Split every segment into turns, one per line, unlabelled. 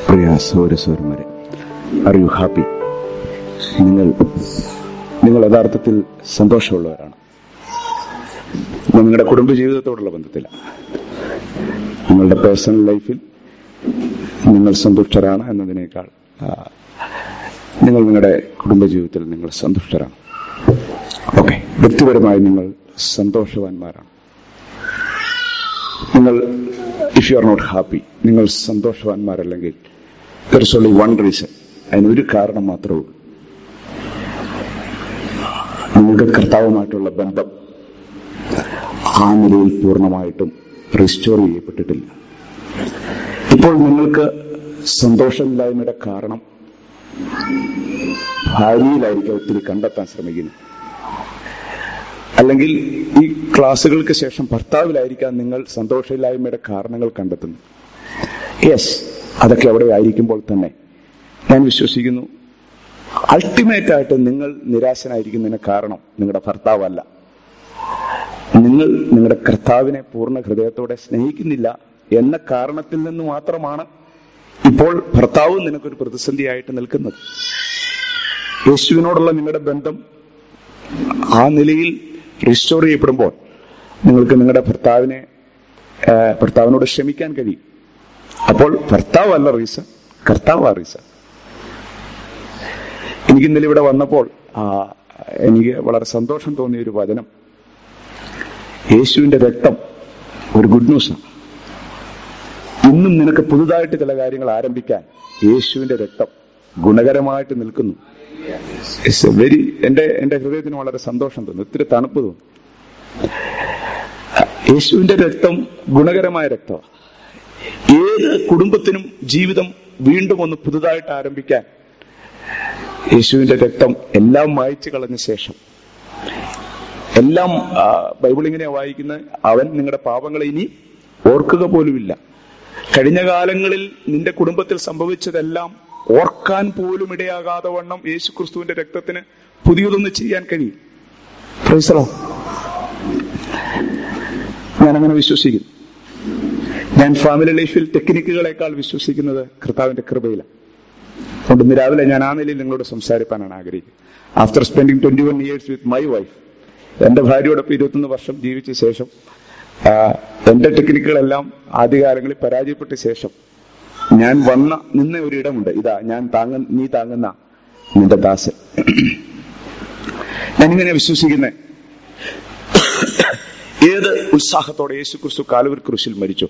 പ്രിയ സൗര സൗരന്മാരെ are you happy നിങ്ങൾ നിങ്ങൾ യഥാർത്ഥത്തിൽ സന്തോഷമുള്ളവരാണ് നിങ്ങളുടെ കുടുംബജീവിതത്തോടുള്ള ബന്ധത്തില നിങ്ങളുടെ പേഴ്സണൽ ലൈഫിൽ നിങ്ങൾ സന്തുഷ്ടരാണ് എന്നതിനേക്കാൾ ആ, നിങ്ങൾ നിങ്ങളുടെ കുടുംബജീവിതത്തിൽ നിങ്ങൾ സന്തുഷ്ടരാണ് ഓക്കെ വ്യക്തിപരമായി നിങ്ങൾ സന്തോഷവാന്മാരാണ് നിങ്ങൾ if you are not happy നിങ്ങൾ സന്തോഷവാന്മാരല്ലെങ്കിൽ there is only one reason അതിനൊരു കാരണം മാത്രമേ ഉള്ളൂ നിങ്ങൾക്ക് കർത്താവുമായിട്ടുള്ള ബന്ധം ആ നിലയിൽ പൂർണ്ണമായിട്ടും റിസ്റ്റോർ ചെയ്യപ്പെട്ടിട്ടില്ല ഇപ്പോൾ നിങ്ങൾക്ക് സന്തോഷമില്ലായ്മയുടെ കാരണം ഭാര്യയിലായിരിക്കും ഒത്തിരി കണ്ടെത്താൻ ശ്രമിക്കുന്നത് അല്ലെങ്കിൽ ഈ ക്ലാസ്സുകൾക്ക് ശേഷം ഭർത്താവിലായിരിക്കാം നിങ്ങൾ സന്തോഷമില്ലായ്മയുടെ കാരണങ്ങൾ കണ്ടെത്തുന്നത് യെസ് അതൊക്കെ അവിടെ ആയിരിക്കുമ്പോൾ തന്നെ ഞാൻ വിശ്വസിക്കുന്നു അൾട്ടിമേറ്റ് ആയിട്ട് നിങ്ങൾ നിരാശനായിരിക്കുന്നതിന് കാരണം നിങ്ങളുടെ ഭർത്താവല്ല നിങ്ങൾ നിങ്ങളുടെ കർത്താവിനെ പൂർണ്ണ ഹൃദയത്തോടെ സ്നേഹിക്കുന്നില്ല എന്ന കാരണത്തിൽ നിന്ന് മാത്രമാണ് ഇപ്പോൾ ഭർത്താവ് നിനക്കൊരു പ്രതിസന്ധിയായിട്ട് നിൽക്കുന്നത് യേശുവിനോടുള്ള നിങ്ങളുടെ ബന്ധം ആ നിലയിൽ റിസ്റ്റോർ ചെയ്യപ്പെടുമ്പോൾ നിങ്ങൾക്ക് നിങ്ങളുടെ ഭർത്താവിനെ ആ, ഭർത്താവിനോട് ക്ഷമിക്കാൻ കഴിയും അപ്പോൾ ഭർത്താവ് അല്ല റീസൺ കർത്താവ് ആ റീസൺ എനിക്ക് ഇന്നലെ ഇവിടെ വന്നപ്പോൾ ആ, എനിക്ക് വളരെ സന്തോഷം തോന്നിയ ഒരു വചനം യേശുവിന്റെ രക്തം ഒരു ഗുഡ് ന്യൂസാണ് ഇന്നും നിനക്ക് പുതുതായിട്ട് ചില കാര്യങ്ങൾ ആരംഭിക്കാൻ യേശുവിന്റെ രക്തം ഗുണകരമായിട്ട് നിൽക്കുന്നു ഇറ്റ്സ് വെരി എന്റെ എന്റെ ഹൃദയത്തിന് വളരെ സന്തോഷം തോന്നുന്നു ഒത്തിരി തണുപ്പ് തോന്നുന്നു യേശുവിന്റെ രക്തം ഗുണകരമായ രക്തമാണ് ഏത് കുടുംബത്തിനും ജീവിതം വീണ്ടും ഒന്ന് പുതുതായിട്ട് ആരംഭിക്കാൻ യേശുവിന്റെ രക്തം എല്ലാം മായ്ച്ചു കളഞ്ഞ ശേഷം എല്ലാം ആ, ബൈബിൾ ഇങ്ങനെയാ വായിക്കുന്നത് അവൻ നിങ്ങളുടെ പാപങ്ങളെ ഇനി ഓർക്കുക പോലുമില്ല കഴിഞ്ഞ കാലങ്ങളിൽ നിന്റെ കുടുംബത്തിൽ സംഭവിച്ചതെല്ലാം ഓർക്കാൻ പോലും ഇടയാകാതെ വണ്ണം യേശു ക്രിസ്തുവിന്റെ രക്തത്തിന് പുതിയതൊന്ന് ചെയ്യാൻ കഴിയും പ്രൈസലോ ഞാൻ അങ്ങനെ വിശ്വസിക്കുന്നു ഞാൻ ഫാമിലി ലൈഫിൽ ടെക്നിക്കുകളെക്കാൾ വിശ്വസിക്കുന്നത് കർത്താവിന്റെ കൃപയിലാണ് അതുകൊണ്ട് ഇന്ന് രാവിലെ ഞാൻ ആ നിലയിൽ നിങ്ങളോട് സംസാരിക്കാനാണ് ആഗ്രഹിക്കുന്നത് after spending twenty one years with my wife എന്റെ ഭാര്യയോടൊപ്പം ഇരുപത്തൊന്ന് വർഷം ജീവിച്ച ശേഷം ആ, എന്റെ ടെക്നിക്കുകളെല്ലാം ആദ്യകാലങ്ങളിൽ പരാജയപ്പെട്ട ശേഷം ഞാൻ വന്ന നിന്ന ഒരു ഇടമുണ്ട് ഇതാ ഞാൻ താങ്ങ നീ താങ്ങുന്ന നിന്റെ ദാസൻ ഞാനിങ്ങനെ വിശ്വസിക്കുന്നത് ഏത് ഉത്സാഹത്തോടെ യേശു ക്രിസ്തു കാലുവർ ക്രൂശിൽ മരിച്ചു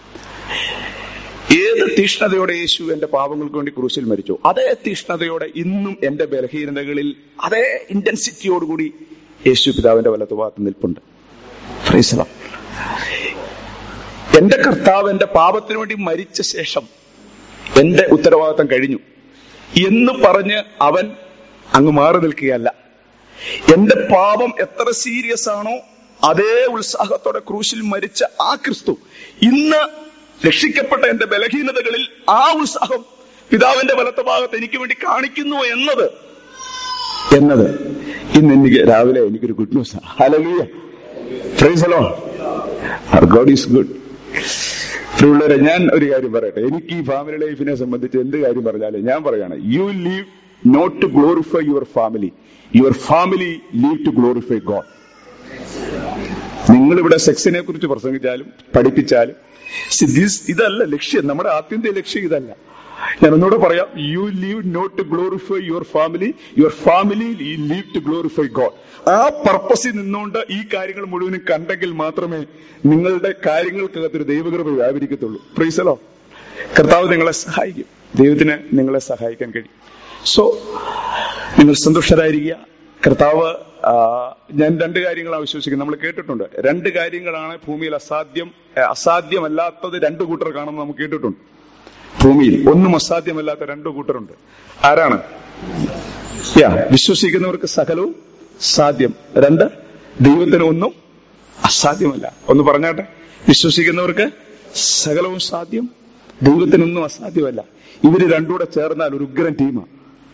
ഏത് തീഷ്ണതയോടെ യേശു എന്റെ പാപങ്ങൾക്ക് വേണ്ടി ക്രൂശിൽ മരിച്ചു അതേ തീഷ്ണതയോടെ ഇന്നും എന്റെ ബലഹീനതകളിൽ അതേ ഇന്റൻസിറ്റിയോടുകൂടി യേശു പിതാവിന്റെ വലത്ത് ഭാഗത്ത് നിൽപ്പുണ്ട് Praise the Lord. എന്റെ കർത്താവ് എന്റെ പാപത്തിന് വേണ്ടി മരിച്ച ശേഷം എന്റെ ഉത്തരവാദിത്തം കഴിഞ്ഞു എന്ന് പറഞ്ഞ് അവൻ അങ്ങ് മാറി നിൽക്കുകയല്ല എന്റെ പാപം എത്ര സീരിയസ് ആണോ അതേ ഉത്സാഹത്തോടെ ക്രൂശിൽ മരിച്ച ആ ക്രിസ്തു ഇന്ന് രക്ഷിക്കപ്പെട്ട എന്റെ ബലഹീനതകളിൽ ആ ഉത്സാഹം പിതാവിന്റെ വലത്ത ഭാഗത്ത് എനിക്ക് വേണ്ടി കാണിക്കുന്നു എന്നത് എന്നത് ഇന്ന് എനിക്ക് രാവിലെ എനിക്കൊരു ഗുഡ് ന്യൂസ് ഹലലൂയ ഫ്രൈസലോ ഗോഡ് ഈസ് ഗുഡ് പ്രിയുള്ളവരെ ഞാൻ ഒരു കാര്യം പറയട്ടെ എനിക്ക് ഈ ഫാമിലി ലൈഫിനെ സംബന്ധിച്ച് എന്ത് കാര്യം പറഞ്ഞാലും ഞാൻ പറയാണ് you live not to glorify your family your family live to glorify God നിങ്ങൾ ഇവിടെ സെക്സിനെ കുറിച്ച് പ്രസംഗിച്ചാലും പഠിപ്പിച്ചാലും see, this ഇതല്ല ലക്ഷ്യം നമ്മുടെ ആത്യന്തിക ലക്ഷ്യം ഇതല്ല ഞാൻ ഒന്നുകൂടെ പറയാം you live not to glorify your family your family live to glorify God ആ പർപ്പസിൽ നിന്നുകൊണ്ട് ഈ കാര്യങ്ങൾ മുഴുവനും കണ്ടെങ്കിൽ മാത്രമേ നിങ്ങളുടെ കാര്യങ്ങൾക്കകത്തൊരു ദൈവകൃപ വ്യാപരിക്കത്തുള്ളൂ പ്രീസലോ കർത്താവ് നിങ്ങളെ സഹായിക്കും ദൈവത്തിന് നിങ്ങളെ സഹായിക്കാൻ കഴിയും സോ നിങ്ങൾ സന്തുഷ്ടരായിരിക്കുക കർത്താവ് ആ, ഞാൻ രണ്ട് കാര്യങ്ങളാണ് വിശ്വസിക്കുന്നത് നമ്മൾ കേട്ടിട്ടുണ്ട് രണ്ട് കാര്യങ്ങളാണ് ഭൂമിയിൽ അസാധ്യം ഏ, അസാധ്യമല്ലാത്തത് രണ്ട് കൂട്ടർ കാണുന്നത് നമുക്ക് കേട്ടിട്ടുണ്ട് ഭൂമിയിൽ ഒന്നും അസാധ്യമല്ലാത്ത രണ്ടു കൂട്ടരുണ്ട് ആരാണ് യാ വിശ്വസിക്കുന്നവർക്ക് സകലവും സാധ്യം രണ്ട് ദൈവത്തിന് ഒന്നും അസാധ്യമല്ല ഒന്ന് പറഞ്ഞാട്ടെ വിശ്വസിക്കുന്നവർക്ക് സകലവും സാധ്യം ദൈവത്തിനൊന്നും അസാധ്യമല്ല ഇവര് രണ്ടുകൂടെ ചേർന്നാൽ ഒരു ഉഗ്രൻ ടീമാണ്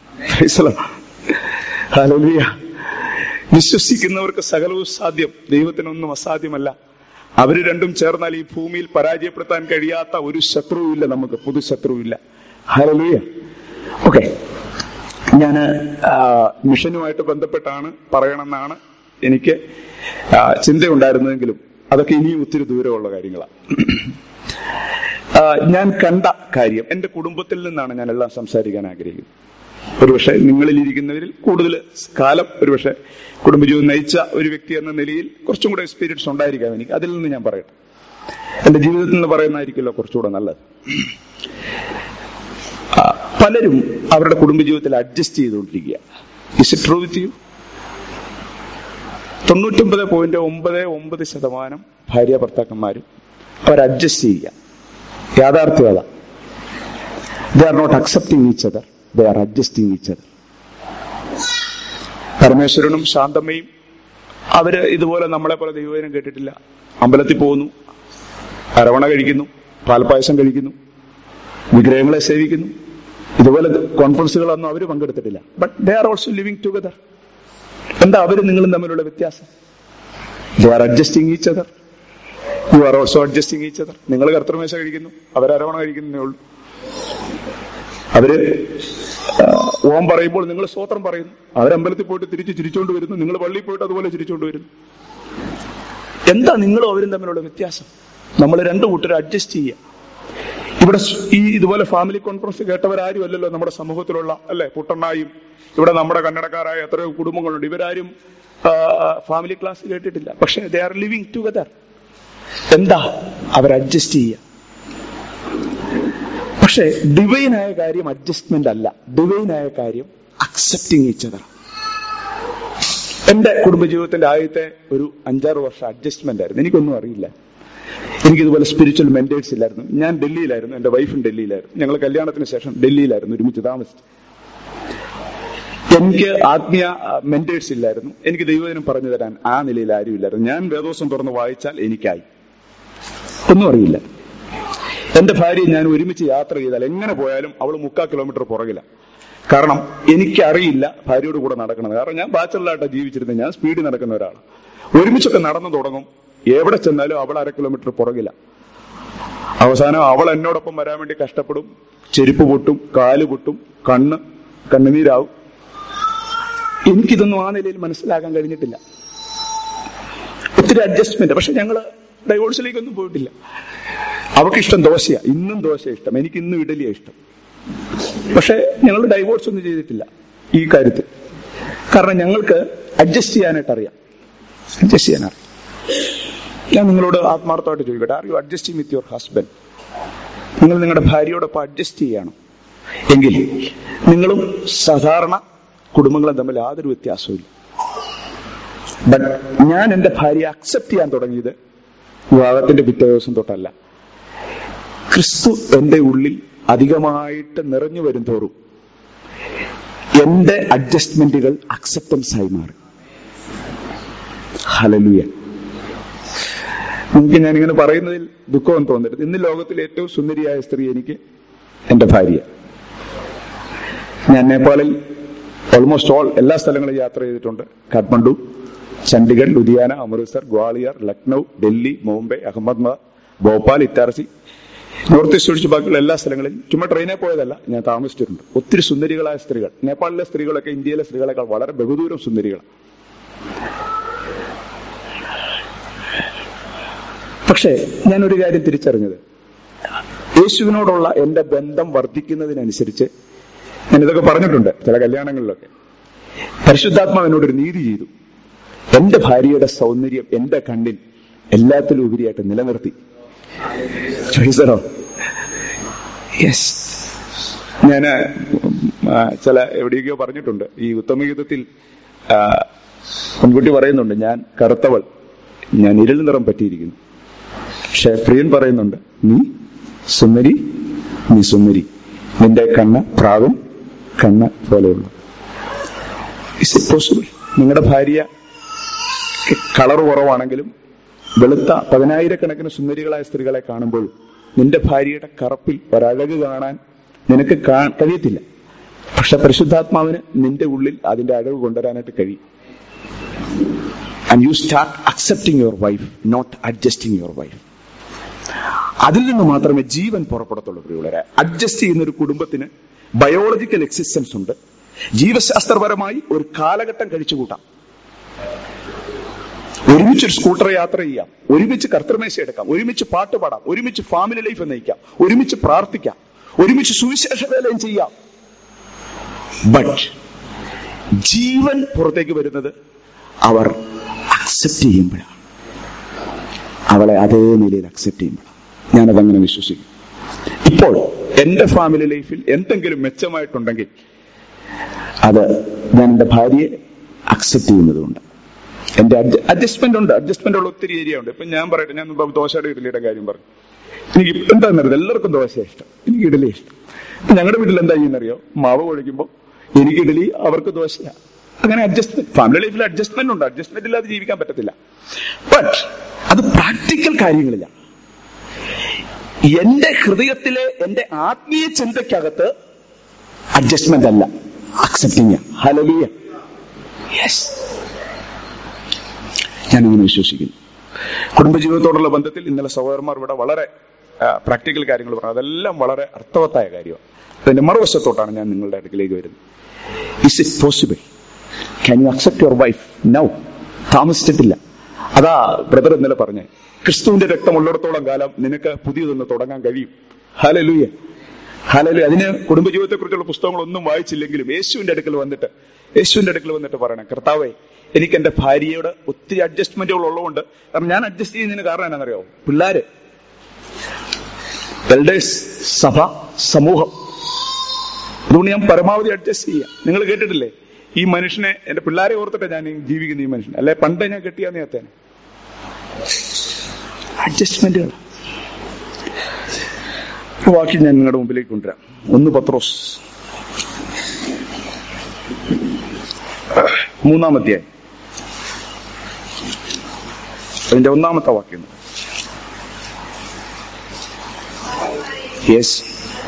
ഹലോലിയ വിശ്വസിക്കുന്നവർക്ക് സകലവും സാധ്യം ദൈവത്തിനൊന്നും അസാധ്യമല്ല അവര് രണ്ടും ചേർന്നാൽ ഈ ഭൂമിയിൽ പരാജയപ്പെടുത്താൻ കഴിയാത്ത ഒരു ശത്രുവില്ല നമുക്ക് പൊതു ശത്രുവില്ല ഹലലുയ ഓക്കെ ഞാൻ മിഷനുമായിട്ട് ബന്ധപ്പെട്ടാണ് പറയണമെന്നാണ് എനിക്ക് ആ, ചിന്തയുണ്ടായിരുന്നതെങ്കിലും അതൊക്കെ ഇനിയും ഒത്തിരി ദൂരമുള്ള കാര്യങ്ങളാണ് ആ, ഞാൻ കണ്ട കാര്യം എന്റെ കുടുംബത്തിൽ നിന്നാണ് ഞാൻ എല്ലാം സംസാരിക്കാൻ ആഗ്രഹിക്കുന്നത് ഒരുപക്ഷെ നിങ്ങളിൽ ഇരിക്കുന്നവരിൽ കൂടുതൽ കാലം ഒരുപക്ഷെ കുടുംബജീവിതം നയിച്ച ഒരു വ്യക്തി എന്ന നിലയിൽ കുറച്ചും കൂടെ എക്സ്പീരിയൻസ് ഉണ്ടായിരിക്കാം എനിക്ക് അതിൽ നിന്ന് ഞാൻ പറയട്ടെ എന്റെ ജീവിതത്തിൽ നിന്ന് പറയുന്നതായിരിക്കുമല്ലോ കുറച്ചുകൂടെ നല്ലത് ആ, പലരും അവരുടെ കുടുംബജീവിതത്തിൽ അഡ്ജസ്റ്റ് ചെയ്തുകൊണ്ടിരിക്കുക is it true with you തൊണ്ണൂറ്റൊമ്പത് പോയിന്റ് ഒമ്പത് ഒമ്പത് ശതമാനം ഭാര്യ ഭർത്താക്കന്മാരും അവർ അഡ്ജസ്റ്റ് ചെയ്യുക യാഥാർത്ഥ്യം അതാ they are not accepting each other they are adjusting each other പരമേശ്വരനും ശാന്തമ്മയും അവര് ഇതുപോലെ നമ്മളെ പോലെ ദൈവജനം കേട്ടിട്ടില്ല അമ്പലത്തിൽ പോകുന്നു അരവണ കഴിക്കുന്നു പാൽപ്പായസം കഴിക്കുന്നു വിഗ്രഹങ്ങളെ സേവിക്കുന്നു ഇതുപോലെ കോൺഫറൻസുകളൊന്നും അവർ പങ്കെടുത്തിട്ടില്ല but they are also living together എന്താ അവരും നിങ്ങളും തമ്മിലുള്ള വ്യത്യാസം they are adjusting each other you are also adjusting each other നിങ്ങൾ കർത്തൃമേശ കഴിക്കുന്നു അവർ അരവണ കഴിക്കുന്നേ ഉള്ളൂ അവര് ആ, ഓം പറയുമ്പോൾ നിങ്ങൾ സ്വോത്രം പറയുന്നു അവരമ്പലത്തിൽ പോയിട്ട് തിരിച്ച് ചിരിച്ചുകൊണ്ട് വരുന്നു നിങ്ങൾ പള്ളിയിൽ പോയിട്ട് അതുപോലെ ചിരിച്ചുകൊണ്ട് വരുന്നു എന്താ നിങ്ങളും അവരും തമ്മിലുള്ള വ്യത്യാസം നമ്മൾ രണ്ടു കൂട്ടരും അഡ്ജസ്റ്റ് ചെയ്യുക ഇവിടെ സ് ഈ ഇതുപോലെ ഫാമിലി കോൺഫറൻസ് കേട്ടവരാരും അല്ലല്ലോ നമ്മുടെ സമൂഹത്തിലുള്ള അല്ലെ പുട്ടണ്ണായും ഇവിടെ നമ്മുടെ കന്നടക്കാരായ എത്രയോ കുടുംബങ്ങളുണ്ട് ഇവരാരും ഫാമിലി ക്ലാസ് കേട്ടിട്ടില്ല പക്ഷെ ദേ ആർ ലിവിങ് ടുഗദർ എന്താ അവർ അഡ്ജസ്റ്റ് ചെയ്യുക പക്ഷേ ഡിവൈനായ കാര്യം അഡ്ജസ്റ്റ്മെന്റ് അല്ല ഡിവൈനായ കാര്യം അക്സെപ്റ്റിംഗ് ഈച്ച് അതർ എന്റെ കുടുംബജീവിതത്തിന്റെ ആദ്യത്തെ ഒരു അഞ്ചാറ് വർഷം അഡ്ജസ്റ്റ്മെന്റ് ആയിരുന്നു എനിക്കൊന്നും അറിയില്ല എനിക്കിതുപോലെ സ്പിരിച്വൽ മെന്റേഴ്സ് ഇല്ലായിരുന്നു ഞാൻ ഡൽഹിയിലായിരുന്നു എന്റെ വൈഫും ഡൽഹിയിലായിരുന്നു ഞങ്ങൾ കല്യാണത്തിന് ശേഷം ഡൽഹിയിലായിരുന്നു ഒരുമിച്ച് താമസിച്ചു എനിക്ക് ആത്മീയ മെന്റേഴ്സ് ഇല്ലായിരുന്നു എനിക്ക് ദൈവജനം പറഞ്ഞു തരാൻ ആ നിലയിൽ ആരും ഇല്ലായിരുന്നു ഞാൻ വേദോസം തുറന്ന് വായിച്ചാൽ എനിക്കായി ഒന്നും അറിയില്ല എന്റെ ഭാര്യ ഞാൻ ഒരുമിച്ച് യാത്ര ചെയ്താൽ എങ്ങനെ പോയാലും അവൾ മുക്കാൽ കിലോമീറ്റർ പുറകില കാരണം എനിക്കറിയില്ല ഭാര്യയോട് കൂടെ നടക്കണത് കാരണം ഞാൻ ബാച്ചലറായിട്ടാണ് ജീവിച്ചിരുന്നത് ഞാൻ സ്പീഡിൽ നടക്കുന്ന ഒരാൾ ഒരുമിച്ചൊക്കെ നടന്നു തുടങ്ങും എവിടെ ചെന്നാലും അവൾ അര കിലോമീറ്റർ പുറകില അവസാനം അവൾ എന്നോടൊപ്പം വരാൻ വേണ്ടി കഷ്ടപ്പെടും ചെരുപ്പ് പൊട്ടും കാല് പൊട്ടും കണ്ണ് കണ്ണുനീരാവും എനിക്കിതൊന്നും ആ നിലയിൽ മനസ്സിലാക്കാൻ കഴിഞ്ഞിട്ടില്ല ഒത്തിരി അഡ്ജസ്റ്റ്മെന്റ് പക്ഷെ ഞങ്ങള് ഡൈവോഴ്സിലേക്കൊന്നും പോയിട്ടില്ല അവർക്ക് ഇഷ്ടം ദോശയാ ഇന്നും ദോശ ഇഷ്ടം എനിക്ക് ഇന്നും ഇഡലിയാ ഇഷ്ടം പക്ഷെ ഞങ്ങൾ ഡൈവോഴ്സ് ഒന്നും ചെയ്തിട്ടില്ല ഈ കാര്യത്തിൽ കാരണം ഞങ്ങൾക്ക് അഡ്ജസ്റ്റ് ചെയ്യാനായിട്ട് അറിയാം അഡ്ജസ്റ്റ് ചെയ്യാൻ അറിയാം ഞാൻ നിങ്ങളോട് ആത്മാർത്ഥമായിട്ട് ചോദിക്കട്ടെ are you adjusting with your husband നിങ്ങൾ നിങ്ങളുടെ ഭാര്യയോടൊപ്പം അഡ്ജസ്റ്റ് ചെയ്യണം എങ്കിൽ നിങ്ങളും സാധാരണ കുടുംബങ്ങളും തമ്മിൽ യാതൊരു വ്യത്യാസവും ബട്ട് ഞാൻ എന്റെ ഭാര്യയെ അക്സെപ്റ്റ് ചെയ്യാൻ തുടങ്ങിയത് വിവാഹത്തിന്റെ പിറ്റേ ദിവസം തൊട്ടല്ല ക്രിസ്തു എന്റെ ഉള്ളിൽ അധികമായിട്ട് നിറഞ്ഞു വരും തോറും എന്റെ അഡ്ജസ്റ്റ്മെന്റുകൾ അക്സെപ്റ്റൻസ് ആയി മാറി ഹലലുയ നിങ്ങൾക്ക് ഞാനിങ്ങനെ പറയുന്നതിൽ ദുഃഖം തോന്നരുത് ഇന്ന് ലോകത്തിലെ ഏറ്റവും സുന്ദരിയായ സ്ത്രീ എനിക്ക് എന്റെ ഭാര്യ ഞാൻ നേപ്പാളിൽ ഓൾമോസ്റ്റ് ഓൾ എല്ലാ സ്ഥലങ്ങളും യാത്ര ചെയ്തിട്ടുണ്ട് കാഠ്മണ്ഡു ചണ്ഡിഗഡ് ലുധിയാന അമൃത്സർ ഗ്വാളിയർ ലക്നൗ ഡൽഹി മുംബൈ അഹമ്മദാബാദ് ഭോപ്പാൽ ഇറ്റാർസി നോർത്ത് ഈസ്റ്റ് ഒഴിച്ച് ബാക്കിയുള്ള എല്ലാ സ്ഥലങ്ങളിലും ചുമ്മാ ട്രെയിനിൽ പോയതല്ല ഞാൻ താമസിച്ചിട്ടുണ്ട് ഒത്തിരി സുന്ദരികളായ സ്ത്രീകൾ നേപ്പാളിലെ സ്ത്രീകളൊക്കെ ഇന്ത്യയിലെ സ്ത്രീകളെക്കാൾ വളരെ ബഹുദൂരം സുന്ദരികളാണ് പക്ഷേ ഞാൻ ഒരു കാര്യം തിരിച്ചറിഞ്ഞത് യേശുവിനോടുള്ള എന്റെ ബന്ധം വർദ്ധിക്കുന്നതിനനുസരിച്ച് ഞാൻ ഇതൊക്കെ പറഞ്ഞിട്ടുണ്ട് ചില കല്യാണങ്ങളിലൊക്കെ പരിശുദ്ധാത്മാവ് എന്നോടൊരു നീതി ചെയ്തു എന്റെ ഭാര്യയുടെ സൗന്ദര്യം എന്റെ കണ്ണിൽ എല്ലാത്തിലും ഉപരിയായിട്ട് നിലനിർത്തി ചോദിച്ചോ യെസ് ഞാന് ആ, ചില എവിടെയൊക്കെയോ പറഞ്ഞിട്ടുണ്ട് ഈ ഉത്തമഗീതത്തിൽ ആ, പെൺകുട്ടി പറയുന്നുണ്ട് ഞാൻ കറുത്തവൾ ഞാൻ ഇരുൾ നിറം പറ്റിയിരിക്കുന്നു പക്ഷെ പ്രിയൻ പറയുന്നുണ്ട് നീ സുന്ദരി നീ സുന്ദരി നിന്റെ കണ്ണ് പ്രാവും കണ്ണ് പോലെയുള്ള ഇസ് ഇറ്റ് പോസിബിൾ നിങ്ങളുടെ ഭാര്യ കളർ കുറവാണെങ്കിലും വെളുത്ത പതിനായിരക്കണക്കിന് സുന്ദരികളായ സ്ത്രീകളെ കാണുമ്പോൾ നിന്റെ ഭാര്യയുടെ കറുപ്പിൽ ഒരഴക് കാണാൻ നിനക്ക് കാ- കഴിയത്തില്ല പക്ഷെ പരിശുദ്ധാത്മാവിന് നിന്റെ ഉള്ളിൽ അതിന്റെ അഴക് കൊണ്ടുവരാനായിട്ട് കഴിയും and you start accepting your wife not adjusting your wife അതിൽ നിന്ന് മാത്രമേ ജീവൻ പുറപ്പെടത്തുള്ളൂ പ്രിയുള്ളവരെ അഡ്ജസ്റ്റ് ചെയ്യുന്ന ഒരു കുടുംബത്തിന് ബയോളജിക്കൽ എക്സിസ്റ്റൻസ് ഉണ്ട് ജീവശാസ്ത്രപരമായി ഒരു കാലഘട്ടം കഴിച്ചുകൂട്ടാം ഒരുമിച്ച് ഒരു സ്കൂട്ടർ യാത്ര ചെയ്യാം ഒരുമിച്ച് കർത്തൃമേശ എടുക്കാം ഒരുമിച്ച് പാട്ട് പാടാം ഒരുമിച്ച് ഫാമിലി ലൈഫ് നയിക്കാം ഒരുമിച്ച് പ്രാർത്ഥിക്കാം ഒരുമിച്ച് സുവിശേഷ വേലയും ചെയ്യാം ബട്ട് ജീവൻ പുറത്തേക്ക് വരുന്നത് അവർ അക്സെപ്റ്റ് ചെയ്യുമ്പോഴാണ് അവളെ അതേ നിലയിൽ അക്സെപ്റ്റ് ചെയ്യുമ്പോഴാണ് ഞാനതങ്ങനെ വിശ്വസിക്കും ഇപ്പോൾ എന്റെ ഫാമിലി ലൈഫിൽ എന്തെങ്കിലും മെച്ചമായിട്ടുണ്ടെങ്കിൽ അത് ഞാൻ എന്റെ ഭാര്യയെ അക്സെപ്റ്റ് ചെയ്യുന്നതുകൊണ്ട് എന്റെ അഡ്ജസ്റ്റ്മെന്റ് ഉണ്ട് അഡ്ജസ്റ്റ്മെന്റ് ഉള്ള ഒത്തിരി ഏരിയ ഉണ്ട് ഇപ്പൊ ഞാൻ പറയട്ടെ ഞാൻ മുമ്പ് ദോശയുടെ ഇഡലിയുടെ കാര്യം പറഞ്ഞു എനിക്ക് എന്താണെന്നറിയത് എല്ലാവർക്കും ദോശ ഇഷ്ടം എനിക്ക് ഇഡലി ഇഷ്ടം ഇപ്പൊ ഞങ്ങളുടെ വീട്ടിൽ എന്താ ചെയ്യുന്നറിയോ മാവ് കുഴിക്കുമ്പോൾ എനിക്ക് ഇഡലി അവർക്ക് ദോശ അങ്ങനെ അഡ്ജസ്റ്റ്മെന്റ് ഫാമിലി ലൈഫിൽ അഡ്ജസ്റ്റ്മെന്റ് ഉണ്ട് അഡ്ജസ്റ്റ്മെന്റ് ഇല്ലാതെ ജീവിക്കാൻ പറ്റത്തില്ല ബട്ട് അത് പ്രാക്ടിക്കൽ കാര്യങ്ങളില്ല എന്റെ ഹൃദയത്തിലെ എന്റെ ആത്മീയ ചിന്തയ്ക്കകത്ത് അഡ്ജസ്റ്റ്മെന്റ് അല്ല അക്സെപ്റ്റിംഗ് ഹലലിയ യെസ് ഞാനിങ്ങനെ വിശ്വസിക്കുന്നു കുടുംബജീവിതത്തോടുള്ള ബന്ധത്തിൽ ഇന്നലെ സഹോദരന്മാർ ഇവിടെ വളരെ പ്രാക്ടിക്കൽ കാര്യങ്ങൾ പറഞ്ഞു അതെല്ലാം വളരെ അർത്ഥവത്തായ കാര്യമാണ് അതിന്റെ മറുവശത്തോട്ടാണ് ഞാൻ നിങ്ങളുടെ അടുക്കിലേക്ക് വരുന്നത് is it possible can you accept your wife now താമസിച്ചിട്ടില്ല അതാ ബ്രദർ ഇന്നലെ പറഞ്ഞേ ക്രിസ്തുവിന്റെ രക്തമുള്ളിടത്തോളം കാലം നിനക്ക് പുതിയതൊന്ന് തുടങ്ങാൻ കഴിയും ഹലലൂയ ഹലലു അതിന് കുടുംബജീവിതത്തെ കുറിച്ചുള്ള പുസ്തകങ്ങളൊന്നും വായിച്ചില്ലെങ്കിലും യേശുവിന്റെ അടുക്കൽ വന്നിട്ട് യേശുവിന്റെ അടുക്കൽ വന്നിട്ട് പറയണം കർത്താവേ എനിക്ക് എന്റെ ഭാര്യയോട് ഒത്തിരി അഡ്ജസ്റ്റ്മെന്റുകൾ ഉള്ളതുകൊണ്ട് കാരണം ഞാൻ അഡ്ജസ്റ്റ് ചെയ്യുന്നതിന് കാരണം എന്നാണെന്നറിയോ പിള്ളേര് എൽഡേഴ്സ് സഭ സമൂഹം അതുകൊണ്ട് ഞാൻ പരമാവധി അഡ്ജസ്റ്റ് ചെയ്യാം നിങ്ങൾ കേട്ടിട്ടില്ലേ ഈ മനുഷ്യനെ എന്റെ പിള്ളേരെ ഓർത്തിട്ട് ഞാൻ ജീവിക്കുന്ന ഈ മനുഷ്യൻ അല്ലെ പണ്ട് ഞാൻ കെട്ടിയാ നേരത്തേനെ അഡ്ജസ്റ്റ്മെന്റുകൾ വാക്കി ഞാൻ നിങ്ങളുടെ മുമ്പിലേക്ക് കൊണ്ടുവരാം ഒന്ന് പത്രോസ് മൂന്നാം അധ്യായം അതിന്റെ ഒന്നാമത്തെ വാക്യം യെസ്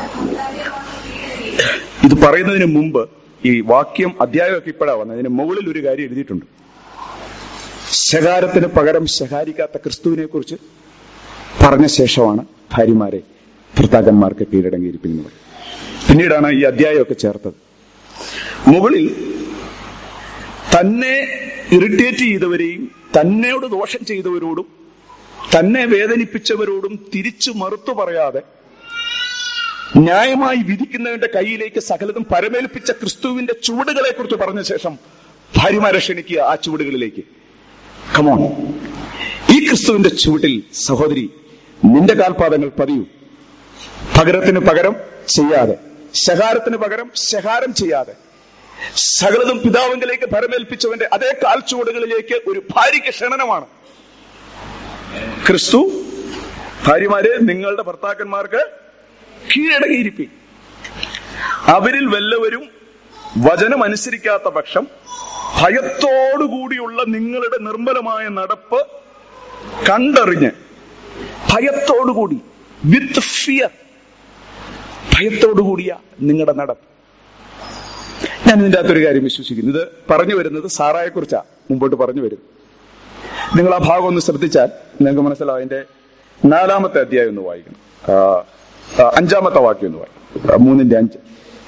ഇത് പറയുന്നതിന് മുമ്പ് ഈ വാക്യം അധ്യായമൊക്കെ ഇപ്പോഴാ വന്നത് അതിന് മുകളിൽ ഒരു കാര്യം എഴുതിയിട്ടുണ്ട് ശകാരത്തിന് പകരം ശകാരിക്കാത്ത ക്രിസ്തുവിനെ കുറിച്ച് പറഞ്ഞ ശേഷമാണ് ഭാര്യമാരെ ഭർത്താക്കന്മാർക്ക് കീഴടങ്ങിയിരിക്കുന്നത് പിന്നീടാണ് ഈ അധ്യായമൊക്കെ ചേർത്തത് മുകളിൽ തന്നെ ഇറിറ്റേറ്റ് ചെയ്തവരെയും തന്നോട് ദോഷം ചെയ്തവരോടും തന്നെ വേദനിപ്പിച്ചവരോടും തിരിച്ചു മറുത്തു പറയാതെ ന്യായമായി വിധിക്കുന്നവന്റെ കയ്യിലേക്ക് സകലതും പരമേൽപ്പിച്ച ക്രിസ്തുവിന്റെ ചുവടുകളെ കുറിച്ച് പറഞ്ഞ ശേഷം ഭാര്യമാരെ ക്ഷണിക്കുക ആ ചുവടുകളിലേക്ക് കമോൺ ഈ ക്രിസ്തുവിന്റെ ചുവട്ടിൽ സഹോദരി നിന്റെ കാൽപാദങ്ങൾ പതിയൂ പകരത്തിന് പകരം ചെയ്യാതെ ശകാരത്തിന് പകരം ശകാരം ചെയ്യാതെ സകലതും പിതാവിലേക്ക് പരമേൽപ്പിച്ചവന്റെ അതേ കാൽച്ചുവടുകളിലേക്ക് ഒരു ഭാര്യയ്ക്ക് ക്ഷണനമാണ് ക്രിസ്തു ഭാര്യമാരെ നിങ്ങളുടെ ഭർത്താക്കന്മാർക്ക് കീഴടങ്ങിയിരിപ്പി അവരിൽ വല്ലവരും വചനം അനുസരിക്കാത്ത പക്ഷം ഭയത്തോടുകൂടിയുള്ള നിങ്ങളുടെ നിർമ്മലമായ നടപ്പ് കണ്ടറിഞ്ഞ് ഭയത്തോടുകൂടി വിത്ത് ഫിയർ ഭയത്തോടുകൂടിയ നിങ്ങളുടെ നടപ്പ് ഞാൻ ഇതിന്റെ അകത്തൊരു കാര്യം വിശ്വസിക്കുന്നു ഇത് പറഞ്ഞു വരുന്നത് സാറായെ കുറിച്ചാ മുമ്പോട്ട് പറഞ്ഞു വരും നിങ്ങൾ ആ ഭാഗം ഒന്ന് ശ്രദ്ധിച്ചാൽ നിങ്ങൾക്ക് മനസ്സിലാവും അതിന്റെ നാലാമത്തെ അധ്യായം ഒന്ന് വായിക്കണം ആ, ആ, അഞ്ചാമത്തെ വാക്യം ഒന്ന് വായിക്കണം ആ, മൂന്നിന്റെ അഞ്ച്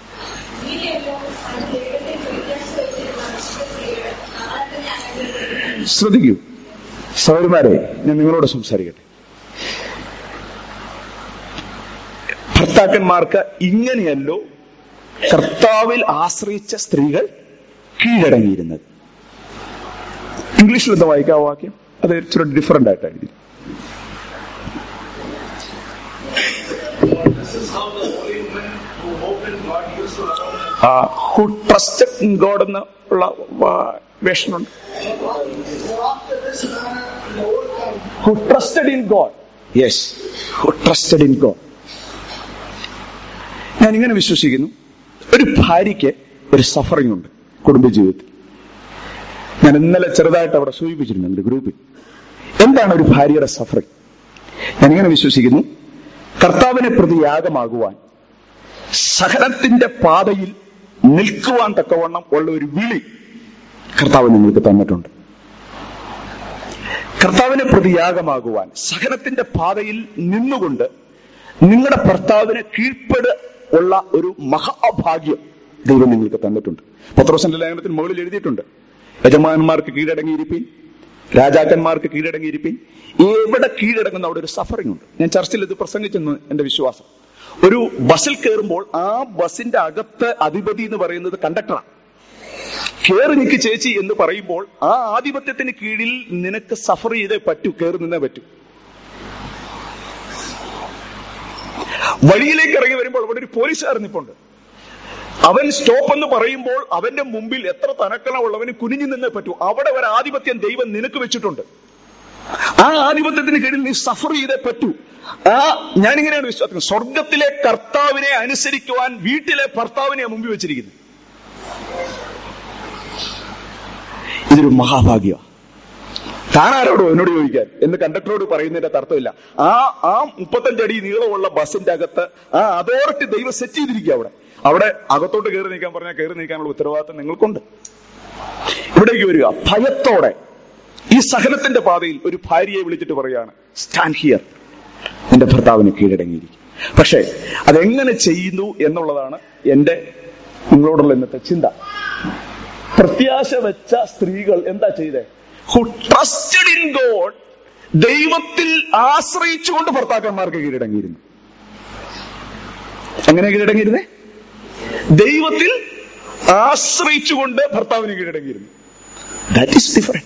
ശ്രദ്ധിക്കൂ സഹോദരന്മാരെ ഞാൻ നിങ്ങളോട് സംസാരിക്കട്ടെ ഭർത്താക്കന്മാർക്ക് ഇങ്ങനെയല്ലോ കർത്താവിൽ ആശ്രയിച്ച സ്ത്രീകൾ കീഴടങ്ങിയിരുന്നത് ഇംഗ്ലീഷിൽ എന്താ വായിക്കാവോ വാക്യം അത് ഇച്ചിരി ഡിഫറെന്റ് ആയിട്ടാണ് എഴുതി
This is how the holy women who hope in God used to love
who trusted in God എന്ന് ഉള്ള വേഷനുണ്ട്
after this manner in the old covenant.
Who trusted in God yes who trusted in God ഞാൻ ഇങ്ങനെ വിശ്വസിക്കുന്നു ഒരു ഭാര്യയ്ക്ക് ഒരു suffering ഉണ്ട് കുടുംബജീവിതത്തിൽ ഞാൻ ഇന്നലെ ചെറുതായിട്ട് അവിടെ സൂചിപ്പിച്ചിരുന്നു എന്റെ ഗ്രൂപ്പിൽ എന്താണ് ഒരു ഭാര്യയുടെ സഫറിംഗ് ഞാൻ ഇങ്ങനെ വിശ്വസിക്കുന്നു കർത്താവിനെ പ്രതി യാഗമാകുവാൻ സഹനത്തിന്റെ പാതയിൽ നിൽക്കുവാൻ തക്കവണ്ണം ഉള്ള ഒരു വിളി കർത്താവ് നിങ്ങൾക്ക് തന്നിട്ടുണ്ട് കർത്താവിനെ പ്രതിയാഗമാകുവാൻ സഹനത്തിന്റെ പാതയിൽ നിന്നുകൊണ്ട് നിങ്ങളുടെ ഭർത്താവിന് കീഴ്പ്പെട് ഉള്ള ഒരു മഹാഭാഗ്യം ദൈവം നിങ്ങൾക്ക് തന്നിട്ടുണ്ട് പത്രോസന്റെ ലേഖനത്തിന് മുകളിൽ എഴുതിയിട്ടുണ്ട് യജമാനന്മാർക്ക് കീഴടങ്ങിയിരിപ്പീൻ രാജാക്കന്മാർക്ക് കീഴടങ്ങിയിരിപ്പീൻ എവിടെ കീഴടങ്ങുന്ന അവിടെ ഒരു സഫറിംഗ് ഉണ്ട് ഞാൻ ചർച്ചിൽ ഇത് പ്രസംഗിച്ചെന്ന് എന്റെ വിശ്വാസം ഒരു ബസ്സിൽ കയറുമ്പോൾ ആ ബസിന്റെ അകത്ത് അധിപതി എന്ന് പറയുന്നത് കണ്ടക്ടറാണ് കേറി നിൽക്ക് ചേച്ചി എന്ന് പറയുമ്പോൾ ആ ആധിപത്യത്തിന് കീഴിൽ നിനക്ക് സഫർ ചെയ്തേ പറ്റൂ കയറി നിന്നേ പറ്റൂ വഴിയിലേക്ക് ഇറങ്ങി വരുമ്പോൾ അവിടെ ഒരു പോലീസുകാരൻ നിപ്പുണ്ട് അവൻ സ്റ്റോപ്പ് എന്ന് പറയുമ്പോൾ അവന്റെ മുമ്പിൽ എത്ര തനക്കലമുള്ളവന് കുനിഞ്ഞു നിന്നേ പറ്റൂ അവിടെ ഒരു ആധിപത്യം ദൈവം നിനക്ക് വെച്ചിട്ടുണ്ട് ആ ആധിപത്യത്തിന് കീഴിൽ നീ സഫർ ചെയ്തേ പറ്റൂ ആ ഞാനിങ്ങനെയാണ് വിശ്വസിക്കുന്നത് സ്വർഗത്തിലെ കർത്താവിനെ അനുസരിക്കുവാൻ വീട്ടിലെ ഭർത്താവിനെ മുമ്പിൽ വെച്ചിരിക്കുന്നു ഇതൊരു മഹാഭാഗ്യമാണ് താനാരോടോ എന്നോട് ചോദിക്കാൻ എന്ന് കണ്ടക്ടറോട് പറയുന്നതിന്റെ അർത്ഥമില്ല ആ ആ മുപ്പത്തഞ്ചടി നീളമുള്ള ബസിന്റെ അകത്ത് ആ അതോറിറ്റി ദൈവം സെറ്റ് ചെയ്തിരിക്കുക അവിടെ അവിടെ അകത്തോട്ട് കയറി നീക്കാൻ പറഞ്ഞാൽ കയറി നീക്കാനുള്ള ഉത്തരവാദിത്തം നിങ്ങൾക്കുണ്ട് ഇവിടേക്ക് വരിക ഭയത്തോടെ ഈ സഹനത്തിന്റെ പാതയിൽ ഒരു ഭാര്യയെ വിളിച്ചിട്ട് പറയാണ് സ്റ്റാൻഡ് ഹിയർ നിന്റെ ഭർത്താവിന് കീഴടങ്ങിയിരിക്കും പക്ഷേ അതെങ്ങനെ ചെയ്യുന്നു എന്നുള്ളതാണ് എന്റെ നിങ്ങളോടുള്ള ഇന്നത്തെ ചിന്ത പ്രത്യാശ വെച്ച സ്ത്രീകൾ എന്താ ചെയ്തേ ഹു ട്രസ്റ്റഡ് ഇൻ ഗോഡ് ദൈവത്തിൽ ആശ്രയിച്ചുകൊണ്ട് ഭർത്താക്കന്മാർക്ക് കീഴടങ്ങിയിരുന്നു എങ്ങനെ കീഴടങ്ങിയിരുന്നേ ദൈവത്തിൽ ആശ്രയിച്ചുകൊണ്ട് ഭർത്താവിന് കീഴടങ്ങിയിരുന്നു ദാറ്റ് ഈസ് ഡിഫറെന്റ്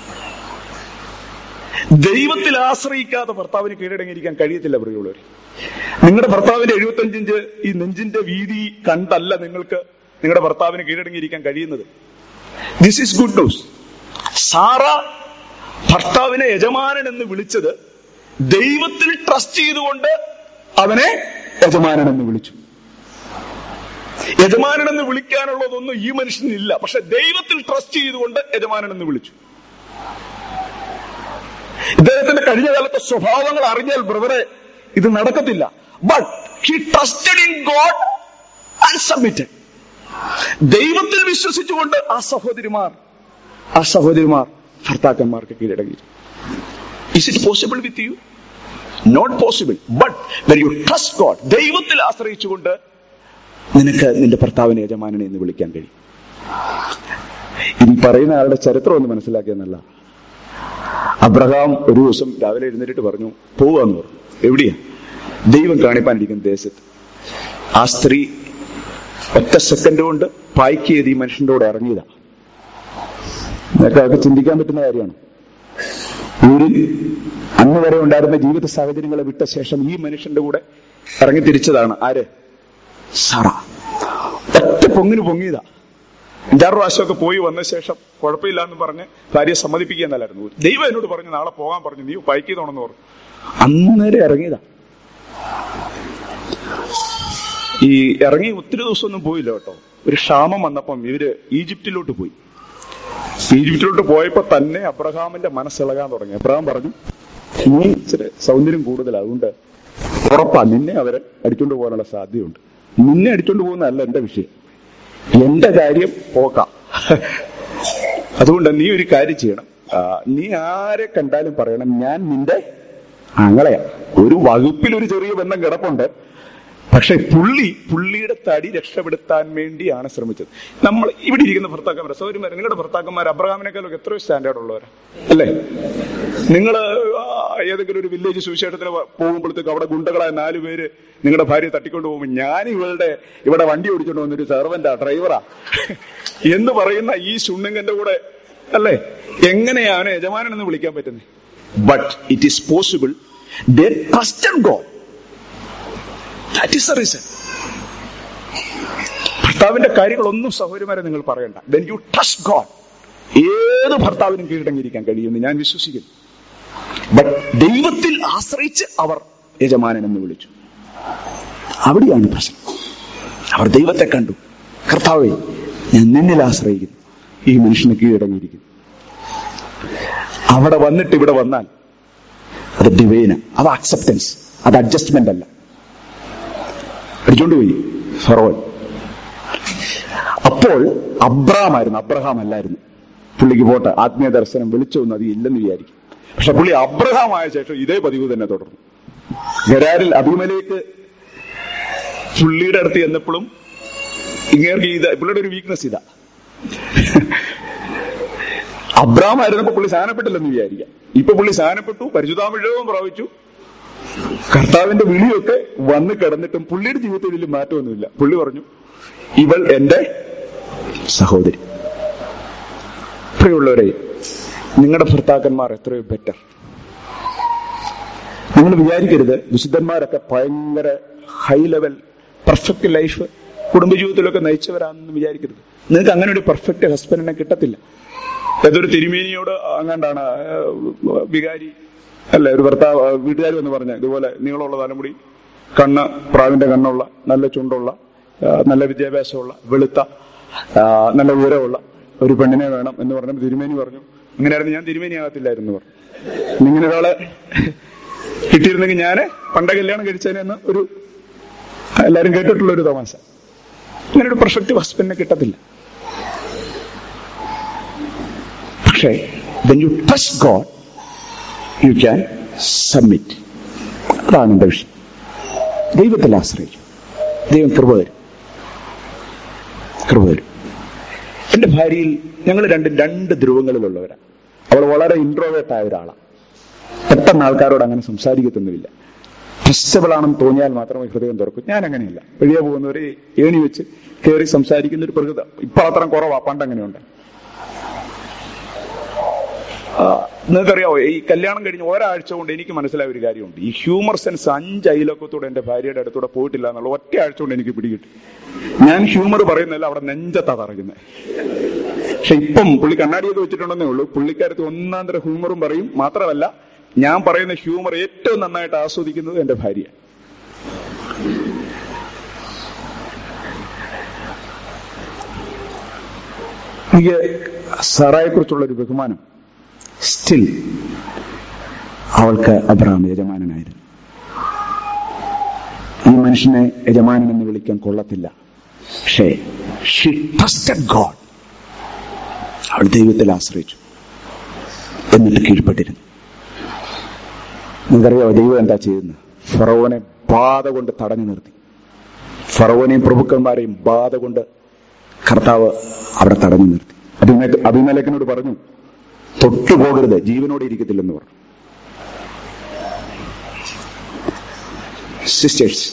ദൈവത്തിൽ ആശ്രയിക്കാതെ ഭർത്താവിന് കീഴടങ്ങിയിരിക്കാൻ കഴിയത്തില്ല പ്രിയമുള്ളവർ നിങ്ങളുടെ ഭർത്താവിന്റെ എഴുപത്തഞ്ചിഞ്ച് ഈ നെഞ്ചിന്റെ വീതി കണ്ടല്ല നിങ്ങൾക്ക് നിങ്ങളുടെ ഭർത്താവിന് കീഴടങ്ങിയിരിക്കാൻ കഴിയുന്നത് this is good news Sarah ഭർത്താവിനെ യജമാനൻ എന്ന് വിളിച്ചത് ദൈവത്തിൽ ട്രസ്റ്റ് ചെയ്തുകൊണ്ട് അവനെ യജമാനൻ എന്ന് വിളിച്ചു യജമാനൻ എന്ന് വിളിക്കാനുള്ളതൊന്നും ഈ മനുഷ്യനില്ല പക്ഷെ ദൈവത്തിൽ ട്രസ്റ്റ് ചെയ്തുകൊണ്ട് യജമാനൻ എന്ന് വിളിച്ചു ഇദ്ദേഹത്തിന്റെ കഴിഞ്ഞ കാലത്തെ സ്വഭാവങ്ങൾ അറിഞ്ഞാൽ ബ്രദറെ ഇത് നടക്കത്തില്ല but he trusted in God and submitted ദൈവത്തിൽ വിശ്വസിച്ചുകൊണ്ട് ആ സഹോദരിമാർ ആ സഹോദരിമാർ ഭർത്താക്കന്മാർക്ക് കീഴടങ്ങി is it possible with you not possible but when you trust God ദൈവത്തിൽ ആശ്രയിച്ചുകൊണ്ട് നിനക്ക് നിന്റെ ഭർത്താവിനെ യജമാനനെ എന്ന് വിളിക്കാൻ കഴിയും ഇനി പറയുന്ന ആളുടെ ചരിത്രം ഒന്ന് മനസ്സിലാക്കിയെന്നല്ല അബ്രഹാം ഒരു ദിവസം രാവിലെ എഴുന്നേറ്റ് പറഞ്ഞു പോവാന്ന് പറഞ്ഞു എവിടെയാ ദൈവം കാണിപ്പാനിരിക്കുന്ന ദേശത്ത് ആ സ്ത്രീ ഒറ്റ സെക്കൻഡ് കൊണ്ട് പായ്ക്ക് ചെയ്ത് ഈ മനുഷ്യന്റെ കൂടെ ഇറങ്ങിയതാ നിങ്ങൾക്ക് അതൊക്കെ ചിന്തിക്കാൻ പറ്റുന്ന കാര്യമാണ് ഊരിൽ അന്ന് വരെ ഉണ്ടായിരുന്ന ജീവിത സാഹചര്യങ്ങളെ വിട്ട ശേഷം ഈ മനുഷ്യന്റെ കൂടെ ഇറങ്ങി തിരിച്ചതാണ് ആര് സാറ ഒറ്റ പൊങ്ങിന് പൊങ്ങിയതാ അഞ്ചാറ് പ്രാവശ്യമൊക്കെ പോയി വന്ന ശേഷം കുഴപ്പമില്ല എന്ന് പറഞ്ഞ് ഭാര്യയെ സമ്മതിപ്പിക്കുക എന്നല്ലായിരുന്നു ദൈവം എന്നോട് പറഞ്ഞു നാളെ പോകാൻ പറഞ്ഞു നീ പൈക്ക് ചെയ്തോണെന്ന് പറഞ്ഞു അന്നേരം ഇറങ്ങിയതാ ഈ ഇറങ്ങി ഒത്തിരി ദിവസമൊന്നും പോയില്ല കേട്ടോ ഒരു ക്ഷാമം വന്നപ്പം ഇവര് ഈജിപ്തിലോട്ട് പോയി ഈജിപ്തിലോട്ട് പോയപ്പോ തന്നെ അബ്രഹാമിന്റെ മനസ്സിളകാൻ തുടങ്ങി അബ്രഹാം പറഞ്ഞു നീ ഇച്ചിരി സൗന്ദര്യം കൂടുതൽ അതുകൊണ്ട് ഉറപ്പാ നിന്നെ അവരെ അടിച്ചോണ്ട് പോകാനുള്ള സാധ്യതയുണ്ട് നിന്നെ അടിച്ചോണ്ട് പോകുന്നതല്ല എന്റെ വിഷയം എന്റെ കാര്യം പോക്കാം അതുകൊണ്ട് നീ ഒരു കാര്യം ചെയ്യണം ആ, നീ ആരെ കണ്ടാലും പറയണം ഞാൻ നിന്റെ ആങ്ങളെയാ ഒരു വകുപ്പിൽ ഒരു ചെറിയ ബന്ധം കിടപ്പുണ്ട് പക്ഷെ പുള്ളി പുള്ളിയുടെ തടി രക്ഷപ്പെടുത്താൻ വേണ്ടിയാണ് ശ്രമിച്ചത് നമ്മൾ ഇവിടെ ഇരിക്കുന്ന ഭർത്താക്കന്മാർ സൗകര്യമാർ നിങ്ങളുടെ ഭർത്താക്കന്മാർ അബ്രഹാമിനേക്കാളും എത്രയോ സ്റ്റാൻഡേർഡ് ഉള്ളവരാ അല്ലേ നിങ്ങൾ ഏതെങ്കിലും ഒരു വില്ലേജ് സുവിശേഷത്തിന് പോകുമ്പോഴത്തേക്ക് അവിടെ ഗുണ്ടകളായ നാല് പേര് നിങ്ങളുടെ ഭാര്യയെ തട്ടിക്കൊണ്ട് പോകുമ്പോൾ ഞാൻ ഇവളുടെ ഇവിടെ വണ്ടി ഓടിച്ചോണ്ട് വന്നൊരു സെർവന്റാ ഡ്രൈവറാ എന്ന് പറയുന്ന ഈ ശുണ്ണുങ്ങന്റെ കൂടെ അല്ലേ എങ്ങനെയാണ് യജമാനൻ എന്ന് വിളിക്കാൻ പറ്റുന്നത് but it is possible they trusted God that is the reason ഭർത്താവിന്റെ കാര്യങ്ങളൊന്നും സഹോദരിമാരെ നിങ്ങൾ പറയണ്ട വെൻ യു ട്രസ്റ്റ് ഗോഡ് ഏത് ഭർത്താവിനും കീഴടങ്ങിയിരിക്കാൻ കഴിയുമെന്ന് ഞാൻ വിശ്വസിക്കുന്നു ബട്ട് ദൈവത്തിൽ ആശ്രയിച്ച് അവർ യജമാനൻ എന്ന് വിളിച്ചു അവിടെയാണ് പ്രശ്നം അവർ ദൈവത്തെ കണ്ടു കർത്താവെ ഞാൻ നിന്നിൽ ആശ്രയിക്കുന്നു ഈ മനുഷ്യന് കീഴടങ്ങിയിരിക്കുന്നു അവിടെ വന്നിട്ട് ഇവിടെ വന്നാൽ അത് ഡിവൈന അത് അക്സെപ്റ്റൻസ് അത് അഡ്ജസ്റ്റ്മെന്റ് അല്ല അടിച്ചോണ്ട് പോയി ഫറോൻ അപ്പോൾ അബ്രഹാമായിരുന്നു അബ്രഹാം അല്ലായിരുന്നു പുള്ളിക്ക് പോട്ടെ ആത്മീയ ദർശനം വിളിച്ചൊന്നും അത് ഇല്ലെന്ന് വിചാരിക്കും പക്ഷെ പുള്ളി അബ്രഹാം ആയ ശേഷം ഇതേ പതിവ് തന്നെ തുടർന്നു ഗരാരിൽ അഭിമലേക്ക് പുള്ളിയുടെ അടുത്ത് ചെന്നപ്പോഴും ഇങ്ങേർക്ക് ഇത് പുള്ളിയുടെ ഒരു വീക്ക്നെസ് ഇതാ അബ്രാം ആയിരുന്നപ്പോ പുള്ളി സാധനപ്പെട്ടില്ലെന്ന് വിചാരിക്കാം ഇപ്പൊ പുള്ളി സാധനപ്പെട്ടു പരിശുദ്ധാമിഴവും പ്രാപിച്ചു കർത്താവിന്റെ വിളിയൊക്കെ വന്ന് കിടന്നിട്ടും പുള്ളിയുടെ ജീവിതത്തിൽ വലിയ മാറ്റമൊന്നുമില്ല പുള്ളി പറഞ്ഞു ഇവൾ എന്റെ സഹോദരി പ്രിയമുള്ളവരെ നിങ്ങളുടെ ഭർത്താക്കന്മാർ എത്രയോ ബെറ്റർ നിങ്ങൾ വിചാരിക്കരുത് വിശുദ്ധന്മാരൊക്കെ ഭയങ്കര ഹൈ ലെവൽ പെർഫെക്റ്റ് ലൈഫ് കുടുംബജീവിതത്തിലൊക്കെ നയിച്ചവരാണെന്ന് വിചാരിക്കരുത് നിങ്ങൾക്ക് അങ്ങനെ ഒരു പെർഫെക്റ്റ് ഹസ്ബൻഡിനെ കിട്ടത്തില്ല ഏതൊരു തിരുമേനിയോട് അങ്ങാണ്ടാണ് ആ, വികാരി അല്ല ഒരു ഭർത്താവ് വീട്ടുകാർ എന്ന് പറഞ്ഞ ഇതുപോലെ നീളമുള്ള തലമുടി കണ്ണ് പ്രാവിന്റെ കണ്ണുള്ള നല്ല ചുണ്ടുള്ള ആ, നല്ല വിദ്യാഭ്യാസമുള്ള വെളുത്ത ആ, നല്ല ഉയരമുള്ള ഒരു പെണ്ണിനെ വേണം എന്ന് പറഞ്ഞപ്പോൾ തിരുമേനി പറഞ്ഞു അങ്ങനെയായിരുന്നു ഞാൻ തിരുമേനി ആകത്തില്ലായിരുന്നു പറഞ്ഞു ഇങ്ങനെ ഒരാളെ കിട്ടിയിരുന്നെങ്കിൽ ഞാൻ പണ്ട കല്യാണം കഴിച്ചതിനെന്ന് ഒരു എല്ലാരും കേട്ടിട്ടുള്ള ഒരു തമാശ ഇങ്ങനെ ഒരു പെർഫെക്റ്റ് ഹസ്ബൻഡിനെ കിട്ടത്തില്ല പക്ഷേ when you trust God you can submit അതാണ് എന്റെ വിഷയം ദൈവത്തിൽ ആശ്രയിച്ചു ദൈവം കൃപ തരും കൃപ തരും എന്റെ ഭാര്യയിൽ ഞങ്ങൾ രണ്ട് രണ്ട് ധ്രുവങ്ങളിലുള്ളവരാണ് അവൾ വളരെ ഇൻട്രോവേർട്ട് ആയ ഒരാളാണ് പെട്ടെന്ന് ആൾക്കാരോട് അങ്ങനെ സംസാരിക്കത്തൊന്നുമില്ല ട്രസ്റ്റബിൾ ആണെന്ന് തോന്നിയാൽ മാത്രമേ ഹൃദയം തുറക്കൂ ഞാൻ അങ്ങനെയല്ല വെളിയെ പോകുന്നവരെ ഏണി വെച്ച് കയറി സംസാരിക്കുന്ന ഒരു പ്രകൃത ഇപ്പൊ അത്ര കുറവാ പണ്ട് അങ്ങനെയുണ്ട് ആ, നിങ്ങൾക്കറിയാവോ ഈ കല്യാണം കഴിഞ്ഞ് ഒരാഴ്ച കൊണ്ട് എനിക്ക് മനസ്സിലായ ഒരു കാര്യമുണ്ട് ഈ ഹ്യൂമർ സെൻസ് അഞ്ച് അയലൊക്കത്തൂടെ എന്റെ ഭാര്യയുടെ അടുത്തൂടെ പോയിട്ടില്ല എന്നുള്ള ഒറ്റ ആഴ്ച കൊണ്ട് എനിക്ക് പിടികിട്ടി ഞാൻ ഹ്യൂമർ പറയുന്നില്ല അവിടെ നെഞ്ചത്താ തറയുന്നത് പക്ഷെ ഇപ്പം പുള്ളി കണ്ണാടിയൊക്കെ വെച്ചിട്ടുണ്ടെന്നേ ഉള്ളൂ പുള്ളിക്കാരത്ത് ഒന്നാം തരം ഹ്യൂമറും പറയും മാത്രമല്ല ഞാൻ പറയുന്ന ഹ്യൂമർ ഏറ്റവും നന്നായിട്ട് ആസ്വദിക്കുന്നത് എന്റെ ഭാര്യ എനിക്ക് സാറായെ കുറിച്ചുള്ള ഒരു ബഹുമാനം സ്റ്റിൽ അവൾക്ക് അബ്രഹാം യജമാനനായിരുന്നു ഈ മനുഷ്യനെ യജമാനൻ എന്ന് വിളിക്കാൻ കൊള്ളത്തില്ല പക്ഷേ ഷി ട്രസ്റ്റഡ് ഗോഡ് അവൾ ദൈവത്തിൽ ആശ്രയിച്ചു എന്നിട്ട് കീഴ്പ്പെട്ടിരുന്നു നിങ്ങൾക്കറിയാമോ ദൈവം എന്താ ചെയ്യുന്നത് ഫറവോനെ ബാധ കൊണ്ട് തടഞ്ഞു നിർത്തി ഫറവോനെയും പ്രഭുക്കന്മാരെയും ബാധ കൊണ്ട് കർത്താവ് അവിടെ തടഞ്ഞു നിർത്തി അഭിമേ അഭിമേലക്കനോട് പറഞ്ഞു തൊട്ടുപോകരുത് ജീവനോടെ ഇരിക്കത്തില്ലെന്ന് പറഞ്ഞു സിസ്റ്റേഴ്സ്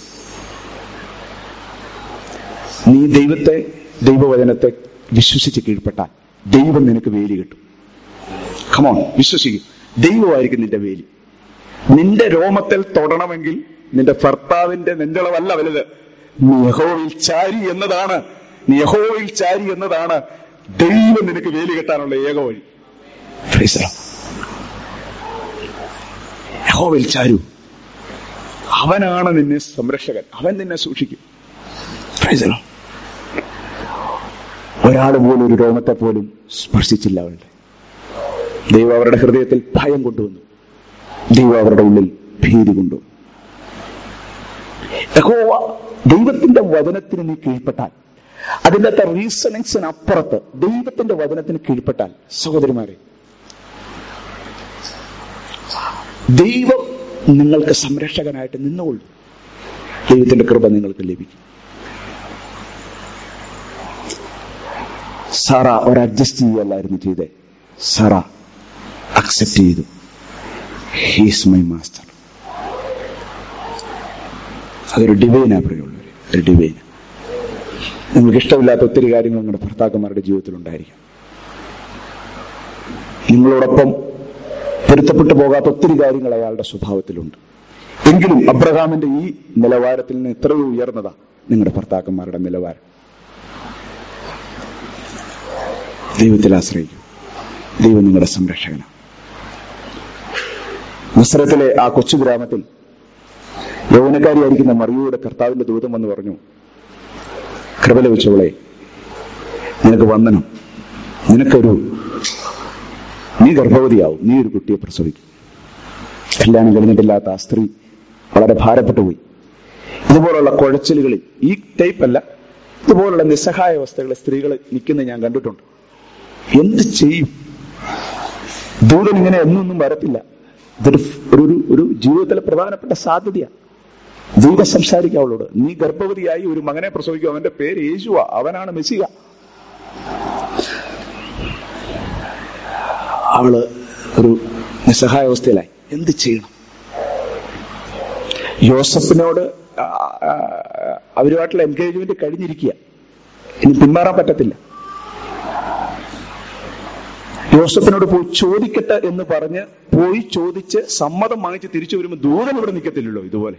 നീ ദൈവത്തെ ദൈവവചനത്തെ വിശ്വസിച്ച് കീഴ്പ്പെട്ടാൽ ദൈവം നിനക്ക് വേലി കിട്ടും കമോൺ വിശ്വസിക്കും ദൈവമായിരിക്കും നിന്റെ വേലി നിന്റെ രോമത്തിൽ തൊടണമെങ്കിൽ നിന്റെ ഭർത്താവിന്റെ നെഞ്ചളവല്ല വലുത് നീ യഹോവയിൽ ചാരി എന്നതാണ് നീ യഹോവയിൽ ചാരി എന്നതാണ് ദൈവം നിനക്ക് വേലി കെട്ടാനുള്ള ഏക വഴി Praise the Lord. യഹോവയിൽ ചാരു അവനാണ് നിന്നെ സംരക്ഷകൻ അവൻ നിന്നെ സൂക്ഷിക്കും Praise the Lord. ഒരാൾ പോലും ഒരു രോമത്തെ പോലും സ്പർശിച്ചില്ല അവളുടെ ദൈവം അവരുടെ ഹൃദയത്തിൽ ഭയം കൊണ്ടുവന്നു ദൈവം അവരുടെ ഉള്ളിൽ ഭീതി കൊണ്ടുവന്നു യഹോവ ദൈവത്തിന്റെ വചനത്തിന് നീ കീഴ്പ്പെട്ടാൽ അതിൻ്റെ അകത്തെ റീസണിങ്സിന് അപ്പുറത്ത് ദൈവത്തിന്റെ വചനത്തിന് കീഴ്പ്പെട്ടാൽ സഹോദരിമാരെ ദൈവം നിങ്ങൾക്ക് സംരക്ഷകനായിട്ട് നിന്നുകൊള്ളു ദൈവത്തിന്റെ കൃപ നിങ്ങൾക്ക് ലഭിക്കും സാറ ഒരു അഡ്ജസ്റ്റ് ചെയ്യുകയല്ലായിരുന്നു ചെയ്തേ സാറ അക്സെപ്റ്റ് ചെയ്തു ഹീസ് മൈ മാസ്റ്റർ അതൊരു ഡിവൈനാ പ്രിയമുള്ളവർ ഒരു ഡിവൈന നിങ്ങൾക്ക് ഇഷ്ടമില്ലാത്ത ഒത്തിരി കാര്യങ്ങൾ നിങ്ങളുടെ ഭർത്താക്കന്മാരുടെ ജീവിതത്തിൽ ഉണ്ടായിരിക്കും നിങ്ങളോടൊപ്പം പൊരുത്തപ്പെട്ടു പോകാത്ത ഒത്തിരി കാര്യങ്ങൾ അയാളുടെ സ്വഭാവത്തിലുണ്ട് എങ്കിലും അബ്രഹാമിന്റെ ഈ നിലവാരത്തിൽ നിന്ന് എത്രയോ ഉയർന്നതാ നിങ്ങളുടെ ഭർത്താക്കന്മാരുടെ നിലവാരം ദൈവത്തിൽ ആശ്രയിക്കും ദൈവം നിങ്ങളുടെ സംരക്ഷകനാണ് നസ്രത്തിലെ ആ കൊച്ചു ഗ്രാമത്തിൽ യൗവനക്കാരിയായിരിക്കുന്ന മറിയയുടെ കർത്താവിന്റെ ദൂതം എന്ന് പറഞ്ഞു കൃപ ലഭിച്ചവളെ നിനക്ക് വന്ദനം നിനക്കൊരു നീ ഗർഭവതിയാവും നീ ഒരു കുട്ടിയെ പ്രസവിക്കും കല്യാണം കഴിഞ്ഞിട്ടില്ലാത്ത ആ സ്ത്രീ വളരെ ഭാരപ്പെട്ടു പോയി ഇതുപോലുള്ള കുഴച്ചിലുകളിൽ ഈ ടൈപ്പ് അല്ല ഇതുപോലുള്ള നിസ്സഹായ അവസ്ഥകളിൽ സ്ത്രീകൾ നിൽക്കുന്നത് ഞാൻ കണ്ടിട്ടുണ്ട് എന്ത് ചെയ്യും ദൂതൻ ഇങ്ങനെ എന്നൊന്നും വരത്തില്ല ഇതൊരു ഒരു ഒരു- ഒരു ജീവിതത്തിലെ പ്രധാനപ്പെട്ട സാധ്യതയാണ് ദൈവം സംസാരിക്കുക അവളോട് നീ ഗർഭവതിയായി ഒരു മകനെ പ്രസവിക്കും അവന്റെ പേര് യേശുവ അവനാണ് മെസ്സിക അവള് ഒരു നിസ്സഹായാവസ്ഥയിലായി എന്ത് ചെയ്യണം യോസഫിനോട് ആ, ആ, അവരുമായിട്ടുള്ള എൻഗേജ്മെന്റ് കഴിഞ്ഞിരിക്കുക ഇനി പിന്മാറാൻ പറ്റത്തില്ല യോസഫിനോട് പോയി ചോദിക്കട്ടെ എന്ന് പറഞ്ഞ് പോയി ചോദിച്ച് സമ്മതം വാങ്ങിച്ച് തിരിച്ചു വരുമ്പോൾ ദൂതൻ ഇവിടെ നിൽക്കത്തില്ലല്ലോ ഇതുപോലെ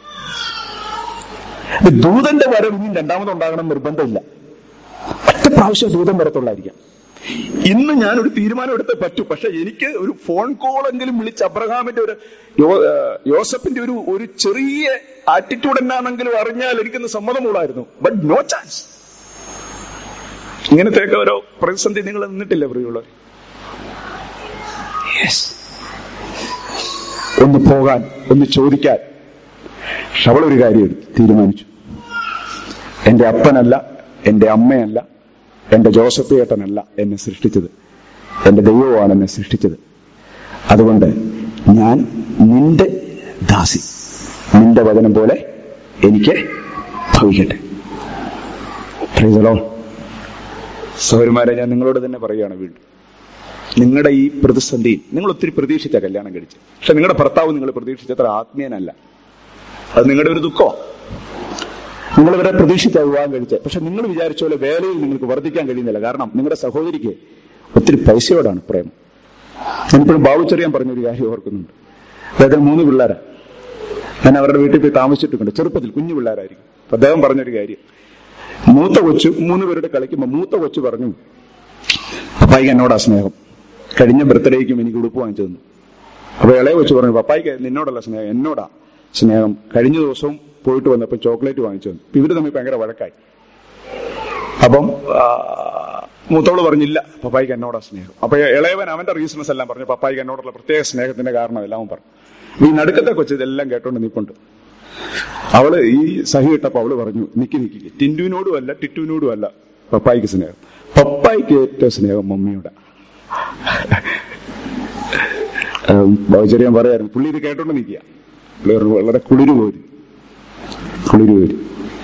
ഇത് ദൂതന്റെ വരവ് ഇനി രണ്ടാമതുണ്ടാകണം നിർബന്ധമില്ല ഒറ്റ പ്രാവശ്യം ദൂതൻ വരത്തുള്ളായിരിക്കാം ഇന്ന് ഞാനൊരു തീരുമാനം എടുത്തേ പറ്റൂ പക്ഷെ എനിക്ക് ഒരു ഫോൺ കോൾ എങ്കിലും വിളിച്ച് അബ്രഹാമിന്റെ ഒരു യോ- ആ, യോസഫിന്റെ ഒരു ഒരു ചെറിയ ആറ്റിറ്റ്യൂഡ് എന്നാണെങ്കിലും അറിഞ്ഞാൽ എനിക്കൊന്ന് സമ്മതമുള്ളായിരുന്നു ബട്ട് നോ ചാൻസ് ഇങ്ങനത്തെയൊക്കെ ഓരോ പ്രതിസന്ധി നിങ്ങൾ നിന്നിട്ടില്ല പ്രിയമുള്ളവർ യെസ് ഒന്ന് പോകാൻ ഒന്ന് ചോദിക്കാൻ പക്ഷെ അവളൊരു കാര്യം എടുത്തു, തീരുമാനിച്ചു എന്റെ അപ്പനല്ല എന്റെ അമ്മയല്ല എന്റെ ജോസഫ് ഏട്ടനല്ല എന്നെ സൃഷ്ടിച്ചത് എന്റെ ദൈവമാണ് എന്നെ സൃഷ്ടിച്ചത് അതുകൊണ്ട് ഞാൻ നിന്റെ ദാസി നിന്റെ വചനം പോലെ എനിക്ക് ഭവിക്കട്ടെ Praise the Lord. സഹോദരന്മാരെ ഞാൻ നിങ്ങളോട് തന്നെ പറയുകയാണ് വീണ്ടും നിങ്ങളുടെ ഈ പ്രതിസന്ധിയിൽ നിങ്ങൾ ഒത്തിരി പ്രതീക്ഷിച്ച കല്യാണം കഴിച്ച് പക്ഷെ നിങ്ങളുടെ ഭർത്താവ് നിങ്ങൾ പ്രതീക്ഷിച്ചത്ര ആത്മീയനല്ല അത് നിങ്ങളുടെ ഒരു ദുഃഖമാണ് നിങ്ങൾ ഇവരെ പ്രതീക്ഷിച്ച വിവാഹം കഴിച്ചത് പക്ഷെ നിങ്ങൾ വിചാരിച്ച പോലെ വേലയിൽ നിങ്ങൾക്ക് വർദ്ധിക്കാൻ കഴിയുന്നില്ല കാരണം നിങ്ങളുടെ സഹോദരിക്ക് ഒത്തിരി പൈസയോടാണ് പ്രേമം ഞാനിപ്പോഴും ബാബുച്ചെറിയാൻ പറഞ്ഞൊരു കാര്യം ഓർക്കുന്നുണ്ട് അദ്ദേഹം മൂന്ന് പിള്ളേരാ ഞാൻ അവരുടെ വീട്ടിൽ പോയി താമസിച്ചിട്ടുണ്ട് ചെറുപ്പത്തിൽ കുഞ്ഞു പിള്ളേരായിരിക്കും അപ്പൊ അദ്ദേഹം പറഞ്ഞൊരു കാര്യം മൂത്ത കൊച്ചു മൂന്ന് പേരുടെ കളിക്കുമ്പോൾ മൂത്ത കൊച്ചു പറഞ്ഞു പപ്പായിക്ക് എന്നോടാ സ്നേഹം കഴിഞ്ഞ ബർത്ത്ഡേക്കും എനിക്ക് ഉടുപ്പ് വാങ്ങിച്ചു തന്നു അപ്പൊ ഇളയ കൊച്ചു പറഞ്ഞു പപ്പായിക്ക് നിന്നോടല്ല സ്നേഹം എന്നോടാ സ്നേഹം കഴിഞ്ഞ ദിവസവും പോയിട്ട് വന്നപ്പോൾ ചോക്ലേറ്റ് വാങ്ങിച്ചു തന്നു അപ്പൊ ഇവര് തമ്മിൽ ഭയങ്കര വഴക്കായി അപ്പം ആ, മൂത്തവള് പറഞ്ഞില്ല പപ്പായിക്ക് എന്നോടാ സ്നേഹം അപ്പൊ ഇളയവൻ അവന്റെ റീസൺസ് എല്ലാം പറഞ്ഞു പപ്പായിക്ക് എന്നോടുള്ള പ്രത്യേക സ്നേഹത്തിന്റെ കാരണം എല്ലാം അവൻ പറഞ്ഞു അപ്പൊ ഈ നടുക്കത്തെ കൊച്ചു ഇതെല്ലാം കേട്ടോണ്ട് നിൽപ്പുണ്ട് അവള് ഈ സഹി ഇട്ടപ്പോ അവള് പറഞ്ഞു നിക്കി നിക്കി ടിൻറ്റുവിനോടും അല്ല ടിറ്റുവിനോടും അല്ല പപ്പായിക്ക് സ്നേഹം പപ്പായിക്ക് ഏറ്റവും സ്നേഹം മമ്മിയോടാ ചെറിയാൻ പറയായിരുന്നു പുള്ളി ഇത് കേട്ടോണ്ട് നിൽക്കുക പുള്ളി പറഞ്ഞു വളരെ കുളിര് പോരും കുളിര് പോരും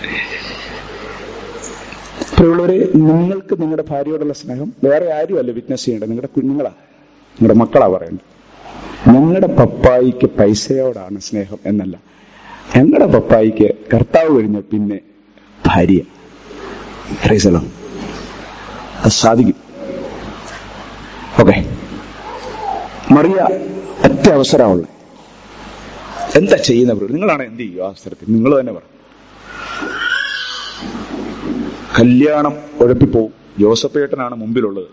പ്രിയമുള്ളവരെ നിങ്ങൾക്ക് നിങ്ങളുടെ ഭാര്യയോടുള്ള സ്നേഹം വേറെ ആരുമല്ല വിറ്റ്നസ് ചെയ്യേണ്ടത് നിങ്ങളുടെ കുഞ്ഞുങ്ങളാ നിങ്ങളുടെ മക്കളാ പറയേണ്ടത് ഞങ്ങളുടെ പപ്പായിക്ക് പൈസയോടാണ് സ്നേഹം എന്നല്ല ഞങ്ങളുടെ പപ്പായിക്ക് കർത്താവ് കഴിഞ്ഞ പിന്നെ ഭാര്യ അറിയിച്ചല്ലോ അത് സാധിക്കും ഓക്കെ മറിയ ഒറ്റ അവസരമുള്ള എന്താ ചെയ്യുന്നവർ നിങ്ങളാണ് എന്ത് ചെയ്യും ആ അവസരത്തിൽ നിങ്ങൾ തന്നെ പറ കല്യാണം ഉഴപ്പിപ്പോവും ജോസഫേട്ടനാണ് മുമ്പിലുള്ളത്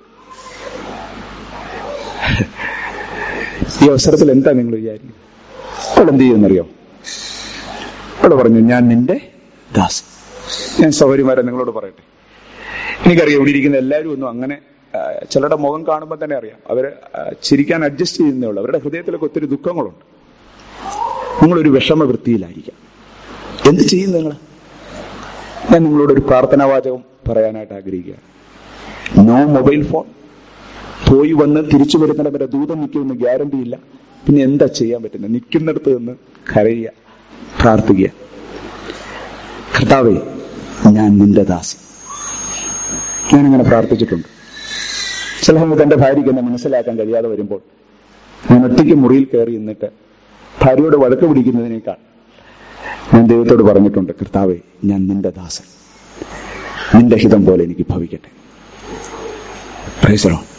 ഈ അവസരത്തിൽ എന്താ നിങ്ങൾ വിചാരിക്കുന്നത് അവൾ എന്ത് ചെയ്യുമെന്നറിയോ അവൾ പറഞ്ഞു ഞാൻ നിന്റെ ദാസ് ഞാൻ സൗകര്യമാരെ നിങ്ങളോട് പറയട്ടെ എനിക്കറിയാം ഇവിടെ ഇരിക്കുന്ന എല്ലാവരും ഒന്നും അങ്ങനെ ആ, ചിലരുടെ മുഖം കാണുമ്പോൾ തന്നെ അറിയാം അവര് ആ, ചിരിക്കാൻ അഡ്ജസ്റ്റ് ചെയ്യുന്നേ ഉള്ളൂ അവരുടെ ഹൃദയത്തിലൊക്കെ ഒത്തിരി ദുഃഖങ്ങളുണ്ട് നിങ്ങളൊരു വിഷമവൃത്തിയിലായിരിക്കാം എന്ത് ചെയ്യും നിങ്ങൾ ഞാൻ നിങ്ങളോട് ഒരു പ്രാർത്ഥനാവാചകം പറയാനായിട്ട് ആഗ്രഹിക്കുകയാണ് നോ മൊബൈൽ ഫോൺ പോയി വന്ന് തിരിച്ചു വരുന്നിടം വരെ ദൂതം നിൽക്കുമെന്ന് ഗ്യാരണ്ടി ഇല്ല പിന്നെ എന്താ ചെയ്യാൻ പറ്റുന്നത് നിൽക്കുന്നിടത്ത് നിന്ന് കരയുക പ്രാർത്ഥിക്കുക കർത്താവേ ഞാൻ നിന്റെ ദാസി ഞാനിങ്ങനെ പ്രാർത്ഥിച്ചിട്ടുണ്ട് ചില സമയത്ത് എന്റെ ഭാര്യയ്ക്ക് എന്നെ മനസ്സിലാക്കാൻ കഴിയാതെ വരുമ്പോൾ ഞാൻ ഒറ്റയ്ക്ക് മുറിയിൽ കയറി നിന്നിട്ട് ഭാര്യയോട് വഴക്ക് പിടിക്കുന്നതിനേക്കാൾ ഞാൻ ദൈവത്തോട് പറഞ്ഞിട്ടുണ്ട് കർത്താവെ ഞാൻ നിന്റെ ദാസൻ നിന്റെ ഹിതം പോലെ എനിക്ക് ഭവിക്കട്ടെ പ്രൈസറോ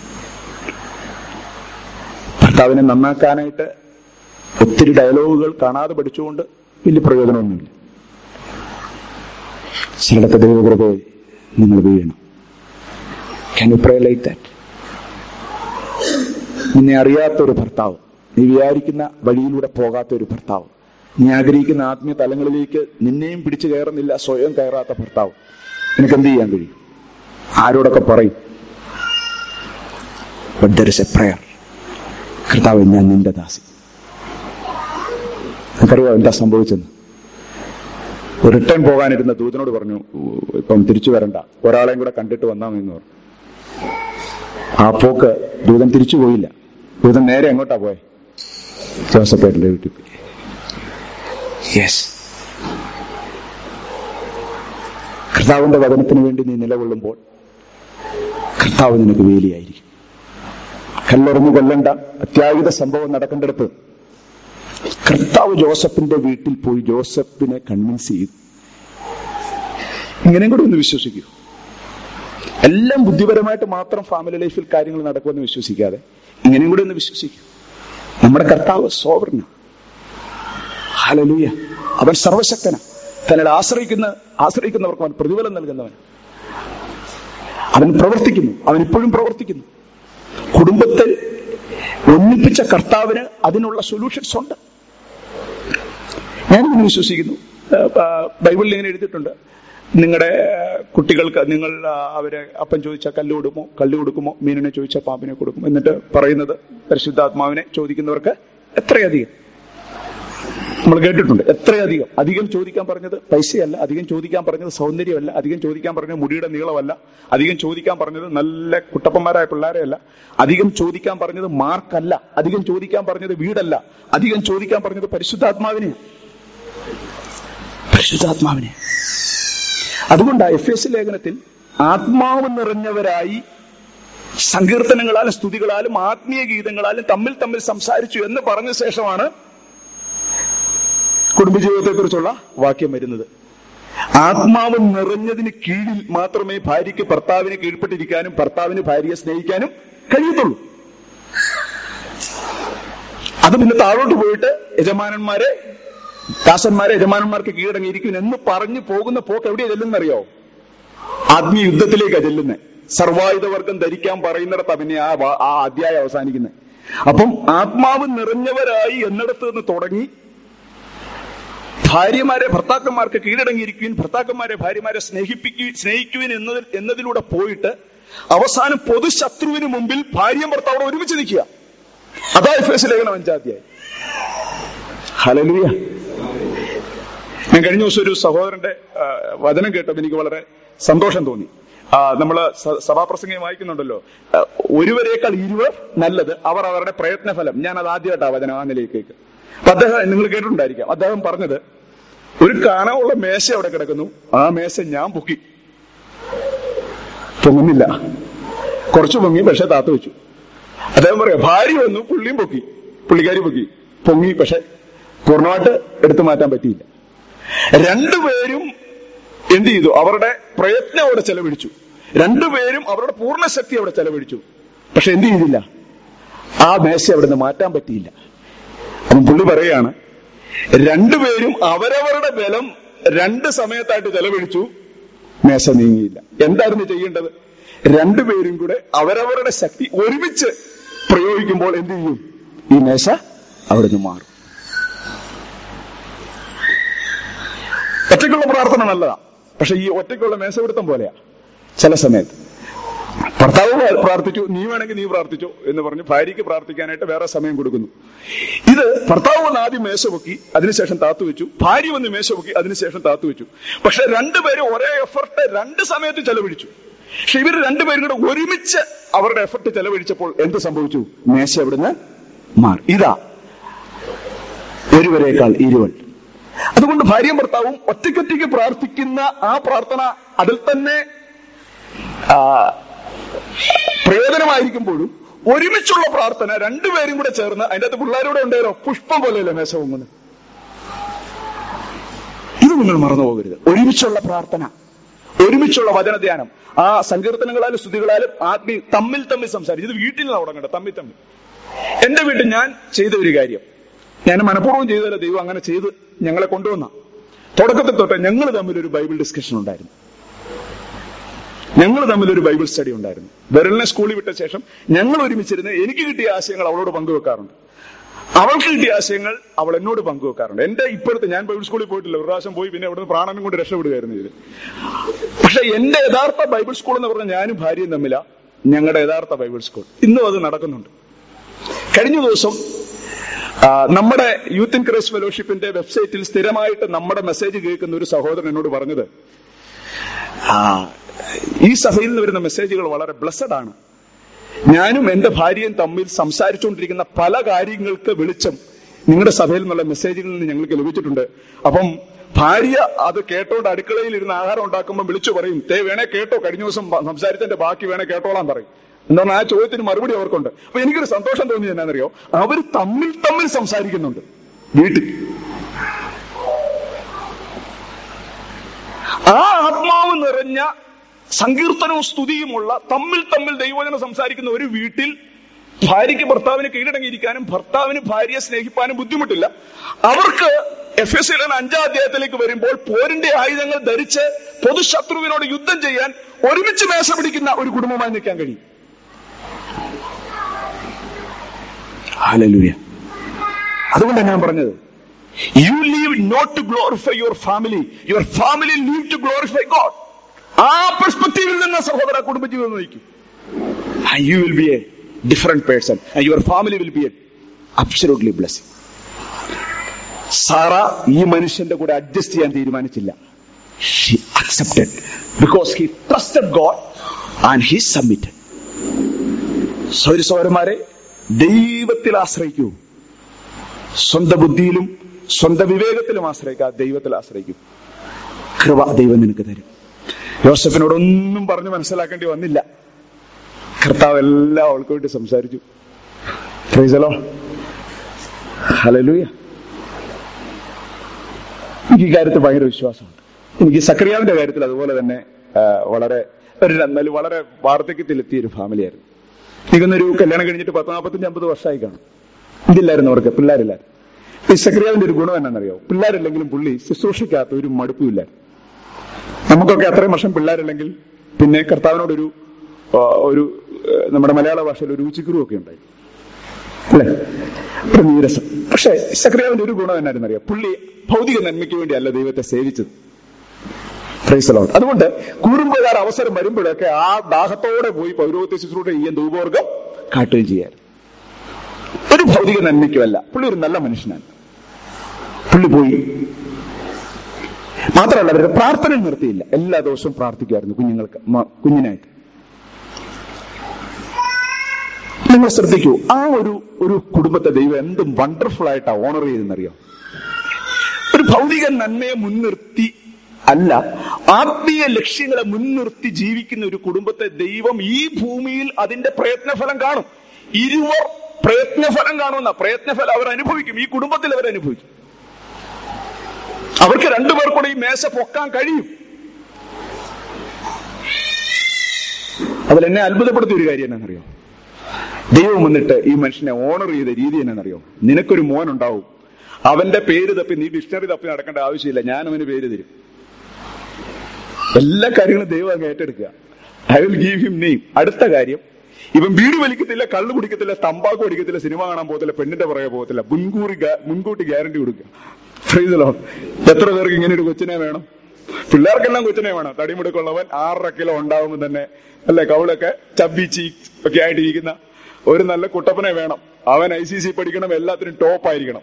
ഭർത്താവിനെ നന്നാക്കാനായിട്ട് ഒത്തിരി ഡയലോഗുകൾ കാണാതെ പഠിച്ചുകൊണ്ട് വലിയ പ്രയോജനമൊന്നുമില്ല ചിലടത്തെ ദൈവകൃപയെ നിങ്ങൾ വീഴണം can you pray like that നിന്നെ അറിയാത്ത ഒരു ഭർത്താവ് നീ വിചാരിക്കുന്ന വഴിയിലൂടെ പോകാത്ത ഒരു ഭർത്താവ് നീ ആഗ്രഹിക്കുന്ന ആത്മീയ തലങ്ങളിലേക്ക് നിന്നെയും പിടിച്ചു കയറുന്നില്ല സ്വയം കയറാത്ത ഭർത്താവ് നിനക്ക് എന്ത് ചെയ്യാൻ കഴിയും ആരോടൊക്കെ പറയും but there is a prayer കർത്താവ് ഞാൻ നിന്റെ ദാസി നിനക്കറിയോ എന്താ സംഭവിച്ചെന്ന് റിട്ടേൺ പോകാനിരുന്ന ദൂതനോട് പറഞ്ഞു "ഉ- ഇപ്പം തിരിച്ചു വരണ്ട ഒരാളെയും കൂടെ കണ്ടിട്ട് വന്നാമെന്ന് പറഞ്ഞു ആ പോക്ക് ദൂതൻ തിരിച്ചു പോയില്ല ഇത് നേരെ എങ്ങോട്ടാ പോയെ ജോസഫേട്ടന്റെ വീട്ടിൽ പോയി യെസ് കർത്താവിന്റെ വചനത്തിന് വേണ്ടി നീ നിലകൊള്ളുമ്പോൾ കർത്താവ് നിനക്ക് വേലിയായിരിക്കും കല്ലെറിഞ്ഞു കൊല്ലണ്ട അത്യാഹിത സംഭവം നടക്കേണ്ടടുത്ത് കർത്താവ് ജോസഫിന്റെ വീട്ടിൽ പോയി ജോസഫിനെ കൺവിൻസ് ചെയ്തു ഇങ്ങനെയും കൂടെ ഒന്ന് വിശ്വസിക്കൂ എല്ലാം ബുദ്ധിപരമായിട്ട് മാത്രം ഫാമിലി ലൈഫിൽ കാര്യങ്ങൾ നടക്കുമെന്ന് വിശ്വസിക്കാതെ ഇങ്ങനെയും കൂടെ ഒന്ന് വിശ്വസിക്കൂ നമ്മുടെ കർത്താവ് സോവർണ ഹലലൂയ അവൻ സർവശക്തന തന്നിൽ ആശ്രയിക്കുന്ന ആശ്രയിക്കുന്നവർക്ക് അവൻ പ്രതിഫലം നൽകുന്നവൻ അവൻ പ്രവർത്തിക്കുന്നു അവൻ ഇപ്പോഴും പ്രവർത്തിക്കുന്നു കുടുംബത്തെ ഒന്നിപ്പിച്ച കർത്താവിന് അതിനുള്ള സൊല്യൂഷൻസ് ഉണ്ട് ഞാനിങ്ങനെ വിശ്വസിക്കുന്നു ആ, ആ, ബൈബിളിൽ ഇങ്ങനെ എഴുതിയിട്ടുണ്ട് നിങ്ങളുടെ കുട്ടികൾക്ക് നിങ്ങൾ ആ, അവരെ അപ്പം ചോദിച്ചാൽ കല്ല് കൊടുക്കുമോ കല്ല് കൊടുക്കുമോ മീനിനെ ചോദിച്ചാൽ പാമ്പിനെ കൊടുക്കും എന്നിട്ട് പറയുന്നത് പരിശുദ്ധാത്മാവിനെ ചോദിക്കുന്നവർക്ക് എത്രയധികം നമ്മൾ കേട്ടിട്ടുണ്ട് എത്രയധികം അധികം ചോദിക്കാൻ പറഞ്ഞത് പൈസയല്ല അധികം ചോദിക്കാൻ പറഞ്ഞത് സൗന്ദര്യമല്ല അധികം ചോദിക്കാൻ പറഞ്ഞത് മുടിയുടെ നീളമല്ല അധികം ചോദിക്കാൻ പറഞ്ഞത് നല്ല കുട്ടപ്പന്മാരായ പിള്ളേരെയല്ല അധികം ചോദിക്കാൻ പറഞ്ഞത് മാർക്കല്ല അധികം ചോദിക്കാൻ പറഞ്ഞത് വീടല്ല അധികം ചോദിക്കാൻ പറഞ്ഞത് പരിശുദ്ധാത്മാവിനെ പരിശുദ്ധാത്മാവിനെ അതുകൊണ്ട് എഫ് എസ് ലേഖനത്തിൽ ആത്മാവ് നിറഞ്ഞവരായി സങ്കീർത്തനങ്ങളാലും സ്തുതികളാലും ആത്മീയ ഗീതങ്ങളാലും തമ്മിൽ തമ്മിൽ സംസാരിച്ചു എന്ന് പറഞ്ഞ ശേഷമാണ് കുടുംബജീവിതത്തെ കുറിച്ചുള്ള വാക്യം വരുന്നത് ആത്മാവ് നിറഞ്ഞതിന് കീഴിൽ മാത്രമേ ഭാര്യയ്ക്ക് ഭർത്താവിന് കീഴ്പ്പെട്ടിരിക്കാനും ഭർത്താവിന് ഭാര്യയെ സ്നേഹിക്കാനും കഴിയത്തുള്ളൂ അത് പിന്നെ താഴോട്ട് പോയിട്ട് യജമാനന്മാരെ ദാസന്മാരെ യജമാനന്മാർക്ക് കീഴടങ്ങിയിരിക്കും എന്ന് പറഞ്ഞു പോകുന്ന പോക്ക് എവിടെയാ ചെല്ലുന്നറിയോ ആത്മീയ യുദ്ധത്തിലേക്കാ ചെല്ലുന്നത് സർവായുധവർഗം ധരിക്കാൻ പറയുന്നിടത്താ പിന്നെ ആ വാ- ആ അധ്യായം അവസാനിക്കുന്നത് അപ്പം ആത്മാവ് നിറഞ്ഞവരായി എന്നിടത്ത് നിന്ന് തുടങ്ങി ഭാര്യമാരെ ഭർത്താക്കന്മാർക്ക് കീഴടങ്ങിയിരിക്കുകയും ഭർത്താക്കന്മാരെ ഭാര്യമാരെ സ്നേഹിപ്പിക്കുകയും സ്നേഹിക്കുവിൻ എന്നതിൽ എന്നതിലൂടെ പോയിട്ട് അവസാനം പൊതുശത്രുവിന് മുമ്പിൽ ഭാര്യയും ഭർത്താവോട് ഒരുമിച്ച് നിൽക്കുക അതാ എഫ് എസ് ലേഖനം അഞ്ചാധ്യായം ഹലലുയ ഞാൻ കഴിഞ്ഞ ദിവസം ഒരു സഹോദരന്റെ ആ, വചനം കേട്ടപ്പോൾ എനിക്ക് വളരെ സന്തോഷം തോന്നി ആ, നമ്മള് സ- സഭാപ്രസംഗം വായിക്കുന്നുണ്ടല്ലോ ആ, ഒരുവരേക്കാൾ ഇരുവർ നല്ലത് അവർ അവരുടെ പ്രയത്നഫലം ഞാൻ അത് ആദ്യമായിട്ടാ വചനം ആ നിലയിൽ കേൾക്കുക അപ്പൊ അദ്ദേഹം നിങ്ങൾ കേട്ടിട്ടുണ്ടായിരിക്കാം അദ്ദേഹം പറഞ്ഞത് ഒരു കനമുള്ള മേശ അവിടെ കിടക്കുന്നു ആ മേശ ഞാൻ പൊക്കി പൊങ്ങുന്നില്ല കുറച്ച് പൊങ്ങി പക്ഷെ താത്ത വെച്ചു അദ്ദേഹം പറയാം ഭാര്യ വന്നു പുള്ളിയും പൊക്കി പുള്ളിക്കാരി പൊക്കി പൊങ്ങി പക്ഷെ പൂർണ്ണമായിട്ട് എടുത്തു മാറ്റാൻ പറ്റിയില്ല രണ്ടുപേരും എന്ത് ചെയ്തു അവരുടെ പ്രയത്നം അവിടെ ചെലവഴിച്ചു രണ്ടുപേരും അവരുടെ പൂർണ്ണശക്തി അവിടെ ചെലവഴിച്ചു പക്ഷെ എന്ത് ചെയ്തില്ല ആ മേശ അവിടെ നിന്ന് മാറ്റാൻ പറ്റിയില്ല അപ്പം പുള്ളി പറയാണ് രണ്ടുപേരും അവരവരുടെ ബലം രണ്ട് സമയത്തായിട്ട് ചെലവഴിച്ചു മേശ നീങ്ങിയില്ല എന്തായിരുന്നു ചെയ്യേണ്ടത് രണ്ടുപേരും കൂടെ അവരവരുടെ ശക്തി ഒരുമിച്ച് പ്രയോഗിക്കുമ്പോൾ എന്ത് ചെയ്യും ഈ മേശ അവിടുന്ന് മാറും ഒറ്റയ്ക്കുള്ള പ്രാർത്ഥന നല്ലതാ പക്ഷെ ഈ ഒറ്റയ്ക്കുള്ള മേശപിടുത്തം പോലെയാ ചില സമയത്ത് ഭർത്താവ് പ്രാർത്ഥിച്ചു നീ വേണമെങ്കിൽ നീ പ്രാർത്ഥിച്ചോ എന്ന് പറഞ്ഞ് ഭാര്യയ്ക്ക് പ്രാർത്ഥിക്കാനായിട്ട് വേറെ സമയം കൊടുക്കുന്നു ഇത് ഭർത്താവ് വന്ന് ആദ്യം മേശ പൊക്കി അതിനുശേഷം താത്തു വെച്ചു ഭാര്യ വന്ന് മേശ പൊക്കി അതിനുശേഷം താത്തു വെച്ചു പക്ഷെ രണ്ടുപേരും ഒരേ എഫർട്ട് രണ്ട് സമയത്ത് ചെലവഴിച്ചു പക്ഷെ ഇവർ രണ്ടുപേരും കൂടെ ഒരുമിച്ച് അവരുടെ എഫർട്ട് ചെലവഴിച്ചപ്പോൾ എന്ത് സംഭവിച്ചു മേശ അവിടുന്ന് മാറി ഇതാ ഒരുവരേക്കാൾ ഇരുവൾ അതുകൊണ്ട് ഭാര്യയും ഭർത്താവും ഒറ്റയ്ക്കൊറ്റയ്ക്ക് പ്രാർത്ഥിക്കുന്ന ആ പ്രാർത്ഥന അതിൽ തന്നെ ആ, പ്രയോജനമായിരിക്കുമ്പോഴും ഒരുമിച്ചുള്ള പ്രാർത്ഥന രണ്ടുപേരും കൂടെ ചേർന്ന് അതിന്റെ അകത്ത് പിള്ളേരൂടെ ഉണ്ടായാലോ പുഷ്പം പോലെയല്ലേ മേശ പൊങ്ങുന്നത് ഇത് നിങ്ങൾ മറന്നു പോകരുത് ഒരുമിച്ചുള്ള പ്രാർത്ഥന ഒരുമിച്ചുള്ള വചനധ്യാനം ആ സങ്കീർത്തനങ്ങളാലും സ്തുതികളാലും ആത്മീയ തമ്മിൽ തമ്മിൽ സംസാരിച്ചു ഇത് വീട്ടിൽ നിന്നാണ് തുടങ്ങേണ്ടത് തമ്മിൽ തമ്മിൽ എന്റെ വീട്ടിൽ ഞാൻ ചെയ്ത ഒരു കാര്യം ഞാൻ മനഃപൂർവ്വം ചെയ്തതല്ല ദൈവം അങ്ങനെ ചെയ്ത് ഞങ്ങളെ കൊണ്ടുവന്ന തുടക്കത്തിൽ തൊട്ട് ഞങ്ങൾ തമ്മിൽ ഒരു ബൈബിൾ ഡിസ്കഷൻ ഉണ്ടായിരുന്നു ഞങ്ങൾ തമ്മിൽ ഒരു ബൈബിൾ സ്റ്റഡി ഉണ്ടായിരുന്നു ബെറലിനെ സ്കൂളിൽ വിട്ട ശേഷം ഞങ്ങൾ ഒരുമിച്ചിരുന്ന് എനിക്ക് കിട്ടിയ ആശയങ്ങൾ അവളോട് പങ്കുവെക്കാറുണ്ട് അവൾക്ക് കിട്ടിയ ആശയങ്ങൾ അവൾ എന്നോട് പങ്കുവെക്കാറുണ്ട് എന്റെ ഇപ്പോഴത്തെ ഞാൻ ബൈബിൾ സ്കൂളിൽ പോയിട്ടില്ല ഒരു പ്രാവശ്യം പോയി പിന്നെ അവിടുന്ന് പ്രാണനും കൊണ്ട് രക്ഷപ്പെടുകയായിരുന്നു ഇത് പക്ഷെ എന്റെ യഥാർത്ഥ ബൈബിൾ സ്കൂൾ എന്ന് പറഞ്ഞാൽ ഞാനും ഭാര്യയും തമ്മിലാ ഞങ്ങളുടെ യഥാർത്ഥ ബൈബിൾ സ്കൂൾ ഇന്നും അത് നടക്കുന്നുണ്ട് കഴിഞ്ഞ ദിവസം ആ, നമ്മുടെ യൂത്ത് ഇൻ ക്രൈസ്റ്റ് ഫെലോഷിപ്പിന്റെ വെബ്സൈറ്റിൽ സ്ഥിരമായിട്ട് നമ്മുടെ മെസ്സേജ് കേൾക്കുന്ന ഒരു സഹോദരൻ എന്നോട് പറഞ്ഞത് ആ, ഈ സഭയിൽ നിന്ന് വരുന്ന മെസ്സേജുകൾ വളരെ ബ്ലസ്സഡ് ആണ് ഞാനും എന്റെ ഭാര്യയും തമ്മിൽ സംസാരിച്ചുകൊണ്ടിരിക്കുന്ന പല കാര്യങ്ങൾക്ക് വെളിച്ചം നിങ്ങളുടെ സഭയിൽ നിന്നുള്ള മെസ്സേജുകളിൽ നിന്ന് ഞങ്ങൾക്ക് ലഭിച്ചിട്ടുണ്ട് അപ്പം ഭാര്യ അത് കേട്ടോണ്ട് അടുക്കളയിൽ ഇരുന്ന് ആഹാരം ഉണ്ടാക്കുമ്പോൾ വിളിച്ചു പറയും തേ വേണേ കേട്ടോ കഴിഞ്ഞ ദിവസം ബ- സംസാരിച്ചതിന്റെ ബാക്കി വേണേ കേട്ടോളാൻ പറയും എന്താണ് ആ ചോദ്യത്തിന് മറുപടി അവർക്കുണ്ട് അപ്പൊ എനിക്കൊരു സന്തോഷം തോന്നി എന്നാണെന്നറിയോ അവർ തമ്മിൽ തമ്മിൽ സംസാരിക്കുന്നുണ്ട് വീട്ടിൽ ആ ആത്മാവ് നിറഞ്ഞ സങ്കീർത്തനവും സ്തുതിയുമുള്ള തമ്മിൽ തമ്മിൽ ദൈവജനം സംസാരിക്കുന്ന ഒരു വീട്ടിൽ ഭാര്യയ്ക്ക് ഭർത്താവിന് കീഴടങ്ങിയിരിക്കാനും ഭർത്താവിന് ഭാര്യയെ സ്നേഹിപ്പാനും ബുദ്ധിമുട്ടില്ല അവർക്ക് എഫ് എസ് അഞ്ചാം അധ്യായത്തിലേക്ക് വരുമ്പോൾ പോരിന്റെ ആയുധങ്ങൾ ധരിച്ച് പൊതുശത്രുവിനോട് യുദ്ധം ചെയ്യാൻ ഒരുമിച്ച് മേശ പിടിക്കുന്ന ഒരു കുടുംബമായി നിൽക്കാൻ കഴിയും ഹല്ലേലൂയ അതുകൊണ്ടാണ് ഞാൻ പറഞ്ഞത് you live not to glorify your family your family live to glorify God ആ പെർസ്പെക്റ്റീവിൽ നിന്ന് സഹോദര കുടുംബജീവിതം നയിക്കും you will be a different person your family will be a absolutely blessing Sarah ഈ മനുഷ്യന്റെ കൂടെ അഡ്ജസ്റ്റ് ചെയ്യാൻ തീരുമാനിച്ചില്ല she accepted because he trusted God and he submitted സൗര സൗരന്മാരെ ദൈവത്തിൽ ആശ്രയിക്കൂ സ്വന്തം ബുദ്ധിയിലും സ്വന്തം വിവേകത്തിലും ആശ്രയിക്കാതെ ദൈവത്തിൽ ആശ്രയിക്കും കൃപ ദൈവം നിനക്ക് തരും യോസഫിനോടൊന്നും പറഞ്ഞു മനസ്സിലാക്കേണ്ടി വന്നില്ല കർത്താവ് എല്ലാം അവൾക്ക് വേണ്ടി സംസാരിച്ചു ഫ്രൈസലോ ഹലലൂയ എനിക്ക് ഈ കാര്യത്തിൽ ഭയങ്കര വിശ്വാസമുണ്ട് എനിക്ക് സക്രിയാവിന്റെ കാര്യത്തിൽ അതുപോലെ തന്നെ ആ, വളരെ ഒരു എന്നാലും വളരെ വാർദ്ധക്യത്തിലെത്തിയ ഒരു ഫാമിലിയായിരുന്നു എനിക്കൊന്നൊരു കല്യാണം കഴിഞ്ഞിട്ട് പത്ത് നാൽപ്പത്തഞ്ച് അമ്പത് വർഷമായി കാണും ഇതില്ലായിരുന്നു അവർക്ക് പിള്ളേരില്ലായിരുന്നു ഈ സക്രിയാവിന്റെ ഒരു ഗുണം എന്നാണെന്നറിയോ പിള്ളേരില്ലെങ്കിലും പുള്ളി ശുശ്രൂഷയ്ക്കകത്ത് ഒരു മടുപ്പുമില്ലായിരുന്നു നമുക്കൊക്കെ അത്രയും വർഷം പിള്ളേരില്ലെങ്കിൽ പിന്നെ കർത്താവിനോടൊരു ആ, ഒരു ആ, നമ്മുടെ മലയാള ഭാഷയിൽ ഒരു രുചിക്കുറും ഒക്കെ ഉണ്ടായി അല്ലെ ഒരു നീരസം പക്ഷേ സക്രിയാവിന്റെ ഒരു ഗുണം എന്നായിരുന്നു അറിയാം പുള്ളി ഭൗതിക നന്മയ്ക്ക് വേണ്ടിയല്ല ദൈവത്തെ സേവിച്ചത് Praise the Lord. അതുകൊണ്ട് കൂറുമ്പുകാർ അവസരം വരുമ്പോഴൊക്കെ ആ ദാഹത്തോടെ പോയി പൗരോഹിത്യ ശുശ്രൂഷ ചെയ്യാൻ ദൂപോർഗം കാട്ടുകയും ചെയ്യാൻ ഒരു ഭൗതിക നന്മയ്ക്കുമല്ല പുള്ളി ഒരു നല്ല മനുഷ്യനാണ് പുള്ളി പോയി മാത്രമല്ല അവരുടെ പ്രാർത്ഥന നിർത്തിയില്ല എല്ലാ ദിവസവും പ്രാർത്ഥിക്കുമായിരുന്നു കുഞ്ഞുങ്ങൾക്ക് മ- കുഞ്ഞിനായിട്ട് നിങ്ങൾ ശ്രദ്ധിക്കൂ ആ ഒരു ഒരു കുടുംബത്തെ ദൈവം എന്തും വണ്ടർഫുൾ ആയിട്ടാ ഓണർ ചെയ്തെന്നറിയോ ഒരു ഭൗതിക നന്മയെ മുൻനിർത്തി അല്ല ആത്മീയ ലക്ഷ്യങ്ങളെ മുൻനിർത്തി ജീവിക്കുന്ന ഒരു കുടുംബത്തെ ദൈവം ഈ ഭൂമിയിൽ അതിന്റെ പ്രയത്നഫലം കാണും ഇരുവർ പ്രയത്നഫലം കാണുന്ന പ്രയത്നഫലം അവർ അനുഭവിക്കും ഈ കുടുംബത്തിൽ അവർ അനുഭവിക്കും അവർക്ക് രണ്ടുപേർക്കൂടെ ഈ മേശ പൊക്കാൻ കഴിയും അതിൽ എന്നെ അത്ഭുതപ്പെടുത്തിയ ഒരു കാര്യം എന്നാണെന്നറിയോ ദൈവം വന്നിട്ട് ഈ മനുഷ്യനെ ഓണർ ചെയ്ത രീതി എന്നാണെന്നറിയോ നിനക്കൊരു മോൻ ഉണ്ടാവും അവന്റെ പേര് തപ്പി നീ ഡിക്ഷണറി തപ്പി നടക്കേണ്ട ആവശ്യമില്ല ഞാൻ അവന് പേര് തരും എല്ലാ കാര്യങ്ങളും ദൈവം അങ്ങ് ഏറ്റെടുക്കുക I will give him name അടുത്ത കാര്യം ഇവൻ വീട് വലിക്കത്തില്ല കള്ളു കുടിക്കത്തില്ല തമ്പാക്കു അടിക്കത്തില്ല സിനിമ കാണാൻ പോകത്തില്ല പെണ്ണിന്റെ പുറകെ പോകത്തില്ല മുൻകൂറി ഗാ- മുൻകൂട്ടി ഗ്യാരണ്ടി കൊടുക്കുക Praise the Lord. എത്ര പേർക്ക് ഇങ്ങനെ ഒരു കൊച്ചിനെ വേണം പിള്ളേർക്കെല്ലാം കൊച്ചിനെ വേണം തടിമുടുക്കുള്ളവൻ ആറര കിലോ ഉണ്ടാവുമ്പോൾ തന്നെ അല്ലെ കൗളൊക്കെ ചബ്ബി ചീക്ക് ഒക്കെ ആയിട്ടിരിക്കുന്ന ഒരു നല്ല കുട്ടപ്പനെ വേണം അവൻ ഐ സി സി പഠിക്കണം എല്ലാത്തിനും ടോപ്പ് ആയിരിക്കണം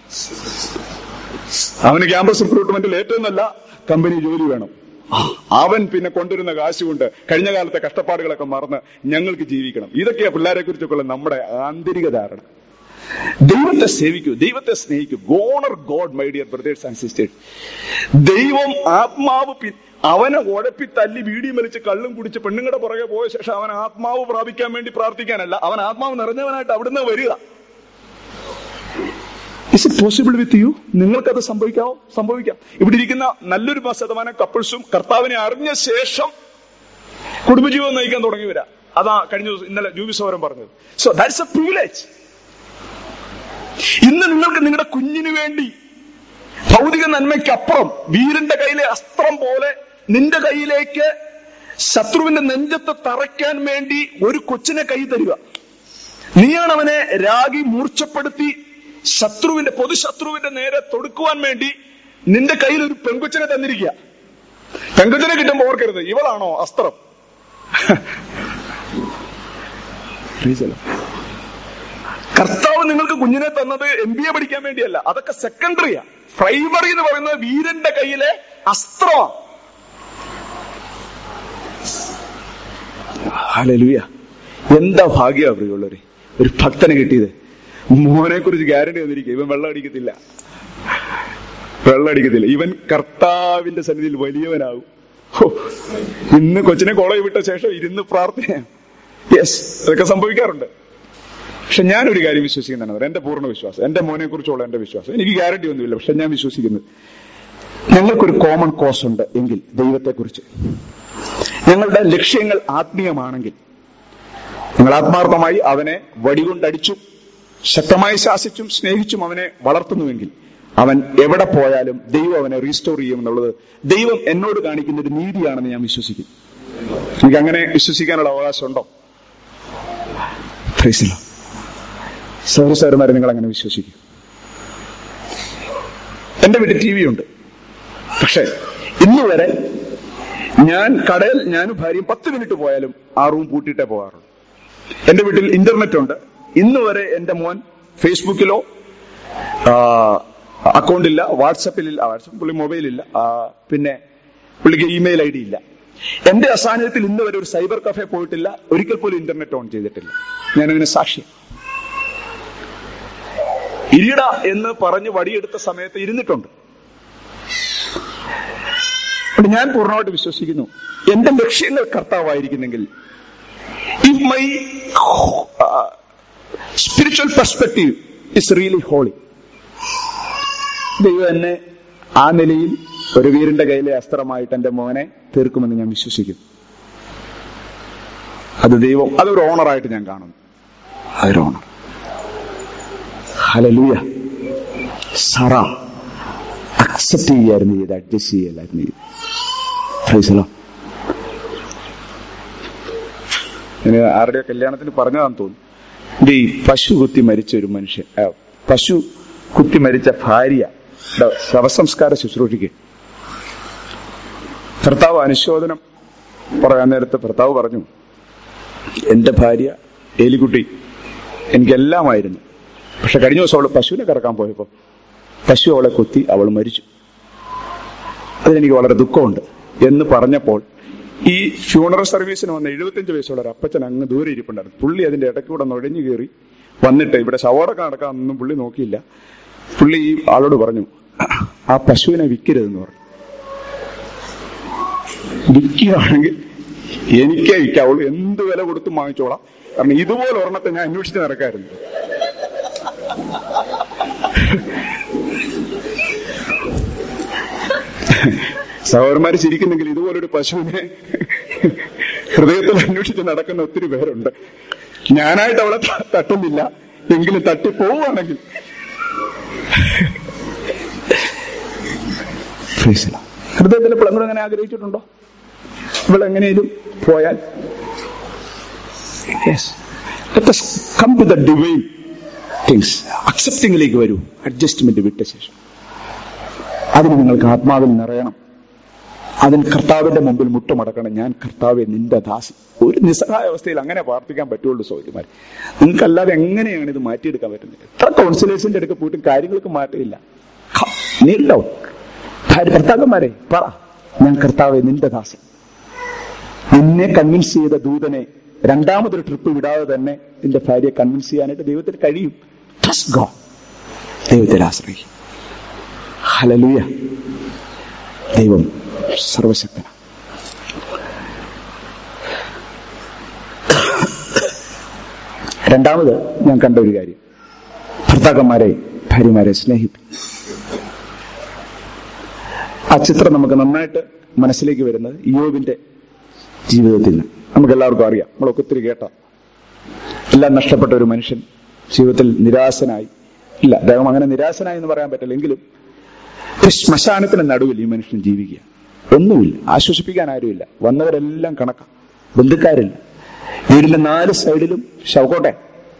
അവന് ക്യാമ്പസ് റിക്രൂട്ട്മെന്റിൽ ഏറ്റവും നല്ല കമ്പനി ജോലി വേണം അവൻ പിന്നെ കൊണ്ടുവരുന്ന കാശ് കൊണ്ട് കഴിഞ്ഞ കാലത്തെ കഷ്ടപ്പാടുകളൊക്കെ മറന്ന് ഞങ്ങൾക്ക് ജീവിക്കണം ഇതൊക്കെയാ പിള്ളേരെ കുറിച്ചൊക്കെയുള്ള നമ്മുടെ ആന്തരിക ധാരണ ദൈവത്തെ സേവിക്കൂ ദൈവത്തെ സ്നേഹിക്കൂ honour God my dear brothers and sisters ദൈവം ആത്മാവ് പി- അവനെ ഉഴപ്പി തല്ലി വീടിയും വലിച്ച് കള്ളും കുടിച്ച് പെണ്ണുങ്ങളുടെ പുറകെ പോയ ശേഷം അവൻ ആത്മാവ് പ്രാപിക്കാൻ വേണ്ടി പ്രാർത്ഥിക്കാനല്ല അവൻ ആത്മാവ് നിറഞ്ഞവനായിട്ട് അവിടുന്ന് വരിക is it possible with you നിങ്ങൾക്കത് സംഭവിക്കാവോ സംഭവിക്കാം ഇവിടെ ഇരിക്കുന്ന നല്ലൊരു ശതമാനം കപ്പിൾസും കർത്താവിനെ അറിഞ്ഞ ശേഷം കുടുംബജീവിതം നയിക്കാൻ തുടങ്ങിയവരാ അതാ കഴിഞ്ഞ ദിവസം ഇന്നലെ ജൂബി സോരം പറഞ്ഞത് സോ ദാറ്റ്സ് എ പ്രിവിലേജ് ഇന്ന് നിങ്ങൾക്ക് നിങ്ങളുടെ കുഞ്ഞിന് വേണ്ടി ഭൗതിക നന്മയ്ക്കപ്പുറം വീരന്റെ കയ്യിലെ അസ്ത്രം പോലെ നിന്റെ കയ്യിലേക്ക് ശത്രുവിന്റെ നെഞ്ചത്ത് തറയ്ക്കാൻ വേണ്ടി ഒരു കൊച്ചിനെ കൈ തരിക നീയാണ് അവനെ രാഗി മൂർച്ചപ്പെടുത്തി ശത്രുവിന്റെ പൊതുശത്രുവിന്റെ നേരെ തൊടുക്കുവാൻ വേണ്ടി നിന്റെ കയ്യിൽ ഒരു പെങ്കൊച്ചിനെ തന്നിരിക്കുക പെങ്കൊച്ചിനെ കിട്ടുമ്പോ ഓർക്കരുത് ഇവളാണോ അസ്ത്രം കർത്താവ് നിങ്ങൾക്ക് കുഞ്ഞിനെ തന്നത് എം ബി എ പഠിക്കാൻ വേണ്ടിയല്ല അതൊക്കെ സെക്കൻഡറിയാ പ്രൈമറി എന്ന് പറയുന്നത് വീരന്റെ കയ്യിലെ അസ്ത്രമാണ് ഹല്ലേലൂയ എന്താ ഭാഗ്യ പ്രിയമുള്ളവരെ ഒരു ഭക്തനെ കിട്ടിയത് മോനെ കുറിച്ച് ഗ്യാരണ്ടി തന്നിരിക്കുക ഇവൻ വെള്ളം അടിക്കത്തില്ല വെള്ളം അടിക്കത്തില്ല ഇവൻ കർത്താവിന്റെ സന്നിധിയിൽ വലിയവനാകും ഹോ, ഇന്ന് കൊച്ചിനെ കോളേജ് വിട്ട ശേഷം ഇരുന്ന് പ്രാർത്ഥന യെസ് അതൊക്കെ സംഭവിക്കാറുണ്ട് പക്ഷെ ഞാനൊരു കാര്യം വിശ്വസിക്കുന്നതാണ് എന്റെ പൂർണ്ണ വിശ്വാസം എന്റെ മോനെ കുറിച്ചുള്ള എന്റെ വിശ്വാസം എനിക്ക് ഗ്യാരണ്ടി ഒന്നുമില്ല പക്ഷെ ഞാൻ വിശ്വസിക്കുന്നത് ഞങ്ങൾക്കൊരു കോമൺ കോസ് ഉണ്ട് എങ്കിൽ ദൈവത്തെക്കുറിച്ച് ഞങ്ങളുടെ ലക്ഷ്യങ്ങൾ ആത്മീയമാണെങ്കിൽ ഞങ്ങൾ ആത്മാർത്ഥമായി അവനെ വടികൊണ്ടടിച്ചും ശക്തമായി ശാസിച്ചും സ്നേഹിച്ചും അവനെ വളർത്തുന്നുവെങ്കിൽ അവൻ എവിടെ പോയാലും ദൈവം അവനെ റീസ്റ്റോർ ചെയ്യും എന്നുള്ളത് ദൈവം എന്നോട് കാണിക്കുന്ന ഒരു നീതിയാണെന്ന് ഞാൻ വിശ്വസിക്കുന്നു എനിക്ക് അങ്ങനെ വിശ്വസിക്കാനുള്ള അവകാശമുണ്ടോ പ്രൈസിലോ സൗരസാരന്മാരെ നിങ്ങൾ അങ്ങനെ വിശ്വസിക്കും എന്റെ വീട്ടിൽ ടി വി ഉണ്ട് പക്ഷെ ഇന്ന് വരെ ഞാൻ കടയിൽ ഞാനും ഭാര്യയും പത്ത് മിനിറ്റ് പോയാലും ആ റൂം പൂട്ടിയിട്ടേ പോകാറുള്ളൂ എന്റെ വീട്ടിൽ ഇന്റർനെറ്റ് ഉണ്ട് ഇന്ന് വരെ എന്റെ മോൻ ഫേസ്ബുക്കിലോ അക്കൗണ്ടില്ല വാട്സപ്പിലില്ല വാട്സപ്പ് പുള്ളി മൊബൈലില്ല ആ, പിന്നെ പുള്ളിക്ക് ഇമെയിൽ ഐ ഡി ഇല്ല എന്റെ അസാന്നിധ്യത്തിൽ ഇന്ന് വരെ ഒരു സൈബർ കഫേ പോയിട്ടില്ല ഒരിക്കൽ പോലും ഇന്റർനെറ്റ് ഓൺ ചെയ്തിട്ടില്ല ഞാനതിന് സാക്ഷ്യം ഇരിട എന്ന് പറഞ്ഞ് വടിയെടുത്ത സമയത്ത് ഇരുന്നിട്ടുണ്ട് അതുകൊണ്ട് ഞാൻ പൂർണ്ണമായിട്ട് വിശ്വസിക്കുന്നു എന്റെ ലക്ഷ്യങ്ങൾ കർത്താവായിരിക്കുന്നെങ്കിൽ if my spiritual perspective is really holy ദൈവം എന്നെ ആ നിലയിൽ ഒരു വീരന്റെ കയ്യിലെ അസ്ത്രമായിട്ട് എന്റെ മോനെ തീർക്കുമെന്ന് ഞാൻ വിശ്വസിക്കുന്നു അത് ദൈവം അതൊരു ഓണറായിട്ട് ഞാൻ കാണുന്നു അതൊരു ഓണർ ഹലലൂയ സറ അക്സെപ്റ്റ് ചെയ്യായിരുന്നു ചെയ്ത് അഡ്ജസ്റ്റ് ചെയ്യലായിരുന്നു ചെയ്ത് പ്രൈസലോ ഞാൻ ആരുടെ കല്യാണത്തിന് പറഞ്ഞതാന്ന് തോന്നുന്നു ഇത് ഈ പശു കുത്തി മരിച്ച ഒരു മനുഷ്യൻ ആ, പശു കുത്തി മരിച്ച ഭാര്യ ടെ ശവസംസ്കാര ശുശ്രൂഷയ്ക്ക് ഭർത്താവ് അനുശോചനം പറയാൻ നേരത്ത് ഭർത്താവ് പറഞ്ഞു എന്റെ ഭാര്യ ഏലിക്കുട്ടി എനിക്കെല്ലാമായിരുന്നു പക്ഷെ കഴിഞ്ഞ ദിവസം അവള് പശുവിനെ കറക്കാൻ പോയപ്പോ പശു അവളെ കൊത്തി അവൾ മരിച്ചു അതിനെനിക്ക് വളരെ ദുഃഖമുണ്ട് എന്ന് പറഞ്ഞപ്പോൾ ഈ ഫ്യൂണറൽ സർവീസിന് വന്ന എഴുപത്തിയഞ്ച് വയസ്സുള്ള ഒരു അപ്പച്ചൻ അങ്ങ് ദൂരെ ഇരിപ്പുണ്ടായിരുന്നു പുള്ളി അതിന്റെ ഇടയ്ക്കൂടെ നുഴഞ്ഞു കയറി വന്നിട്ട് ഇവിടെ ശവോടൊക്കെ നടക്കാനൊന്നും പുള്ളി നോക്കിയില്ല പുള്ളി ഈ ആളോട് പറഞ്ഞു ആ പശുവിനെ വിൽക്കരുതെന്ന് പറഞ്ഞു വിൽക്കുകയാണെങ്കിൽ എനിക്കേ വിൽക്കാവുള്ളൂ എന്ത് വില കൊടുത്തും വാങ്ങിച്ചോളാം കാരണം ഇതുപോലെ ഒരെണ്ണത്തെ ഞാൻ അന്വേഷിച്ച് നടക്കായിരുന്നു സഹോദരന്മാര് ചിരിക്കുന്നെങ്കിൽ ഇതുപോലൊരു പശുവിനെ ഹൃദയത്തിൽ അന്വേഷിച്ച് നടക്കുന്ന ഒത്തിരി പേരുണ്ട് ഞാനായിട്ട് അവളെ ത- തട്ടുന്നില്ല എങ്കിലും തട്ടി പോവുകയാണെങ്കിൽ Praise the Lord. ഹൃദയത്തിൽ പിളങ്ങൾ അങ്ങനെ ആഗ്രഹിച്ചിട്ടുണ്ടോ ഇവിടെ എങ്ങനെയും പോയാൽ yes come to the divine things അക്സെപ്റ്റിംഗിലേക്ക് വരൂ അഡ്ജസ്റ്റ്മെന്റ് വിട്ട ശേഷം അതിന് നിങ്ങൾക്ക് ആത്മാവിൽ നിറയണം അതിന് കർത്താവിന്റെ മുമ്പിൽ മുട്ടുമടക്കണം ഞാൻ കർത്താവെ നിന്റെ ദാസി ഒരു നിസ്സഹായ അവസ്ഥയിൽ അങ്ങനെ പ്രാർത്ഥിക്കാൻ പറ്റുള്ളൂ സൗകര്യമാർ നിങ്ങൾക്കല്ലാതെ എങ്ങനെയാണ് ഇത് മാറ്റിയെടുക്കാൻ പറ്റുന്നത് എത്ര കൗൺസിലേഴ്സിന്റെ അടുക്ക് പോയിട്ട് കാര്യങ്ങൾക്ക് മാറ്റമില്ല നീല്ലോ ഭാര്യ ഭർത്താക്കന്മാരെ പറ ഞാൻ കർത്താവെ നിന്റെ ദാസൻ നിന്നെ കൺവിൻസ് ചെയ്ത ദൂതനെ രണ്ടാമതൊരു ട്രിപ്പ് വിടാതെ തന്നെ നിന്റെ ഭാര്യയെ കൺവിൻസ് ചെയ്യാനായിട്ട് ദൈവത്തിന് കഴിയും ട്രസ്റ്റ് ഗോഡ് ദൈവത്തിൽ ആശ്രയിക്കും ഹലലുയ ദൈവം സർവശക്തന രണ്ടാമത് ഞാൻ കണ്ട ഒരു കാര്യം ഭർത്താക്കന്മാരെ ഭാര്യമാരെ സ്നേഹിക്കും ആ ചിത്രം നമുക്ക് നന്നായിട്ട് മനസ്സിലേക്ക് വരുന്നത് യോബിന്റെ ജീവിതത്തിൽ നിന്ന് നമുക്ക് എല്ലാവർക്കും അറിയാം നമ്മളൊക്കെ ഒത്തിരി കേട്ട എല്ലാം നഷ്ടപ്പെട്ട ഒരു മനുഷ്യൻ ജീവിതത്തിൽ നിരാശനായി ഇല്ല അദ്ദേഹം അങ്ങനെ നിരാശനായി എന്ന് പറയാൻ പറ്റില്ല എങ്കിലും ഒരു ശ്മശാനത്തിന് നടുവിൽ ഈ മനുഷ്യൻ ജീവിക്കുക ഒന്നുമില്ല ആശ്വസിപ്പിക്കാൻ ആരുമില്ല വന്നവരെല്ലാം കണക്കാം ബന്ധുക്കാരില്ല വീടിന്റെ നാല് സൈഡിലും ശവക്കോട്ടെ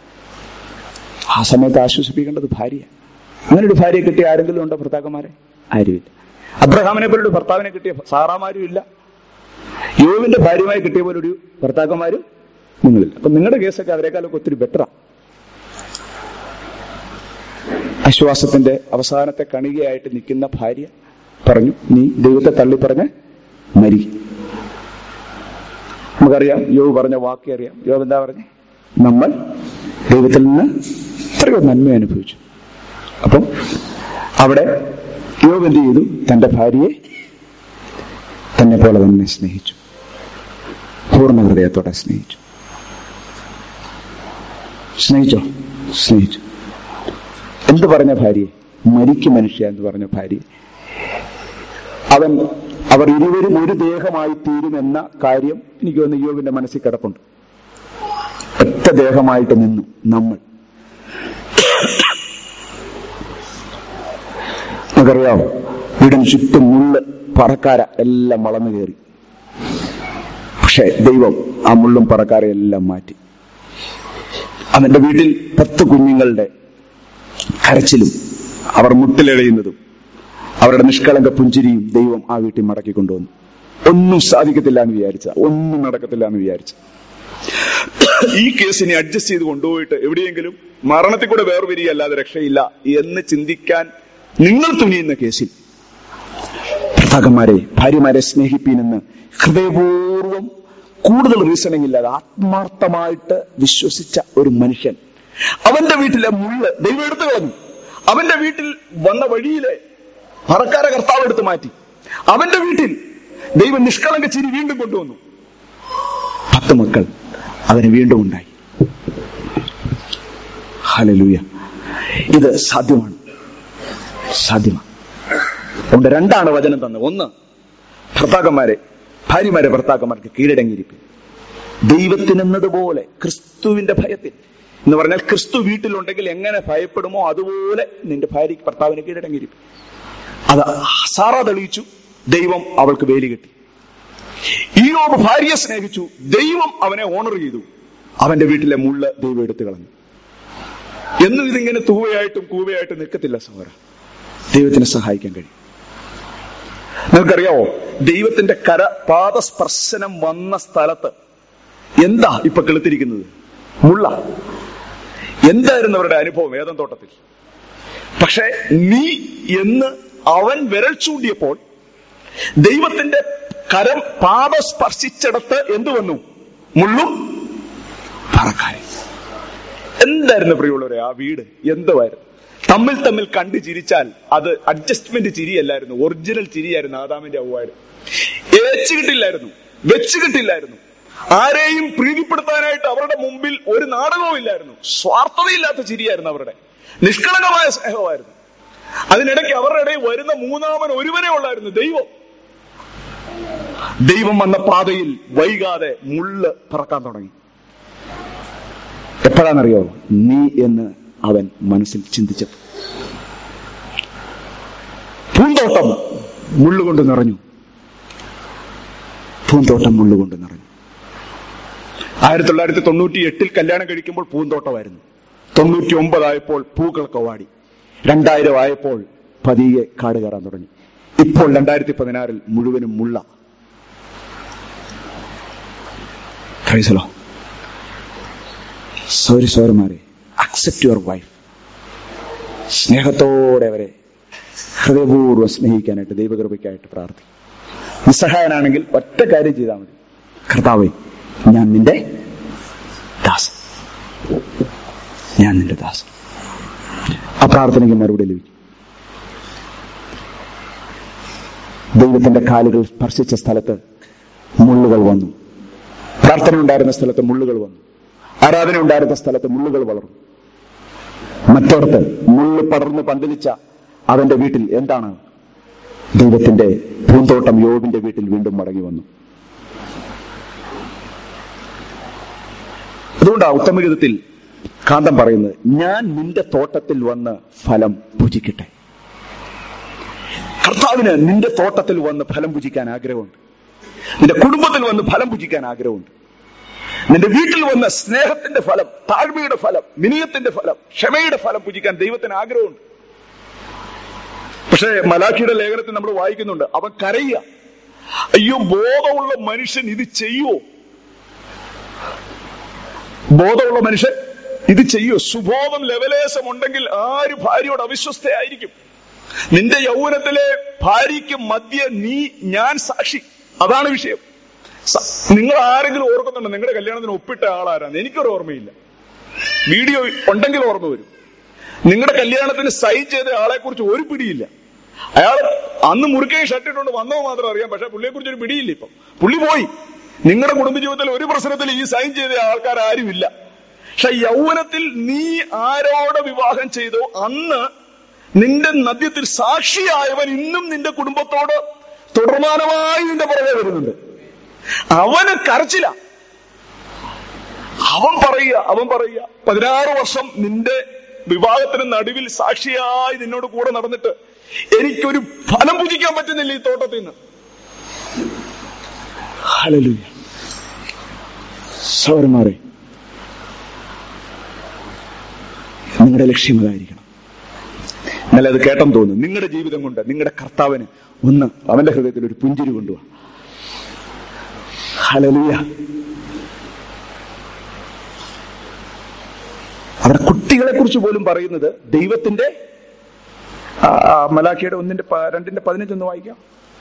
ആ സമയത്ത് ആശ്വസിപ്പിക്കേണ്ടത് ഭാര്യ അങ്ങനെ ഒരു ഭാര്യയെ കിട്ടിയ ആരെങ്കിലും ഉണ്ടോ ഭർത്താക്കന്മാരെ ആരുമില്ല അബ്രഹാമിനെ പോലൊരു ഭർത്താവിനെ കിട്ടിയ സാറാമാരും ഇല്ല യോവിന്റെ ഭാര്യയുമായി കിട്ടിയ പോലെ ഒരു ഭർത്താക്കന്മാരും നിങ്ങളില്ല അപ്പൊ നിങ്ങളുടെ കേസൊക്കെ അവരെക്കാളൊക്കെ ഒത്തിരി ബെറ്ററാ ആശ്വാസത്തിന്റെ അവസാനത്തെ കണികയായിട്ട് നിൽക്കുന്ന ഭാര്യ പറഞ്ഞു നീ ദൈവത്തെ തള്ളി പറഞ്ഞ് മരി നമുക്കറിയാം യോബ് പറഞ്ഞ വാക്ക് അറിയാം യോബ് എന്താ പറഞ്ഞേ നമ്മൾ ദൈവത്തിൽ നിന്ന് എത്രയോ നന്മ അനുഭവിച്ചു അപ്പം അവിടെ യോബ് എന്ത് ചെയ്തു തന്റെ ഭാര്യയെ തന്നെ പോലെ തന്നെ സ്നേഹിച്ചു പൂർണ്ണ ഹൃദയത്തോടെ സ്നേഹിച്ചു സ്നേഹിച്ചോ സ്നേഹിച്ചു എന്ത് പറഞ്ഞ ഭാര്യയെ മരിക്കും മനുഷ്യ എന്ന് പറഞ്ഞ ഭാര്യയെ അവൻ അവർ ഇരുവരും ഒരു ദേഹമായി തീരുമെന്ന കാര്യം എനിക്ക് തോന്നുന്നു യോബിന്റെ മനസ്സിൽ കിടപ്പുണ്ട് ഒറ്റ ദേഹമായിട്ട് നിന്നു നമ്മൾ നമുക്കറിയാമോ വീടിന് ചുറ്റും മുള്ള് പറക്കാര എല്ലാം വളർന്നു കയറി പക്ഷെ ദൈവം ആ മുള്ളും പറക്കാരയെല്ലാം മാറ്റി അവന്റെ വീട്ടിൽ പത്ത് കുഞ്ഞുങ്ങളുടെ കരച്ചിലും അവർ മുട്ടിലെഴയുന്നതും അവരുടെ നിഷ്കളങ്ക പുഞ്ചിരിയും ദൈവം ആ വീട്ടിൽ മടക്കി കൊണ്ടുവന്നു ഒന്നും സാധിക്കത്തില്ല എന്ന് വിചാരിച്ച ഒന്നും നടക്കത്തില്ല എന്ന് വിചാരിച്ച ഈ കേസിനെ അഡ്ജസ്റ്റ് ചെയ്ത് കൊണ്ടുപോയിട്ട് എവിടെയെങ്കിലും മരണത്തിൽ കൂടെ വേർപിരിയല്ലാതെ രക്ഷയില്ല എന്ന് ചിന്തിക്കാൻ നിങ്ങൾ തുനിയുന്ന കേസിൽ ഭർത്താക്കന്മാരെ ഭാര്യമാരെ സ്നേഹിപ്പീനെന്ന് ഹൃദയപൂർവം കൂടുതൽ റീസണിംഗ് ഇല്ലാതെ ആത്മാർത്ഥമായിട്ട് വിശ്വസിച്ച ഒരു മനുഷ്യൻ അവന്റെ വീട്ടിലെ മുള്ള് ദൈവം എടുത്തു കളഞ്ഞു അവന്റെ വീട്ടിൽ വന്ന വഴിയിലെ പറക്കാര കർത്താവ് എടുത്തു മാറ്റി അവന്റെ വീട്ടിൽ ദൈവം നിഷ്കളങ്ക ചിരി വീണ്ടും കൊണ്ടുവന്നു പത്ത് മക്കൾ അവന് വീണ്ടും ഉണ്ടായി ഹലലൂയ ഇത് സാധ്യമാണ് സാധ്യമാണ് അതുകൊണ്ട് രണ്ടാണ് വചനം തന്നത് ഒന്ന് ഭർത്താക്കന്മാരെ ഭാര്യമാരെ ഭർത്താക്കന്മാർക്ക് കീഴടങ്ങിയിരിക്കും ദൈവത്തിനെന്നതുപോലെ ക്രിസ്തുവിന്റെ ഭയത്തിൽ എന്ന് പറഞ്ഞാൽ ക്രിസ്തു വീട്ടിലുണ്ടെങ്കിൽ എങ്ങനെ ഭയപ്പെടുമോ അതുപോലെ നിന്റെ ഭാര്യയ്ക്ക് ഭർത്താവിന് കീഴടങ്ങിയിരിക്കും അത് സാറ തെളിയിച്ചു ദൈവം അവൾക്ക് വേലി കെട്ടി ഈയോബ് ഭാര്യയെ സ്നേഹിച്ചു ദൈവം അവനെ ഓണർ ചെയ്തു അവന്റെ വീട്ടിലെ മുള്ള ദൈവം എടുത്തു കളഞ്ഞു എന്നും ഇതിങ്ങനെ തൂവയായിട്ടും കൂവയായിട്ടും നിൽക്കത്തില്ല സഹോദര ദൈവത്തിനെ സഹായിക്കാൻ കഴിയും നിങ്ങൾക്കറിയാവോ ദൈവത്തിന്റെ കര പാദസ്പർശനം വന്ന സ്ഥലത്ത് എന്താ ഇപ്പൊ കെളുത്തിരിക്കുന്നത് മുള്ള എന്തായിരുന്നു അവരുടെ അനുഭവം വേദം തോട്ടത്തിൽ പക്ഷെ നീ എന്ന് അവൻ വിരൽ ചൂണ്ടിയപ്പോൾ ദൈവത്തിന്റെ കരം പാദസ്പർശിച്ചിടത്ത് എന്തു വന്നു മുള്ളും പറക്കാരി എന്തായിരുന്നു പ്രിയമുള്ളവരെ ആ വീട് എന്തുവായിരുന്നു തമ്മിൽ തമ്മിൽ കണ്ടു ചിരിച്ചാൽ അത് അഡ്ജസ്റ്റ്മെന്റ് ചിരിയല്ലായിരുന്നു ഒറിജിനൽ ചിരിയായിരുന്നു ആദാമിന്റെ ഔവായിരുന്നു ഏച്ചു കിട്ടില്ലായിരുന്നു വെച്ച് കിട്ടില്ലായിരുന്നു ആരെയും പ്രീതിപ്പെടുത്താനായിട്ട് അവരുടെ മുമ്പിൽ ഒരു നാടകവും ഇല്ലായിരുന്നു സ്വാർത്ഥതയില്ലാത്ത ചിരിയായിരുന്നു അവരുടെ നിഷ്കളങ്കമായ സ്നേഹമായിരുന്നു അതിനിടയ്ക്ക് അവരുടെ ഇടയിൽ വരുന്ന മൂന്നാമൻ ഒരുവനെ ഉള്ളായിരുന്നു ദൈവം ദൈവം വന്ന പാതയിൽ വൈകാതെ മുള്ള് പറക്കാൻ തുടങ്ങി എപ്പോഴാണെന്നറിയോ നീ എന്ന് അവൻ മനസ്സിൽ ചിന്തിച്ചത് പൂന്തോട്ടം മുള്ളുകൊണ്ട് നിറഞ്ഞു പൂന്തോട്ടം മുള്ളുകൊണ്ട് നിറഞ്ഞു ആയിരത്തി തൊള്ളായിരത്തി തൊണ്ണൂറ്റി എട്ടിൽ കല്യാണം കഴിക്കുമ്പോൾ പൂന്തോട്ടമായിരുന്നു തൊണ്ണൂറ്റി ഒമ്പതായപ്പോൾ പൂക്കളൊക്കെ വാടി രണ്ടായിരം ആയപ്പോൾ പതിയെ കാട് കയറാൻ തുടങ്ങി ഇപ്പോൾ രണ്ടായിരത്തി പതിനാറിൽ മുഴുവനും മുള്ള ക്രൈസലോ സോറി സോറിമാരെ അക്സെപ്റ്റ് യുവർ വൈഫ് സ്നേഹത്തോടെ അവരെ ഹൃദയപൂർവ്വം സ്നേഹിക്കാനായിട്ട് ദൈവകൃപയ്ക്കായിട്ട് പ്രാർത്ഥിക്കും നിസ്സഹായനാണെങ്കിൽ ഒറ്റ കാര്യം ചെയ്താൽ മതി കർത്താവേ ഞാൻ നിന്റെ ദാസൻ ഞാൻ നിന്റെ ദാസൻ ആ പ്രാർത്ഥനയ്ക്ക് മറുപടി ലഭിക്കും ദൈവത്തിന്റെ കാലുകൾ സ്പർശിച്ച സ്ഥലത്ത് മുള്ളുകൾ വന്നു പ്രാർത്ഥന ഉണ്ടായിരുന്ന സ്ഥലത്ത് മുള്ളുകൾ വന്നു ആരാധന ഉണ്ടായിരുന്ന സ്ഥലത്ത് മുള്ളുകൾ വളർന്നു മറ്റിടത്ത് മുള്ളു പടർന്ന് പന്തലിച്ച അവന്റെ വീട്ടിൽ എന്താണ് ദൈവത്തിന്റെ പൂന്തോട്ടം യോബിന്റെ വീട്ടിൽ വീണ്ടും മടങ്ങി വന്നു അതുകൊണ്ടാണ് ഉത്തമഗീതത്തിൽ കാന്തം പറയുന്നത് ഞാൻ നിന്റെ തോട്ടത്തിൽ വന്ന് ഫലം ഭുജിക്കട്ടെ കർത്താവിന് നിന്റെ തോട്ടത്തിൽ വന്ന് ഫലം ഭുജിക്കാൻ ആഗ്രഹമുണ്ട് നിന്റെ കുടുംബത്തിൽ വന്ന് ഫലം ഭുജിക്കാൻ ആഗ്രഹമുണ്ട് നിന്റെ വീട്ടിൽ വന്ന സ്നേഹത്തിന്റെ ഫലം താഴ്മയുടെ ഫലം വിനയത്തിന്റെ ഫലം ക്ഷമയുടെ ഫലം പൂജിക്കാൻ ദൈവത്തിന് ആഗ്രഹമുണ്ട് പക്ഷേ മലാഖിയുടെ ലേഖനത്തിൽ നമ്മൾ വായിക്കുന്നുണ്ട് അവൻ കരയുക അയ്യോ ബോധമുള്ള മനുഷ്യൻ ഇത് ചെയ്യുവോ ബോധമുള്ള മനുഷ്യൻ ഇത് ചെയ്യോ സുബോധം ലവലേശം ഉണ്ടെങ്കിൽ ആര് ഭാര്യയോട് അവിശ്വസ്തയായിരിക്കും നിന്റെ യൗവനത്തിലെ ഭാര്യയ്ക്ക് മധ്യ നീ ഞാൻ സാക്ഷി അതാണ് വിഷയം സ- നിങ്ങൾ ആരെങ്കിലും ഓർക്കുന്നുണ്ടോ നിങ്ങളുടെ കല്യാണത്തിന് ഒപ്പിട്ട ആളാരാന്ന് എനിക്കൊരു ഓർമ്മയില്ല വീഡിയോ ഉണ്ടെങ്കിൽ ഓർമ്മ വരും നിങ്ങളുടെ കല്യാണത്തിന് സൈൻ ചെയ്ത ആളെ കുറിച്ച് ഒരു പിടിയില്ല അയാൾ അന്ന് മുറുകെ ഷർട്ട് ഇട്ടുകൊണ്ട് വന്നോ മാത്രം അറിയാം പക്ഷെ പുള്ളിയെ കുറിച്ച് ഒരു പിടിയില്ല ഇപ്പം പുള്ളി പോയി നിങ്ങളുടെ കുടുംബജീവിതത്തിൽ ഒരു പ്രശ്നത്തിൽ ഈ സൈൻ ചെയ്ത ആൾക്കാർ ആരുമില്ല പക്ഷെ യൗവനത്തിൽ നീ ആരോട് വിവാഹം ചെയ്തോ അന്ന് നിന്റെ നദ്യത്തിൽ സാക്ഷിയായവൻ ഇന്നും നിന്റെ കുടുംബത്തോട് തുടർമാനമായി നിന്റെ പുറകെ വരുന്നുണ്ട് അവന് കരച്ചില അവൻ പറയുക അവൻ പറയുക പതിനാറ് വർഷം നിന്റെ വിവാഹത്തിന് നടുവിൽ സാക്ഷിയായി നിന്നോട് കൂടെ നടന്നിട്ട് എനിക്കൊരു ഫലം പൂജിക്കാൻ പറ്റുന്നില്ല ഈ തോട്ടത്തിൽ നിന്ന് ഹല്ലേലൂയ സൗരന്മാരെ നിങ്ങളുടെ ലക്ഷ്യം അതായിരിക്കണം ഇന്നലെ അത് കേട്ടെന്ന് തോന്നുന്നു നിങ്ങളുടെ ജീവിതം കൊണ്ട് നിങ്ങളുടെ കർത്താവിന് ഒന്ന് അവന്റെ ഹൃദയത്തിൽ ഒരു പുഞ്ചിരി കൊണ്ടുപോവാ ഹലലൂയ അവിടെ കുട്ടികളെ കുറിച്ച് പോലും പറയുന്നത് ദൈവത്തിന്റെ ആ, ആ, മലാഖിയുടെ ഒന്നിന്റെ പ- രണ്ടിന്റെ പതിനഞ്ചൊന്ന് വായിക്കാം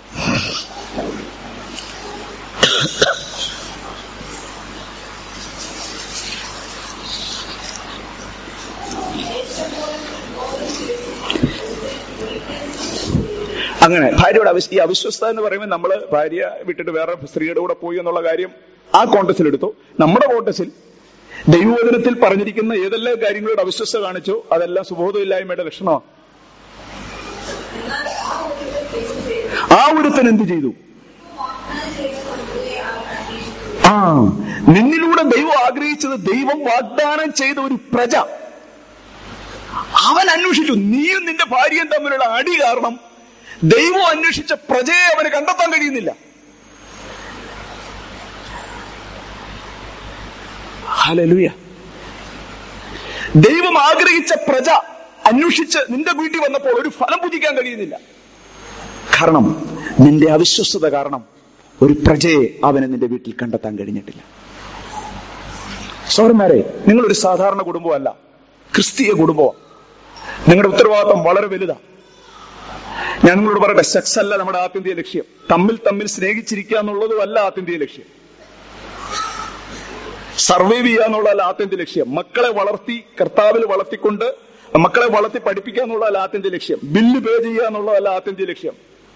അങ്ങനെ ഭാര്യയോട് അവിശ് ഈ അവിശ്വസ്ത എന്ന് പറയുമ്പോൾ നമ്മൾ ഭാര്യ വിട്ടിട്ട് വേറെ സ്ത്രീയുടെ കൂടെ പോയി എന്നുള്ള കാര്യം ആ കോണ്ടസിൽ എടുത്തു നമ്മുടെ കോണ്ടസിൽ ദൈവവചനത്തിൽ പറഞ്ഞിരിക്കുന്ന ഏതെല്ലാം കാര്യങ്ങളോട് അവിശ്വസ്ത കാണിച്ചോ അതെല്ലാം സുബോധമില്ലായ്മയുടെ ലക്ഷണമാണ് ആ ഒരുത്തൻ എന്ത് ചെയ്തു ആ നിന്നിലൂടെ ദൈവം ആഗ്രഹിച്ചത് ദൈവം വാഗ്ദാനം ചെയ്ത ഒരു പ്രജ അവൻ അന്വേഷിച്ചു നീയും നിന്റെ ഭാര്യയും തമ്മിലുള്ള അടി കാരണം ദൈവം അന്വേഷിച്ച പ്രജയെ അവന് കണ്ടെത്താൻ കഴിയുന്നില്ല ഹല്ലേലൂയ ദൈവം ആഗ്രഹിച്ച പ്രജ അന്വേഷിച്ച് നിന്റെ വീട്ടിൽ വന്നപ്പോൾ ഒരു ഫലം പൂജിക്കാൻ കഴിയുന്നില്ല കാരണം നിന്റെ അവിശ്വസ്തത കാരണം ഒരു പ്രജയെ അവന് നിന്റെ വീട്ടിൽ കണ്ടെത്താൻ കഴിഞ്ഞിട്ടില്ല സൗരന്മാരെ നിങ്ങളൊരു സാധാരണ കുടുംബമല്ല ക്രിസ്തീയ കുടുംബമാണ് നിങ്ങളുടെ ഉത്തരവാദിത്വം വളരെ വലുതാണ് ഞാൻ നിങ്ങളോട് പറയട്ടെ സെക്സ് അല്ല നമ്മുടെ ആത്യന്തിക ലക്ഷ്യം തമ്മിൽ തമ്മിൽ സ്നേഹിച്ചിരിക്കുക എന്നുള്ളതും അല്ല ആത്യന്തിക ലക്ഷ്യം സർവൈവ് ചെയ്യുക എന്നുള്ളതല്ല ആത്യന്തിക ലക്ഷ്യം മക്കളെ വളർത്തി കർത്താവിൽ വളർത്തിക്കൊണ്ട് മക്കളെ വളർത്തി പഠിപ്പിക്കുക എന്നുള്ളതല്ല ആത്യന്തിക ലക്ഷ്യം ബില്ല് പേ ചെയ്യുക എന്നുള്ളതല്ല ആത്യന്തിക ലക്ഷ്യം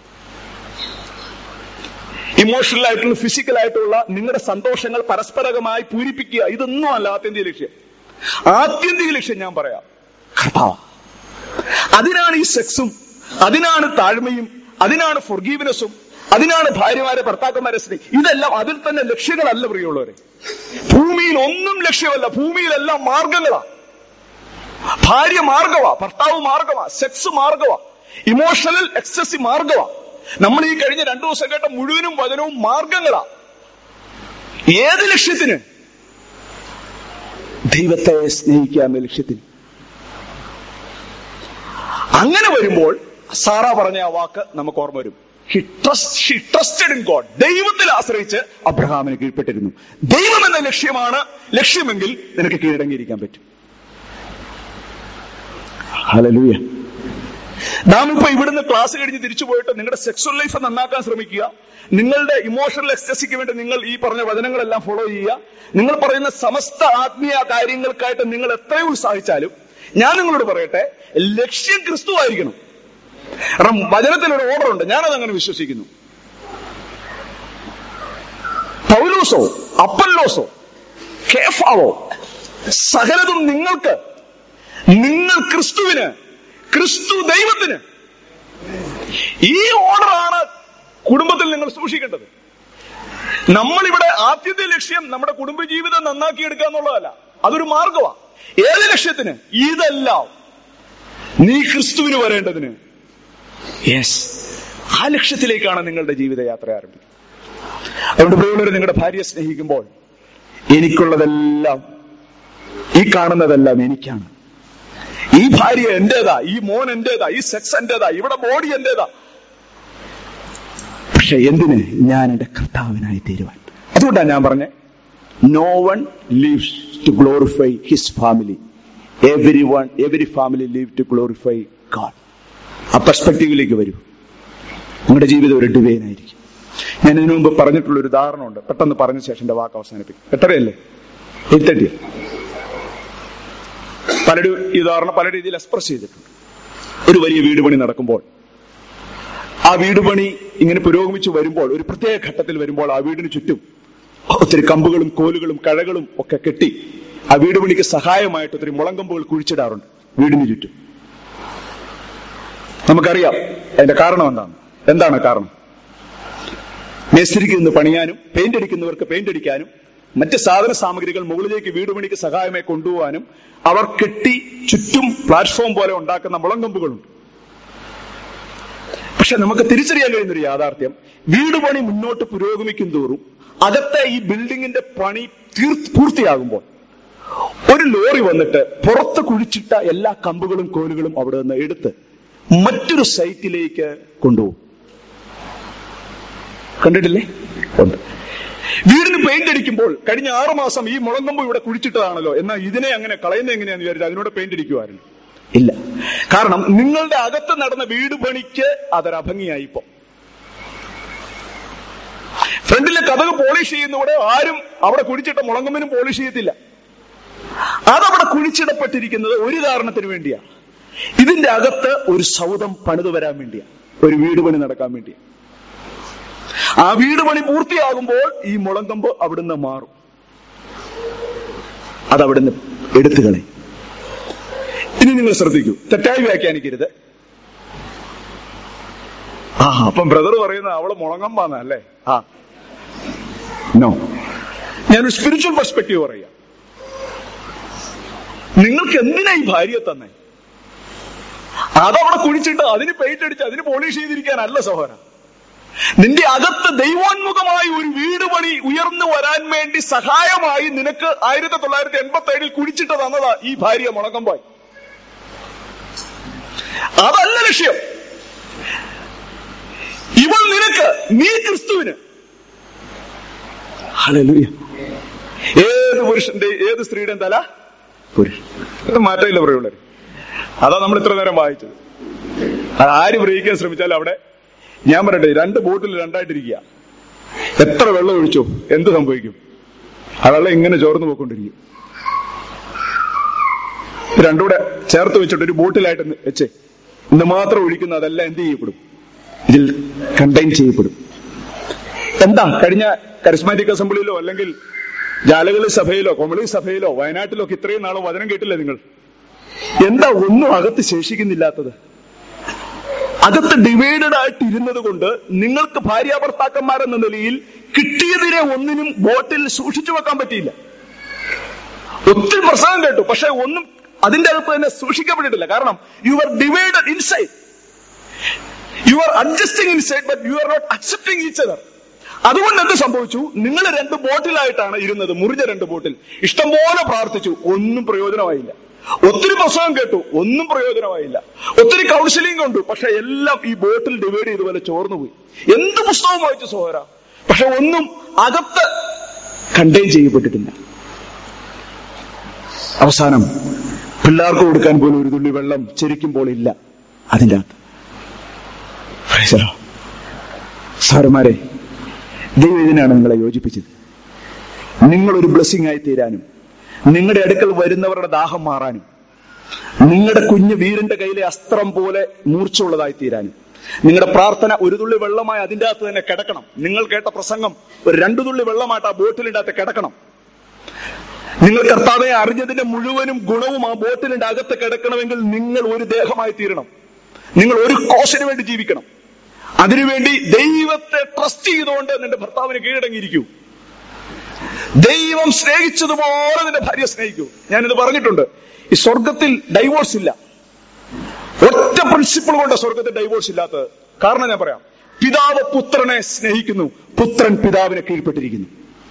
ഇമോഷണൽ ആയിട്ടുള്ള ഫിസിക്കൽ ആയിട്ടുള്ള നിങ്ങളുടെ സന്തോഷങ്ങൾ പരസ്പരമായി പൂരിപ്പിക്കുക ഇതൊന്നും അല്ല ആത്യന്തിക ലക്ഷ്യം ആത്യന്തിക ലക്ഷ്യം ഞാൻ പറയാം കർത്താവ് അതിനാണ് ഈ സെക്സും അതിനാണ് താഴ്മയും അതിനാണ് ഫൊർഗീവ്നെസ്സും അതിനാണ് ഭാര്യമാരെ ഭർത്താക്കന്മാരെ സ്നേഹി ഇതെല്ലാം അതിൽ തന്നെ ലക്ഷ്യങ്ങളല്ല പ്രിയമുള്ളവരെ ഭൂമിയിൽ ഒന്നും ലക്ഷ്യമല്ല ഭൂമിയിലെല്ലാം മാർഗങ്ങളാ ഭാര്യ മാർഗവാ ഭർത്താവ് മാർഗവാ സെക്സ് മാർഗവാ ഇമോഷണൽ എക്സസ് മാർഗവാ നമ്മൾ ഈ കഴിഞ്ഞ രണ്ടു ദിവസം കേട്ട മുഴുവനും വചനവും മാർഗങ്ങളാ ഏത് ലക്ഷ്യത്തിന് ദൈവത്തെ സ്നേഹിക്കുക എന്ന ലക്ഷ്യത്തിന് അങ്ങനെ വരുമ്പോൾ സാറ പറഞ്ഞ ആ വാക്ക് നമുക്ക് ഓർമ്മ വരും ഷി ട്രസ്റ്റഡ് ഇൻ ഗോഡ് ദൈവത്തിൽ ആശ്രയിച്ച് അബ്രഹാമിന് കീഴ്പ്പെട്ടിരുന്നു ദൈവം എന്ന ലക്ഷ്യമാണ് ലക്ഷ്യമെങ്കിൽ നിനക്ക് കീഴടങ്ങിയിരിക്കാൻ പറ്റും ഹലലൂയ നാം ഇപ്പൊ ഇവിടുന്ന് ക്ലാസ് കഴിഞ്ഞ് തിരിച്ചു പോയിട്ട് നിങ്ങളുടെ സെക്സ്വൽ ലൈഫ് നന്നാക്കാൻ ശ്രമിക്കുക നിങ്ങളുടെ ഇമോഷണൽ എക്സ്റ്റസിക്ക് വേണ്ടി നിങ്ങൾ ഈ പറഞ്ഞ വചനങ്ങളെല്ലാം ഫോളോ ചെയ്യുക നിങ്ങൾ പറയുന്ന സമസ്ത ആത്മീയ കാര്യങ്ങൾക്കായിട്ട് നിങ്ങൾ എത്രയും ഉത്സാഹിച്ചാലും ഞാൻ നിങ്ങളോട് പറയട്ടെ ലക്ഷ്യം ക്രിസ്തു ആയിരിക്കണം കാരണം വചനത്തിനൊരു ഓർഡർ ഉണ്ട് ഞാനത് അങ്ങനെ വിശ്വസിക്കുന്നു പൗലോസോ അപ്പല്ലോസോ കേഫാവോ സകലതും നിങ്ങൾക്ക് നിങ്ങൾ ക്രിസ്തുവിന് ക്രിസ്തു ദൈവത്തിന് ഈ ഓർഡറാണ് കുടുംബത്തിൽ നിങ്ങൾ സൂക്ഷിക്കേണ്ടത് നമ്മളിവിടെ ആദ്യത്തെ ലക്ഷ്യം നമ്മുടെ കുടുംബജീവിതം നന്നാക്കിയെടുക്കുക എന്നുള്ളതല്ല അതൊരു മാർഗമാണ് ഏത് ലക്ഷ്യത്തിന് ഇതെല്ലാം നീ ക്രിസ്തുവിന് വരേണ്ടതിന് യെസ് ആ ലക്ഷ്യത്തിലേക്കാണ് നിങ്ങളുടെ ജീവിതയാത്ര ആരംഭിക്കുന്നത് അതുകൊണ്ട് പ്രിയമുള്ളവർ നിങ്ങളുടെ ഭാര്യയെ സ്നേഹിക്കുമ്പോൾ എനിക്കുള്ളതെല്ലാം ഈ കാണുന്നതെല്ലാം എനിക്കാണ് ഈ ഭാര്യ എന്റേതാ ഈ മോൻ എന്റേതാ ഈ സെക്സ് എന്റേതാ ഇവിടെ ബോഡി എന്റേതാ പക്ഷെ എന്തിന് ഞാൻ എന്റെ കർത്താവിനായി തീരുവാൻ അതുകൊണ്ടാണ് ഞാൻ പറഞ്ഞേ no one lives to glorify his family every one every family live to glorify God ആ പെർസ്പെക്റ്റീവിലേക്ക് വരൂ നിങ്ങളുടെ ജീവിതം ഒരു ഡിവൈൻ ആയിരിക്കും ഞാൻ ഇതിനു മുമ്പ് പറഞ്ഞിട്ടുള്ള ഒരു ഉദാഹരണമുണ്ട് പെട്ടെന്ന് പറഞ്ഞ ശേഷം എന്റെ വാക്ക് അവസാനിപ്പിക്കും എത്രയല്ലേ എയ്റ്റ് തേർട്ടി പലരും ഈ ഉദാഹരണം പല രീതിയിൽ എക്സ്പ്രസ് ചെയ്തിട്ടുണ്ട് ഒരു വലിയ വീട് പണി നടക്കുമ്പോൾ ആ വീട് പണി ഇങ്ങനെ പുരോഗമിച്ചു വരുമ്പോൾ ഒരു പ്രത്യേക ഘട്ടത്തിൽ വരുമ്പോൾ ആ വീടിന് ചുറ്റും ഒത്തിരി കമ്പുകളും കോലുകളും കഴകളും ഒക്കെ കെട്ടി ആ വീട് പണിക്ക് സഹായമായിട്ട് ഒത്തിരി മുളങ്കമ്പുകൾ കുഴിച്ചിടാറുണ്ട് വീടിന് ചുറ്റും നമുക്കറിയാം അതിന്റെ കാരണം എന്താണ് എന്താണ് കാരണം മേസ്തിരിക്ക് നിന്ന് പണിയാനും പെയിന്റ് അടിക്കുന്നവർക്ക് പെയിന്റ് അടിക്കാനും മറ്റ് സാധന സാമഗ്രികൾ മുകളിലേക്ക് വീട് പണിക്ക് സഹായമായി കൊണ്ടുപോകാനും അവർ കെട്ടി ചുറ്റും പ്ലാറ്റ്ഫോം പോലെ ഉണ്ടാക്കുന്ന മുളങ്കമ്പുകളുണ്ട് പക്ഷെ നമുക്ക് തിരിച്ചറിയാൻ കഴിയുന്ന ഒരു യാഥാർത്ഥ്യം വീട് പണി മുന്നോട്ട് പുരോഗമിക്കും തോറും അകത്തെ ഈ ബിൽഡിങ്ങിന്റെ പണി തീർ- പൂർത്തിയാകുമ്പോൾ ഒരു ലോറി വന്നിട്ട് പുറത്ത് കുഴിച്ചിട്ട എല്ലാ കമ്പുകളും കോലുകളും അവിടെ നിന്ന് എടുത്ത് മറ്റൊരു സൈറ്റിലേക്ക് കൊണ്ടുപോകും കണ്ടിട്ടില്ലേ ഉണ്ട് വീടിന് പെയിന്റ് അടിക്കുമ്പോൾ കഴിഞ്ഞ ആറു മാസം ഈ മുളങ്കമ്പ് ഇവിടെ കുഴിച്ചിട്ടതാണല്ലോ എന്നാൽ ഇതിനെ അങ്ങനെ കളയുന്ന എങ്ങനെയാന്ന് വിചാരിച്ചു അതിനോട് പെയിന്റ് അടിക്കുമായിരുന്നു ഇല്ല കാരണം നിങ്ങളുടെ അകത്ത് നടന്ന വീട് പണിക്ക് അതൊരു അഭംഗിയായി ഇപ്പൊ ഫ്രണ്ടിലെ കഥക് പോളിഷ് ചെയ്യുന്നവിടെ ആരും അവിടെ കുഴിച്ചിട്ട മുളങ്കമ്പിനും പോളിഷ് ചെയ്യത്തില്ല അതവിടെ കുഴിച്ചിടപ്പെട്ടിരിക്കുന്നത് ഒരു കാരണത്തിന് വേണ്ടിയാ ഇതിന്റെ അകത്ത് ഒരു സൗദം പണിതു വരാൻ വേണ്ടിയാ ഒരു വീട് പണി നടക്കാൻ വേണ്ടിയാ ആ വീട് പണി പൂർത്തിയാകുമ്പോൾ ഈ മുളങ്കമ്പ് അവിടുന്ന് മാറും അതവിടുന്ന് എടുത്തു കളയും ഇനി നിങ്ങൾ ശ്രദ്ധിക്കൂ തെറ്റായി വ്യാഖ്യാനിക്കരുത് ആ അപ്പം ബ്രദർ പറയുന്ന അവള് മുളങ്ങമ്പാന്ന അല്ലേ ആ നോ ഞാനൊരു സ്പിരിച്വൽ പെർസ്പെക്റ്റീവ് പറയാം നിങ്ങൾക്ക് എന്തിനാ ഈ ഭാര്യയെ തന്നെ അതവിടെ കുഴിച്ചിട്ട് അതിന് പെയിന്റ് അടിച്ച് അതിന് പോളിഷ് ചെയ്തിരിക്കാനല്ല സഹോദര നിന്റെ അകത്ത് ദൈവോന്മുഖമായി ഒരു വീട് പണി ഉയർന്നു വരാൻ വേണ്ടി സഹായമായി നിനക്ക് ആയിരത്തി തൊള്ളായിരത്തി എൺപത്തി ഏഴിൽ കുഴിച്ചിട്ട് തന്നതാ ഈ ഭാര്യ മുളകമ്പായി അതല്ല ലക്ഷ്യം ഇവൾ നിനക്ക് നീ ക്രിസ്തുവിന് ഹല്ലേലൂയ ഏത് പുരുഷന്റെ ഏത് സ്ത്രീയുടെയും തല പുരുഷൻ ഇത് മാറ്റമില്ല പറയുള്ളവർ അതാ നമ്മൾ ഇത്ര നേരം വായിച്ചത് അത് ആര് ഗ്രഹിക്കാൻ ശ്രമിച്ചാലും അവിടെ ഞാൻ പറയട്ടെ രണ്ട് ബോട്ടിൽ രണ്ടായിട്ടിരിക്കുക എത്ര വെള്ളം ഒഴിച്ചോ എന്ത് സംഭവിക്കും ആ വെള്ളം ഇങ്ങനെ ചോർന്നു പോയിക്കൊണ്ടിരിക്കും രണ്ടുകൂടെ ചേർത്ത് വെച്ചിട്ട് ഒരു ബോട്ടിലായിട്ട് വെച്ചേ ഇന്ന് മാത്രം ഒഴിക്കുന്ന അതെല്ലാം എന്ത് ചെയ്യപ്പെടും ഇതിൽ കണ്ടെയ്ൻ ചെയ്യപ്പെടും എന്താ കഴിഞ്ഞ കരിസ്മാറ്റിക് അസംബ്ലിയിലോ അല്ലെങ്കിൽ ജാലകളി സഭയിലോ കൊമളി സഭയിലോ വയനാട്ടിലോ ഒക്കെ ഇത്രയും നാളോ വചനം കേട്ടില്ലേ നിങ്ങൾ എന്താ ഒന്നും അകത്ത് ശേഷിക്കുന്നില്ലാത്തത് അകത്ത് ഡിവൈഡഡ് ആയിട്ട് ഇരുന്നത് കൊണ്ട് നിങ്ങൾക്ക് ഭാര്യാഭർത്താക്കന്മാരെന്ന നിലയിൽ കിട്ടിയതിനെ ഒന്നിനും ബോട്ടിൽ സൂക്ഷിച്ചു വെക്കാൻ പറ്റിയില്ല ഒത്തിരി പ്രസംഗം കേട്ടു പക്ഷെ ഒന്നും അതിന്റെ അകത്ത് തന്നെ സൂക്ഷിക്കപ്പെട്ടിട്ടില്ല കാരണം you are divided inside you are adjusting inside but you are not accepting each other അതുകൊണ്ട് എന്ത് സംഭവിച്ചു നിങ്ങൾ രണ്ട് ബോട്ടിലായിട്ടാണ് ഇരുന്നത് മുറിഞ്ഞ രണ്ട് ബോട്ടിൽ ഇഷ്ടംപോലെ പ്രാർത്ഥിച്ചു ഒന്നും പ്രയോജനമായില്ല ഒത്തിരി പ്രസംഗം കേട്ടു ഒന്നും പ്രയോജനമായില്ല ഒത്തിരി കൗൺസിലിംഗ് കൊണ്ടു പക്ഷെ എല്ലാം ഈ ബോട്ടിൽ ഡിവൈഡ് ചെയ്തുപോലെ ചോർന്നുപോയി എന്ത് പുസ്തകം വായിച്ചു സോഹര പക്ഷെ ഒന്നും അകത്ത് കണ്ടെയ്ൻ ചെയ്യപ്പെട്ടിട്ടില്ല അവസാനം പിള്ളേർക്ക് കൊടുക്കാൻ പോലും ഒരു തുള്ളി വെള്ളം ചെരിക്കുമ്പോൾ ഇല്ല അതിൻ്റെ അകത്ത് Praise the Lord. സാറന്മാരെ ദൈവം ഇതിനാണ് നിങ്ങളെ യോജിപ്പിച്ചത് നിങ്ങളൊരു ബ്ലെസ്സിംഗ് ആയി തീരാനും നിങ്ങളുടെ അടുക്കൽ വരുന്നവരുടെ ദാഹം മാറാനും നിങ്ങളുടെ കുഞ്ഞ് വീരന്റെ കയ്യിലെ അസ്ത്രം പോലെ മൂർച്ചയുള്ളതായി തീരാനും നിങ്ങളുടെ പ്രാർത്ഥന ഒരു തുള്ളി വെള്ളമായി അതിൻ്റെ അകത്ത് തന്നെ കിടക്കണം നിങ്ങൾ കേട്ട പ്രസംഗം ഒരു രണ്ടു തുള്ളി വെള്ളമായിട്ട് ആ ബോട്ടിലിന്റെ അകത്ത് കിടക്കണം നിങ്ങൾ കർത്താവെ അറിഞ്ഞതിന്റെ മുഴുവനും ഗുണവും ആ ബോട്ടിലിന്റെ അകത്ത് കിടക്കണമെങ്കിൽ നിങ്ങൾ ഒരു ദേഹമായി തീരണം നിങ്ങൾ ഒരു കോശന് വേണ്ടി ജീവിക്കണം അതിനുവേണ്ടി ദൈവത്തെ ട്രസ്റ്റ് ചെയ്തുകൊണ്ട് നിന്റെ ഭർത്താവിന് കീഴടങ്ങിയിരിക്കൂ ദൈവം സ്നേഹിച്ചതുപോലെ നിന്റെ ഭാര്യ സ്നേഹിക്കൂ ഞാനിത് പറഞ്ഞിട്ടുണ്ട് ഈ സ്വർഗത്തിൽ ഡൈവോഴ്സ് ഇല്ല ഒറ്റ പ്രിൻസിപ്പിൾ കൊണ്ട് സ്വർഗത്തിൽ ഡൈവോഴ്സ് ഇല്ലാത്തത് കാരണം ഞാൻ പറയാം പിതാവ് പുത്രനെ സ്നേഹിക്കുന്നു പുത്രൻ പിതാവിനെ കീഴ്പ്പെട്ടിരിക്കുന്നു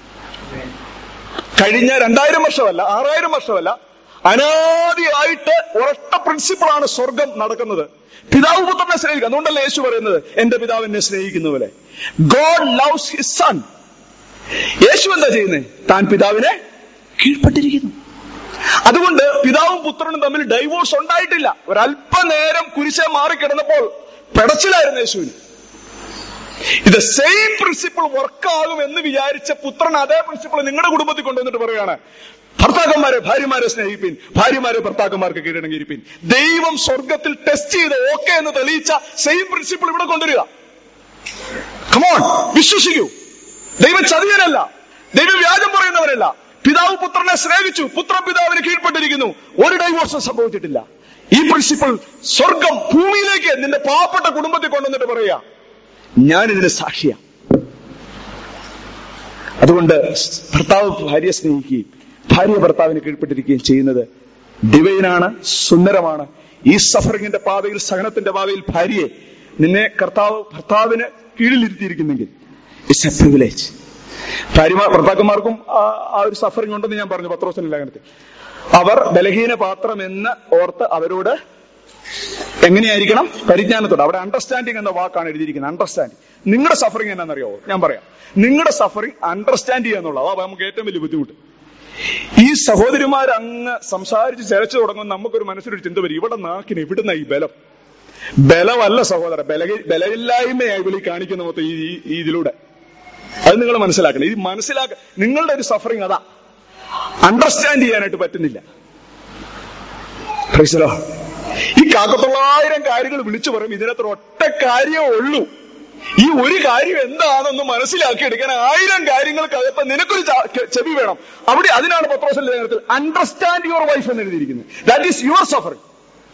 കഴിഞ്ഞ രണ്ടായിരം വർഷമല്ല ആറായിരം വർഷമല്ല അനാദിയായിട്ട് ഒരൊറ്റ പ്രിൻസിപ്പിളാണ് സ്വർഗം നടക്കുന്നത് പിതാവ് പുത്രനെ സ്നേഹിക്കുക അതുകൊണ്ടല്ലേ യേശു പറയുന്നത് എന്റെ പിതാവ് എന്നെ സ്നേഹിക്കുന്ന പോലെ ഗോഡ് ലവ്സ് ഹിസ് സൺ യേശു എന്താ ചെയ്യുന്നത് താൻ പിതാവിനെ കീഴ്പ്പെട്ടിരിക്കുന്നു അതുകൊണ്ട് പിതാവും പുത്രനും തമ്മിൽ ഡൈവോഴ്സ് ഉണ്ടായിട്ടില്ല ഒരല്പനേരം കുരിശെ മാറിക്കിടന്നപ്പോൾ പെടച്ചിലായിരുന്നു യേശുവിന് ഇത് സെയിം പ്രിൻസിപ്പിൾ വർക്കാകും എന്ന് വിചാരിച്ച പുത്രൻ അതേ പ്രിൻസിപ്പിൾ നിങ്ങളുടെ കുടുംബത്തിൽ കൊണ്ടുവന്നിട്ട് പറയുകയാണ് ഭർത്താക്കന്മാരെ ഭാര്യമാരെ സ്നേഹിപ്പിൻ ഭാര്യമാരെ ഭർത്താക്കന്മാർക്ക് കീഴടങ്ങിയിരിപ്പിൻ ദൈവം സ്വർഗത്തിൽ ടെസ്റ്റ് ചെയ്ത് ഓക്കെ എന്ന് തെളിയിച്ച സെയിം പ്രിൻസിപ്പിൾ ഇവിടെ കൊണ്ടുവരിക കമോൺ വിശ്വസിക്കൂ ദൈവം ചതിയനല്ല ദൈവം വ്യാജം പറയുന്നവരല്ല പിതാവ് പുത്രനെ സ്നേഹിച്ചു പുത്രൻ പിതാവിന് കീഴ്പ്പെട്ടിരിക്കുന്നു ഒരു ഡൈവോഴ്സും സംഭവിച്ചിട്ടില്ല ഈ പ്രിൻസിപ്പിൾ സ്വർഗം ഭൂമിയിലേക്ക് നിന്റെ പാവപ്പെട്ട കുടുംബത്തിൽ കൊണ്ടുവന്നിട്ട് പറയുക ഞാൻ ഇതിന് സാക്ഷിയാ അതുകൊണ്ട് ഭർത്താവ് ഭാര്യയെ സ്നേഹിക്കുകയും ഭാര്യ ഭർത്താവിന് കീഴ്പ്പെട്ടിരിക്കുകയും ചെയ്യുന്നത് ഡിവൈനാണ് സുന്ദരമാണ് ഈ സഫറിങ്ങിന്റെ പാതയിൽ സഹനത്തിന്റെ പാതയിൽ ഭാര്യയെ നിന്നെ കർത്താവ് ഭർത്താവിന് കീഴിലിരുത്തിയിരിക്കുന്നെങ്കിൽ ഇറ്റ്സ് എ പ്രിവിലേജ് ഭാര്യമാർ ഭർത്താക്കന്മാർക്കും ആ ആ ഒരു സഫറിങ് ഉണ്ടെന്ന് ഞാൻ പറഞ്ഞു പത്രോസിന്റെ ലേഖനത്തിൽ അവർ ബലഹീന പാത്രം എന്ന് ഓർത്ത് അവരോട് എങ്ങനെയായിരിക്കണം പരിജ്ഞാനത്തോടെ അവിടെ അണ്ടർസ്റ്റാൻഡിങ് എന്ന വാക്കാണ് എഴുതിയിരിക്കുന്നത് അണ്ടർസ്റ്റാൻഡിങ് നിങ്ങളുടെ സഫറിങ് എന്നാണെന്നറിയാവോ ഞാൻ പറയാം നിങ്ങളുടെ സഫറിങ് അണ്ടർസ്റ്റാൻഡ് ചെയ്യുക എന്നുള്ളത് അതാ നമുക്ക് ഏറ്റവും വലിയ ബുദ്ധിമുട്ട് ഈ സഹോദരിമാർ അങ്ങ് സംസാരിച്ച് ചരച്ചു തുടങ്ങുമ്പോൾ നമുക്കൊരു മനസ്സിലൊരു ചിന്ത വരും ഇവിടെ നാക്കിന് എവിടുന്ന ഈ ബലം ബലമല്ല സഹോദര ബല ബലമില്ലായ്മയായി വിളി കാണിക്കുന്ന മൊത്തം ഈ ഈ- ഈ ഇതിലൂടെ അത് നിങ്ങൾ മനസ്സിലാക്കണം ഇത് മനസ്സിലാക്ക നിങ്ങളുടെ ഒരു സഫറിങ് അതാ അണ്ടർസ്റ്റാൻഡ് ചെയ്യാനായിട്ട് പറ്റുന്നില്ല Praise the Lord. ഈ കാക്കത്തൊള്ളായിരം കാര്യങ്ങൾ വിളിച്ചു പറയും ഇതിനകത്ത് ഒറ്റ കാര്യമേ ഉള്ളൂ ഈ ഒരു കാര്യം എന്താണെന്ന് മനസ്സിലാക്കി എടുക്കാൻ ആയിരം കാര്യങ്ങൾക്കകത്ത് നിനക്കൊരു ച- കെ- ചെവി വേണം അവിടെ അതിനാണ് പത്രോസിന്റെ ലേഖനത്തിൽ അണ്ടർസ്റ്റാൻഡ് യുവർ വൈഫ് എന്ന് എഴുതിയിരിക്കുന്നത് that is your suffering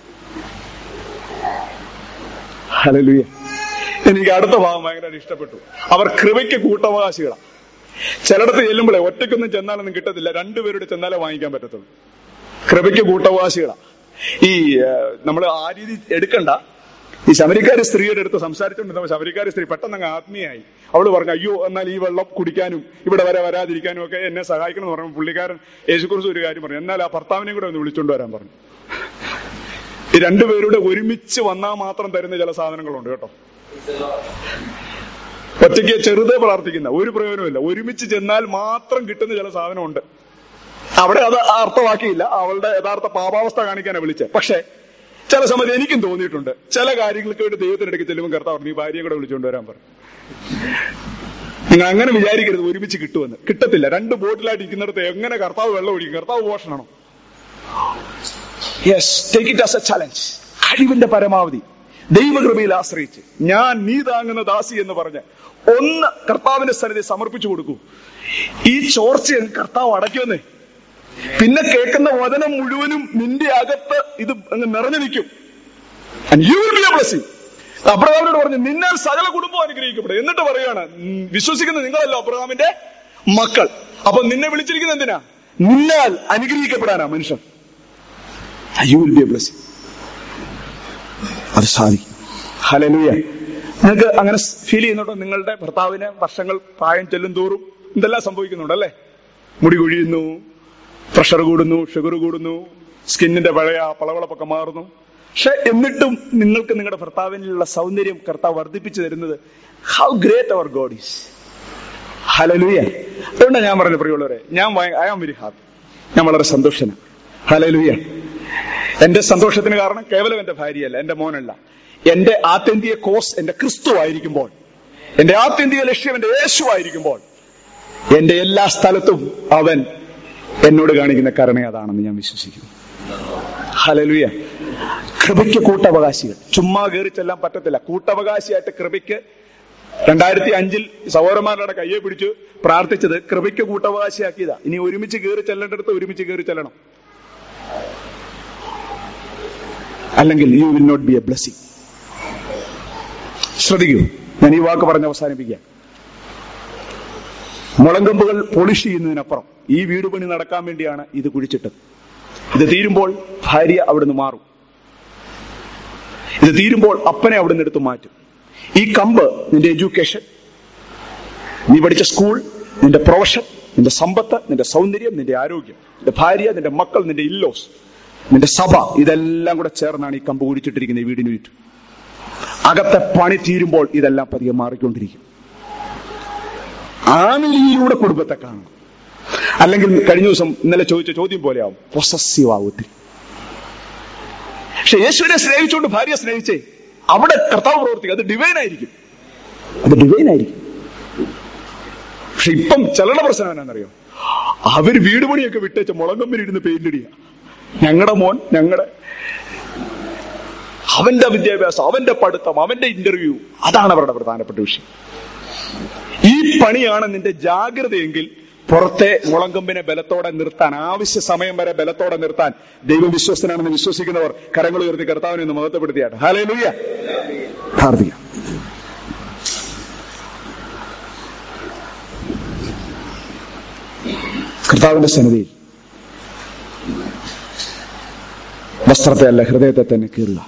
hallelujah എനിക്ക് അടുത്ത ഭാഗം ഭയങ്കരമായിട്ട് ഇഷ്ടപ്പെട്ടു അവർ കൃപയ്ക്ക് കൂട്ടവകാശികളാണ് ചിലയിടത്ത് ചെല്ലുമ്പോഴേ ഒറ്റയ്ക്കൊന്നും ചെന്നാലൊന്നും കിട്ടത്തില്ല രണ്ടുപേരുടെ ചെന്നാലേ വാങ്ങിക്കാൻ പറ്റത്തുള്ളൂ കൃപയ്ക്ക് കൂട്ടവകാശികളാ ഈ നമ്മൾ ആ രീതി എടുക്കണ്ട ഈ ശബരിക്കാരി സ്ത്രീയുടെ അടുത്ത് സംസാരിച്ചുകൊണ്ടിരുന്ന ശബരിക്കാരി സ്ത്രീ പെട്ടെന്ന് അങ്ങ് ആത്മീയായി അവള് പറഞ്ഞു അയ്യോ എന്നാൽ ഈ വെള്ളം കുടിക്കാനും ഇവിടെ വരെ വരാതിരിക്കാനും ഒക്കെ എന്നെ സഹായിക്കണം എന്ന് പറഞ്ഞു പുള്ളിക്കാരൻ യേശുക്കുറിച്ച് ഒരു കാര്യം പറഞ്ഞു എന്നാൽ ആ ഭർത്താവിനെ കൂടെ ഒന്ന് വിളിച്ചോണ്ട് വരാൻ പറഞ്ഞു ഈ രണ്ടുപേരുടെ ഒരുമിച്ച് വന്നാൽ മാത്രം തരുന്ന ചില സാധനങ്ങളുണ്ട് കേട്ടോ ഒറ്റയ്ക്ക് ചെറുതെ പ്രാർത്ഥിക്കുന്ന ഒരു പ്രയോജനമില്ല ഒരുമിച്ച് ചെന്നാൽ മാത്രം കിട്ടുന്ന ചില സാധനമുണ്ട് അവിടെ അത് അർത്ഥമാക്കിയില്ല അവളുടെ യഥാർത്ഥ പാപാവസ്ഥ കാണിക്കാനാണ് വിളിച്ചത് പക്ഷേ ചില സമയത്ത് എനിക്കും തോന്നിയിട്ടുണ്ട് ചില കാര്യങ്ങൾക്ക് വേണ്ടി ദൈവത്തിനിടയ്ക്ക് ചെല്ലുമ്പോൾ കർത്താവ് നീ ഭാര്യയെ കൂടെ വിളിച്ചുകൊണ്ട് വരാൻ പറഞ്ഞു നിങ്ങൾ അങ്ങനെ വിചാരിക്കരുത് ഒരുമിച്ച് കിട്ടുമെന്ന് കിട്ടത്തില്ല രണ്ട് ബോട്ടിലായിട്ട് ഇരിക്കുന്നിടത്ത് എങ്ങനെ കർത്താവ് വെള്ളം ഒഴിക്കും കർത്താവ് പോഷണോ yes take it as a challenge കഴിവിന്റെ പരമാവധി ദൈവകൃപയിൽ ആശ്രയിച്ച് ഞാൻ നീ താങ്ങുന്ന ദാസി എന്ന് പറഞ്ഞ് ഒന്ന് കർത്താവിന്റെ സന്നിധി സമർപ്പിച്ചു കൊടുക്കൂ ഈ ചോർച്ച കർത്താവ് അടയ്ക്കുമെന്നേ പിന്നെ കേൾക്കുന്ന വചനം മുഴുവനും നിന്റെ അകത്ത് ഇത് അങ്ങ് നിറഞ്ഞു നിൽക്കും you will be a blessing അബ്രഹാമിനോട് പറഞ്ഞു നിന്നാൽ സകല കുടുംബം അനുഗ്രഹിക്കപ്പെടും എന്നിട്ട് പറയാണ് ഉം, വിശ്വസിക്കുന്ന നിങ്ങളല്ലോ അബ്രഹാമിന്റെ മക്കൾ അപ്പൊ നിന്നെ വിളിച്ചിരിക്കുന്ന എന്തിനാ നിന്നാൽ അനുഗ്രഹിക്കപ്പെടാനാ മനുഷ്യൻ you will be a blessing അത് സാധിക്കും ഹലലുയ നിങ്ങൾക്ക് അങ്ങനെ ഫീൽ ചെയ്യുന്നുണ്ടോ നിങ്ങളുടെ ഭർത്താവിന് വർഷങ്ങൾ പ്രായം ചെല്ലും തോറും എന്തെല്ലാം സംഭവിക്കുന്നുണ്ട് അല്ലേ മുടി കൊഴിയുന്നു പ്രഷർ കൂടുന്നു ഷുഗർ കൂടുന്നു സ്കിന്നിന്റെ പഴയ പളവളപ്പൊക്കെ മാറുന്നു പക്ഷെ എന്നിട്ടും നിങ്ങൾക്ക് നിങ്ങളുടെ ഭർത്താവിനുള്ള സൗന്ദര്യം കർത്താവ് വർദ്ധിപ്പിച്ചു തരുന്നത് how great our God is hallelujah അതുകൊണ്ടാണ് ഞാൻ പറഞ്ഞു പ്രിയമുള്ളവരെ ഞാൻ ഐ ആം വെരി ഹാപ്പി ഞാൻ വളരെ സന്തോഷനാണ് ഹലലുയ എന്റെ സന്തോഷത്തിന് കാരണം കേവലം എന്റെ ഭാര്യയല്ല എന്റെ മോനല്ല എന്റെ ആത്യന്തിക കോസ് എന്റെ ക്രിസ്തു ആയിരിക്കുമ്പോൾ എന്റെ ആത്യന്തിക ലക്ഷ്യം എന്റെ യേശു ആയിരിക്കുമ്പോൾ എന്റെ എല്ലാ സ്ഥലത്തും അവൻ എന്നോട് കാണിക്കുന്ന കരുണ അതാണെന്ന് ഞാൻ വിശ്വസിക്കുന്നു ഹലലുയ കൃപയ്ക്ക് കൂട്ടവകാശികൾ ചുമ്മാ കയറി ചെല്ലാൻ പറ്റത്തില്ല കൂട്ടവകാശിയായിട്ട് കൃപയ്ക്ക് രണ്ടായിരത്തി അഞ്ചിൽ സഹോദരന്മാരുടെ കയ്യെ പിടിച്ച് പ്രാർത്ഥിച്ചത് കൃപയ്ക്ക് കൂട്ടവകാശിയാക്കിയതാ ഇനി ഒരുമിച്ച് കയറി ചെല്ലേണ്ടടുത്ത് ഒരുമിച്ച് കയറി ചെല്ലണം അല്ലെങ്കിൽ you will not be a blessing ശ്രദ്ധിക്കൂ ഞാൻ ഈ വാക്ക് പറഞ്ഞ് അവസാനിപ്പിക്കാം മുളങ്കമ്പുകൾ പോളിഷ് ചെയ്യുന്നതിനപ്പുറം ഈ വീട് പണി നടക്കാൻ വേണ്ടിയാണ് ഇത് കുഴിച്ചിട്ടത് ഇത് തീരുമ്പോൾ ഭാര്യ അവിടുന്ന് മാറും ഇത് തീരുമ്പോൾ അപ്പനെ അവിടുന്ന് എടുത്ത് മാറ്റും ഈ കമ്പ് നിന്റെ എഡ്യൂക്കേഷൻ നീ പഠിച്ച സ്കൂൾ നിന്റെ പ്രൊഫഷൻ നിന്റെ സമ്പത്ത് നിന്റെ സൗന്ദര്യം നിന്റെ ആരോഗ്യം നിന്റെ ഭാര്യ നിന്റെ മക്കൾ നിന്റെ ഇല്ലോസ് നിന്റെ സഭ ഇതെല്ലാം കൂടെ ചേർന്നാണ് ഈ കമ്പ് കുടിച്ചിട്ടിരിക്കുന്നത് ഈ വീടിന് ചുറ്റും അകത്തെ പണി തീരുമ്പോൾ ഇതെല്ലാം പതിയെ മാറിക്കൊണ്ടിരിക്കും ആ നിലയിലൂടെ കുടുംബത്തെ കാണണം അല്ലെങ്കിൽ കഴിഞ്ഞ ദിവസം ഇന്നലെ ചോദിച്ച ചോദ്യം പോലെയാവും പൊസസീവ് ആവും ഒത്തിരി പക്ഷെ യേശുവിനെ സ്നേഹിച്ചുകൊണ്ട് ഭാര്യയെ സ്നേഹിച്ചേ അവിടെ കർത്താവ് പ്രവർത്തിക്കും അത് ഡിവൈൻ ആയിരിക്കും അത് ഡിവൈൻ ആയിരിക്കും പക്ഷെ ഇപ്പം ചലന പ്രശ്നം എന്നാണെന്നറിയോ അവര് വീട് പണിയൊക്കെ വിട്ടേച്ച മുളകമ്പനി ഇരുന്ന് പെയിന്റ് അടിയ ഞങ്ങളുടെ മോൻ ഞങ്ങളുടെ അവന്റെ വിദ്യാഭ്യാസം അവന്റെ പഠിത്തം അവന്റെ ഇന്റർവ്യൂ അതാണ് അവരുടെ പ്രധാനപ്പെട്ട വിഷയം ഈ പണിയാണ് നിന്റെ ജാഗ്രതയെങ്കിൽ പുറത്തെ മുളങ്കമ്പിനെ ബലത്തോടെ നിർത്താൻ ആവശ്യ സമയം വരെ ബലത്തോടെ നിർത്താൻ ദൈവം വിശ്വസ്തനാണെന്ന് വിശ്വസിക്കുന്നവർ കരങ്ങൾ ഉയർത്തി കർത്താവിനെ ഒന്ന് മഹത്വപ്പെടുത്തിയാട്ട് ഹാലേ ലൂയ പ്രാർത്ഥിക്കാം കർത്താവിന്റെ സന്നിധിയിൽ വസ്ത്രത്തെ അല്ല ഹൃദയത്തെ തന്നെ കീറുക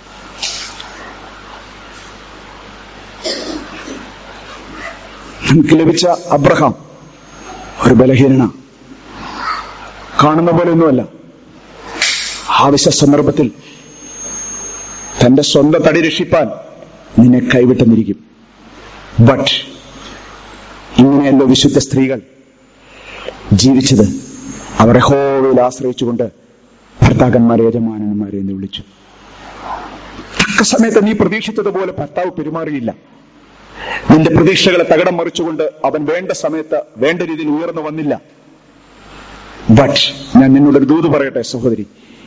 നമുക്ക് ലഭിച്ച അബ്രഹാം ഒരു ബലഹീനന കാണുന്ന പോലെയൊന്നുമല്ല ആവശ്യ സന്ദർഭത്തിൽ തന്റെ സ്വന്തം തടി രക്ഷിപ്പാൻ നിന്നെ കൈവിട്ടെന്നിരിക്കും ബട്ട് ഇങ്ങനെയല്ലോ വിശുദ്ധ സ്ത്രീകൾ ജീവിച്ചത് അവർ ഹോവയിൽ ആശ്രയിച്ചുകൊണ്ട് ഭർത്താക്കന്മാരെ യജമാനന്മാരെ എന്ന് വിളിച്ചു തക്ക സമയത്ത് നീ പ്രതീക്ഷിച്ചതുപോലെ ഭർത്താവ് പെരുമാറിയില്ല നിന്റെ പ്രതീക്ഷകളെ തകടം മറിച്ചുകൊണ്ട് അവൻ വേണ്ട സമയത്ത് വേണ്ട രീതിയിൽ ഉയർന്നു വന്നില്ല ബട്ട് ഞാൻ നിന്നോടൊരു ദൂത് പറയട്ടെ സഹോദരി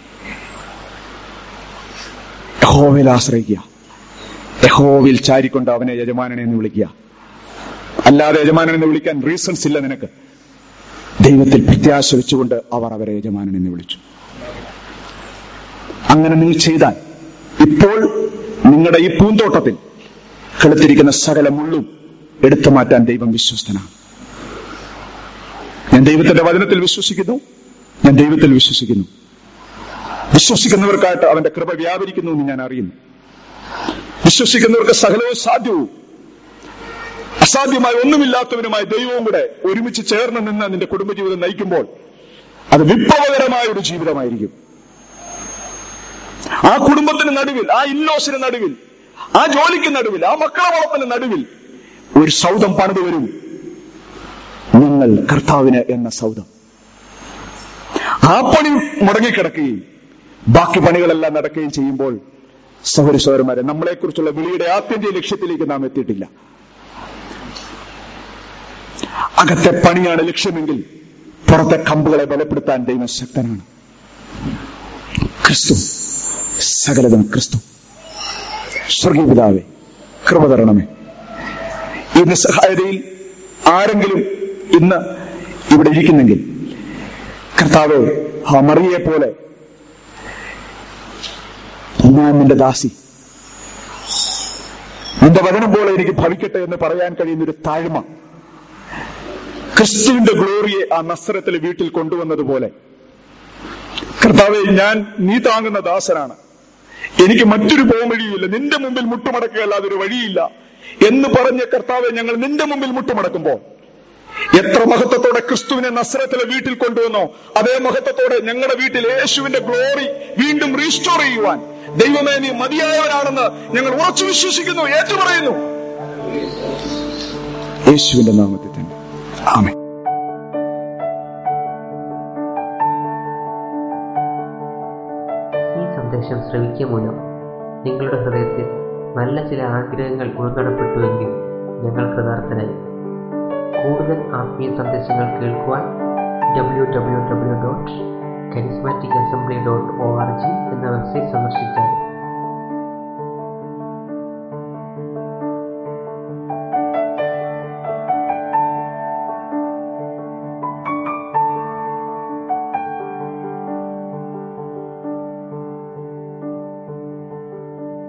യഹോവയിൽ ആശ്രയിക്കുക യഹോവയിൽ ചാരിക്കൊണ്ട് അവനെ യജമാനനെ എന്ന് വിളിക്കുക അല്ലാതെ യജമാനൻ എന്ന് വിളിക്കാൻ റീസൺസ് ഇല്ല നിനക്ക് ദൈവത്തിൽ പ്രത്യാശ വെച്ചുകൊണ്ട് അവർ അവരെ യജമാനൻ എന്ന് വിളിച്ചു അങ്ങനെ നീ ചെയ്താൽ ഇപ്പോൾ നിങ്ങളുടെ ഈ പൂന്തോട്ടത്തിൽ കിളുത്തിരിക്കുന്ന സകല മുള്ളും എടുത്തു മാറ്റാൻ ദൈവം വിശ്വസ്തനാണ് ഞാൻ ദൈവത്തിന്റെ വചനത്തിൽ വിശ്വസിക്കുന്നു ഞാൻ ദൈവത്തിൽ വിശ്വസിക്കുന്നു വിശ്വസിക്കുന്നവർക്കായിട്ട് അവന്റെ കൃപ വ്യാപരിക്കുന്നു എന്ന് ഞാൻ അറിയുന്നു വിശ്വസിക്കുന്നവർക്ക് സകലവും സാധ്യവും അസാധ്യമായി ഒന്നുമില്ലാത്തവനുമായി ദൈവവും കൂടെ ഒരുമിച്ച് ചേർന്ന് നിന്ന് നിന്റെ കുടുംബജീവിതം നയിക്കുമ്പോൾ അത് വിപ്ലവകരമായ ഒരു ജീവിതമായിരിക്കും ആ കുടുംബത്തിന് നടുവിൽ ആ ഇല്ലോസിന് നടുവിൽ ആ ജോലിക്ക് നടുവിൽ ആ മക്കളെ വളപ്പിന് നടുവിൽ ഒരു സൗദം പണിതു വരും നിങ്ങൾ കർത്താവിന് എന്ന സൗദം ആ പണി മുടങ്ങിക്കിടക്കുകയും ബാക്കി പണികളെല്ലാം നടക്കുകയും ചെയ്യുമ്പോൾ സഹോദരി സഹോദരന്മാരെ നമ്മളെക്കുറിച്ചുള്ള വിളിയുടെ ആത്യന്തിക ലക്ഷ്യത്തിലേക്ക് നാം എത്തിയിട്ടില്ല അകത്തെ പണിയാണ് ലക്ഷ്യമെങ്കിൽ പുറത്തെ കമ്പുകളെ ബലപ്പെടുത്താൻ ദൈവം ശക്തനാണ് ക്രിസ്തു സകലതും ക്രിസ്തു സ്വർഗീയ പിതാവേ കൃപ തരണമേ ഈ നിസ്സഹായതയിൽ ആരെങ്കിലും ഇന്ന് ഇവിടെ ഇരിക്കുന്നെങ്കിൽ കർത്താവ് ആ മറിയെ പോലെ ഞാൻ നിന്റെ ദാസി നിന്റെ വചനം പോലെ എനിക്ക് ഭവിക്കട്ടെ എന്ന് പറയാൻ കഴിയുന്ന ഒരു താഴ്മ ക്രിസ്തുവിന്റെ ഗ്ലോറിയെ ആ നസ്രത്തിലെ വീട്ടിൽ കൊണ്ടുവന്നതുപോലെ കർത്താവെ ഞാൻ നീ താങ്ങുന്ന ദാസനാണ് എനിക്ക് മറ്റൊരു പോംവഴിയില്ല നിന്റെ മുമ്പിൽ മുട്ടുമടക്കുകയല്ലാതെ ഒരു വഴിയില്ല എന്ന് പറഞ്ഞ കർത്താവെ ഞങ്ങൾ നിന്റെ മുമ്പിൽ മുട്ടുമടക്കുമ്പോൾ എത്ര മഹത്വത്തോടെ ക്രിസ്തുവിനെ നസ്രത്തിലെ വീട്ടിൽ കൊണ്ടുവന്നോ അതേ മഹത്വത്തോടെ ഞങ്ങളുടെ വീട്ടിൽ യേശുവിന്റെ ഗ്ലോറി വീണ്ടും റീസ്റ്റോർ ചെയ്യുവാൻ ദൈവമേ നീ മതിയായവനാണെന്ന് ഞങ്ങൾ ഉറച്ചു വിശ്വസിക്കുന്നു ഏറ്റുപറയുന്നു യേശുവിന്റെ നാമത്തിൽ തന്നെ ആമേ
ഈ സന്ദേശം ശ്രവിക്കുക മൂലം നിങ്ങളുടെ ഹൃദയത്തിൽ നല്ല ചില ആഗ്രഹങ്ങൾ ഉൾക്കടപ്പെട്ടുവെങ്കിൽ ഞങ്ങൾ കൃതാർത്ഥനായി കൂടുതൽ ആത്മീയ സന്ദേശങ്ങൾ കേൾക്കുവാൻ W W W dot charismatic assembly dot O R G എന്ന വെബ്സൈറ്റ് സന്ദർശിച്ചാൽ